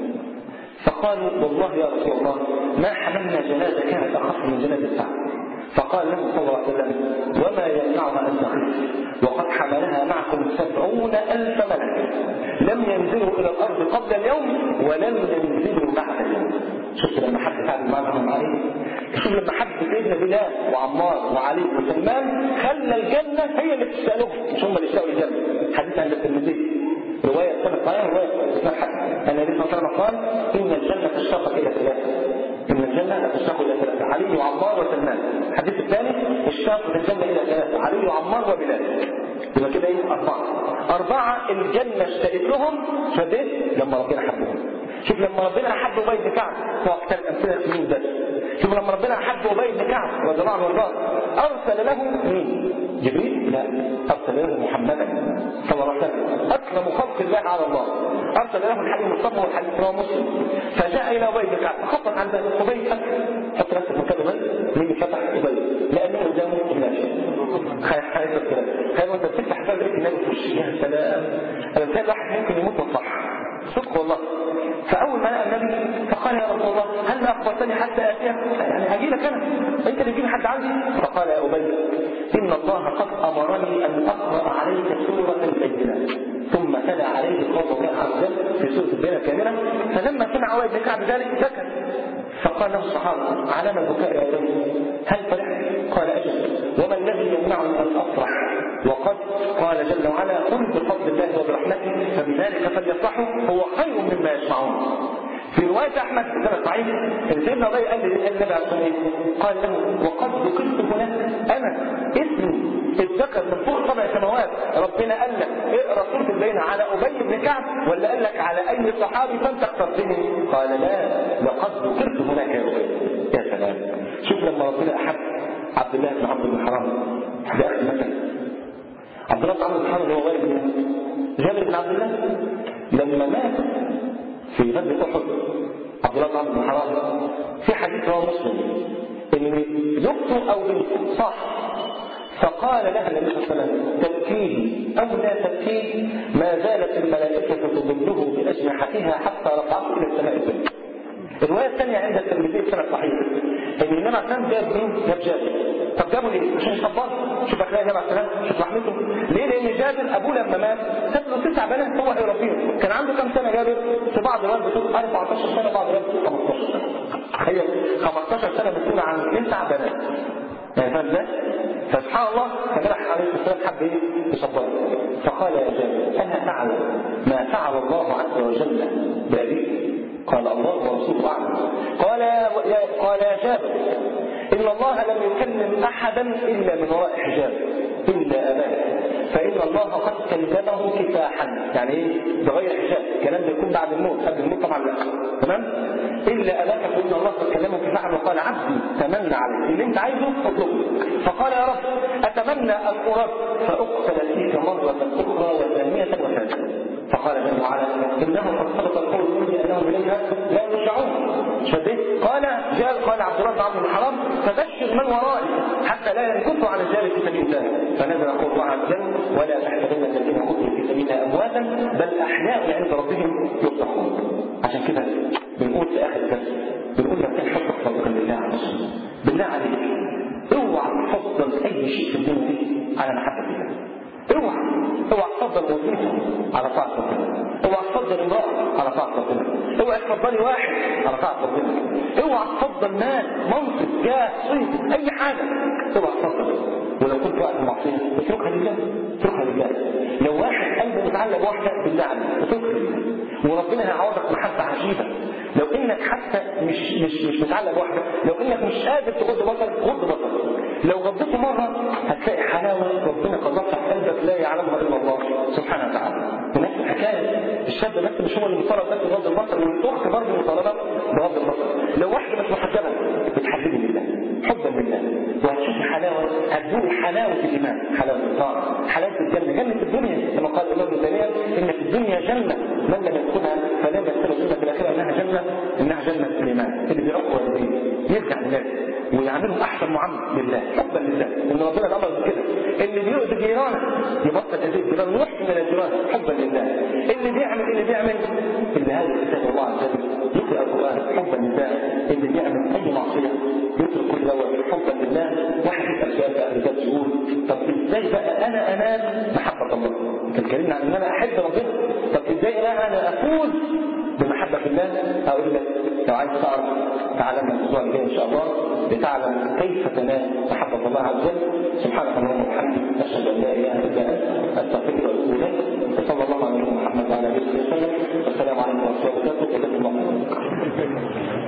فقالوا والله يا رسول الله ما حملنا جنازة كانت أخف من جنازة سعد فقال له صلى الله عليه وسلم وما يمنعها أن تخف وقد حملها معكم سبعون ألف ملك لم ينزلوا إلى الأرض قبل اليوم ولم ينزلوا بعد اليوم شفت لما حد فعل معهم عليه شوف لما حد سيدنا بلال وعمار وعلي وسلمان خلى الجنة هي اللي تسألهم مش هم اللي يسألوا الجنة حديث عن الترمذي رواية سنة صحيحة رواية اسمها حد النبي صلى الله عليه وسلم قال إن الجنة تشتاق إلى ثلاثة إن الجنة تشتاق إلى ثلاثة علي وعمار وسلمان الحديث الثاني اشتاقت الجنة إلى ثلاثة علي وعمار وبلال يبقى كده إيه أربعة أربعة الجنة اشتقت لهم فبيت لما ربنا حبهم شوف لما ربنا أحب أبي بن كعب هو أكثر الأمثلة سنين بس شوف لما ربنا أحب أبي بن كعب رضي الله عنه وارضاه أرسل له مين؟ جبريل؟ لا أرسل له محمدا صلى الله عليه وسلم أكرم خلق الله على الله أرسل له الحديث المصطفى والحديث رواه مسلم فجاء إلى أبي بن كعب خطا عند أبي حط نفسك مكان أبي مين فتح أبي لأنه قدامه الناشئ خايف خايف كده خايف وأنت بتفتح باب لقيت النبي في وشك يا سلام أنا مثال واحد ممكن يموت من صح صدق والله فاول ما لقى النبي فقال يا رسول الله هل ما اخبرتني حتى اتيك يعني هجي لك انا انت اللي تجيب حد عندي فقال يا ابي ان الله قد امرني ان اقرا عليك سوره البينه ثم تلا عليه قول الله عز وجل في سوره البينه كامله فلما سمع ابي بن كعب ذلك بكى فقال له الصحابه على ما البكاء يا ابي هل فرحت قال اجل وما الذي يمنعني ان افرح وقد قال جل وعلا قل بفضل الله وبرحمته فبذلك فليفرحوا هو خير مما يسمعون في رواية أحمد في السنة الصحيح إن سيدنا أبي قال للنبي عليه الصلاة قال له وقد ذكرت هناك أنا اسمي اتذكر من فوق سبع سماوات ربنا قال لك اقرا سورة البينة على أبي بن كعب ولا قال لك على أي صحابي فأنت اخترتني قال لا لقد ذكرت هناك يا أبي يا سلام شوف لما ربنا أحب عبد الله بن عمرو بن حرام ده أخي مثلا عبد الله بن عمرو بن حرام هو غير جابر بن عبد الله لما مات في غزوة أحد عبد الله بن عمرو بن حرام في حديث رواه مسلم ان زوجته او بنته صح فقال لها النبي صلى الله عليه وسلم تبكيه او لا تبكيه ما زالت الملائكه تظله باجنحتها حتى رفعته الى السماء الدنيا الروايه الثانيه عند الترمذي في سنه صحيح ان النبي عليه الصلاه جاب مين؟ جاب جابر طب جابوا ليه؟ عشان يصبر شوف اخلاق النبي عليه الصلاه شوف رحمته ليه؟ لان جابر ابوه لما مات ساب له تسع بنات هو هيربيهم كان عنده كام سنه جابر؟ في بعض الروايات بتقول 14 سنه بعض الروايات بتقول 15 سنه تخيل 15 سنه بتقول عن تسع بنات يعني فاهم ده؟ فسبحان الله فجرح عليه الصلاه والسلام حب ايه؟ يصبره فقال يا جابر انا تعلم ما فعل الله عز وجل بابيك قال الله ورسوله اعلم قال يا قال يا جابر ان الله لم يكلم احدا الا من وراء حجاب الا اباه فان الله قد كلمه كفاحا يعني ايه بغير حجاب الكلام ده يكون بعد الموت قبل الموت طبعا لا تمام الا اباك فان الله قد كلمه كفاحا وقال عبدي تمنى عليه اللي انت عايزه اطلبه فقال يا رب اتمنى ان ارد فاقتل فيك مره اخرى وثانيه وثالثه فقال جل وعلا انه قد صدق القول مني انهم اليها لا يرجعون شديد قال جاء قال عبد الله بن عمرو بن حرام فبشر من ورائي حتى لا ينكفوا عن الجار في سبيل الله فنزل قول الله عز وجل ولا تحسبن الذين قتلوا في سبيل الله امواتا بل احياء عند ربهم يرزقون عشان كده بنقول في اخر الدرس بنقول لك حبك صدقا لله عز وجل بالله عليك اوعى تفضل اي شيء في الدنيا دي على محبه الله اوعى اوعى تفضل وظيفه على طاعه ربنا اوعى تفضل امراه على طاعه ربنا اوعى تفضلي واحد على طاعه ربنا اوعى تفضل مال منصب جاه صيت اي حاجه اوعى تفضل ولو كنت وقت معصيه اتركها لله اتركها لله لو واحد قلبه متعلق بواحده بالله عليك اتركها لله وربنا هيعوضك محبه عجيبه لو انك حتى مش مش مش متعلق بواحده لو انك مش قادر تغض بصرك غض بصرك لو غضيته مره هتلاقي حلاوه ربنا قذفها في قلبك لا يعلمها الا الله سبحانه وتعالى ونفس الحكايه الشاب بس مش هو اللي مطالب بس بغض البصر والاخت برضه مطالبه بغض البصر لو واحده مش محجبه بتحببي لله حبا لله وهتشوفي حلاوه هتذوقي حلاوه الايمان حلاوه الطاعه حلاوه الجنه جنه الدنيا كما قال الامام ابن تيميه ان في الدنيا جنه من لم يدخلها فلم يدخل الجنه في الاخره انها جنه انها جنه الايمان اللي بيعقوا والديه يرجع لله ويعملهم احسن معامله لله حبا لله ان ربنا الامر بكده اللي بيؤذي جيرانه يبطل اذى الجيران ويحسن الى الجيران حبا لله اللي بيعمل اللي بيعمل اللي هذا كتاب الله عز وجل يقرا القران حبا لله اللي بيعمل اي معصيه يترك كل دوت حبا لله واحد يسال سؤال بقى رجال يقول طب ازاي بقى انا انال محبه الله انت اتكلمنا عن ان انا احب ربنا طب ازاي بقى انا افوز بمحبه الله اقول لك لو عايز تعرف تعلم الاسبوع الجاي ان شاء الله لتعلم كيف تنال محبه الله عز وجل سبحانك اللهم وبحمدك اشهد ان لا اله الا انت استغفرك واتوب اليك وصلى الله على نبينا محمد وعلى اله وصحبه وسلم والسلام عليكم ورحمه الله وبركاته وجزاكم الله خيرا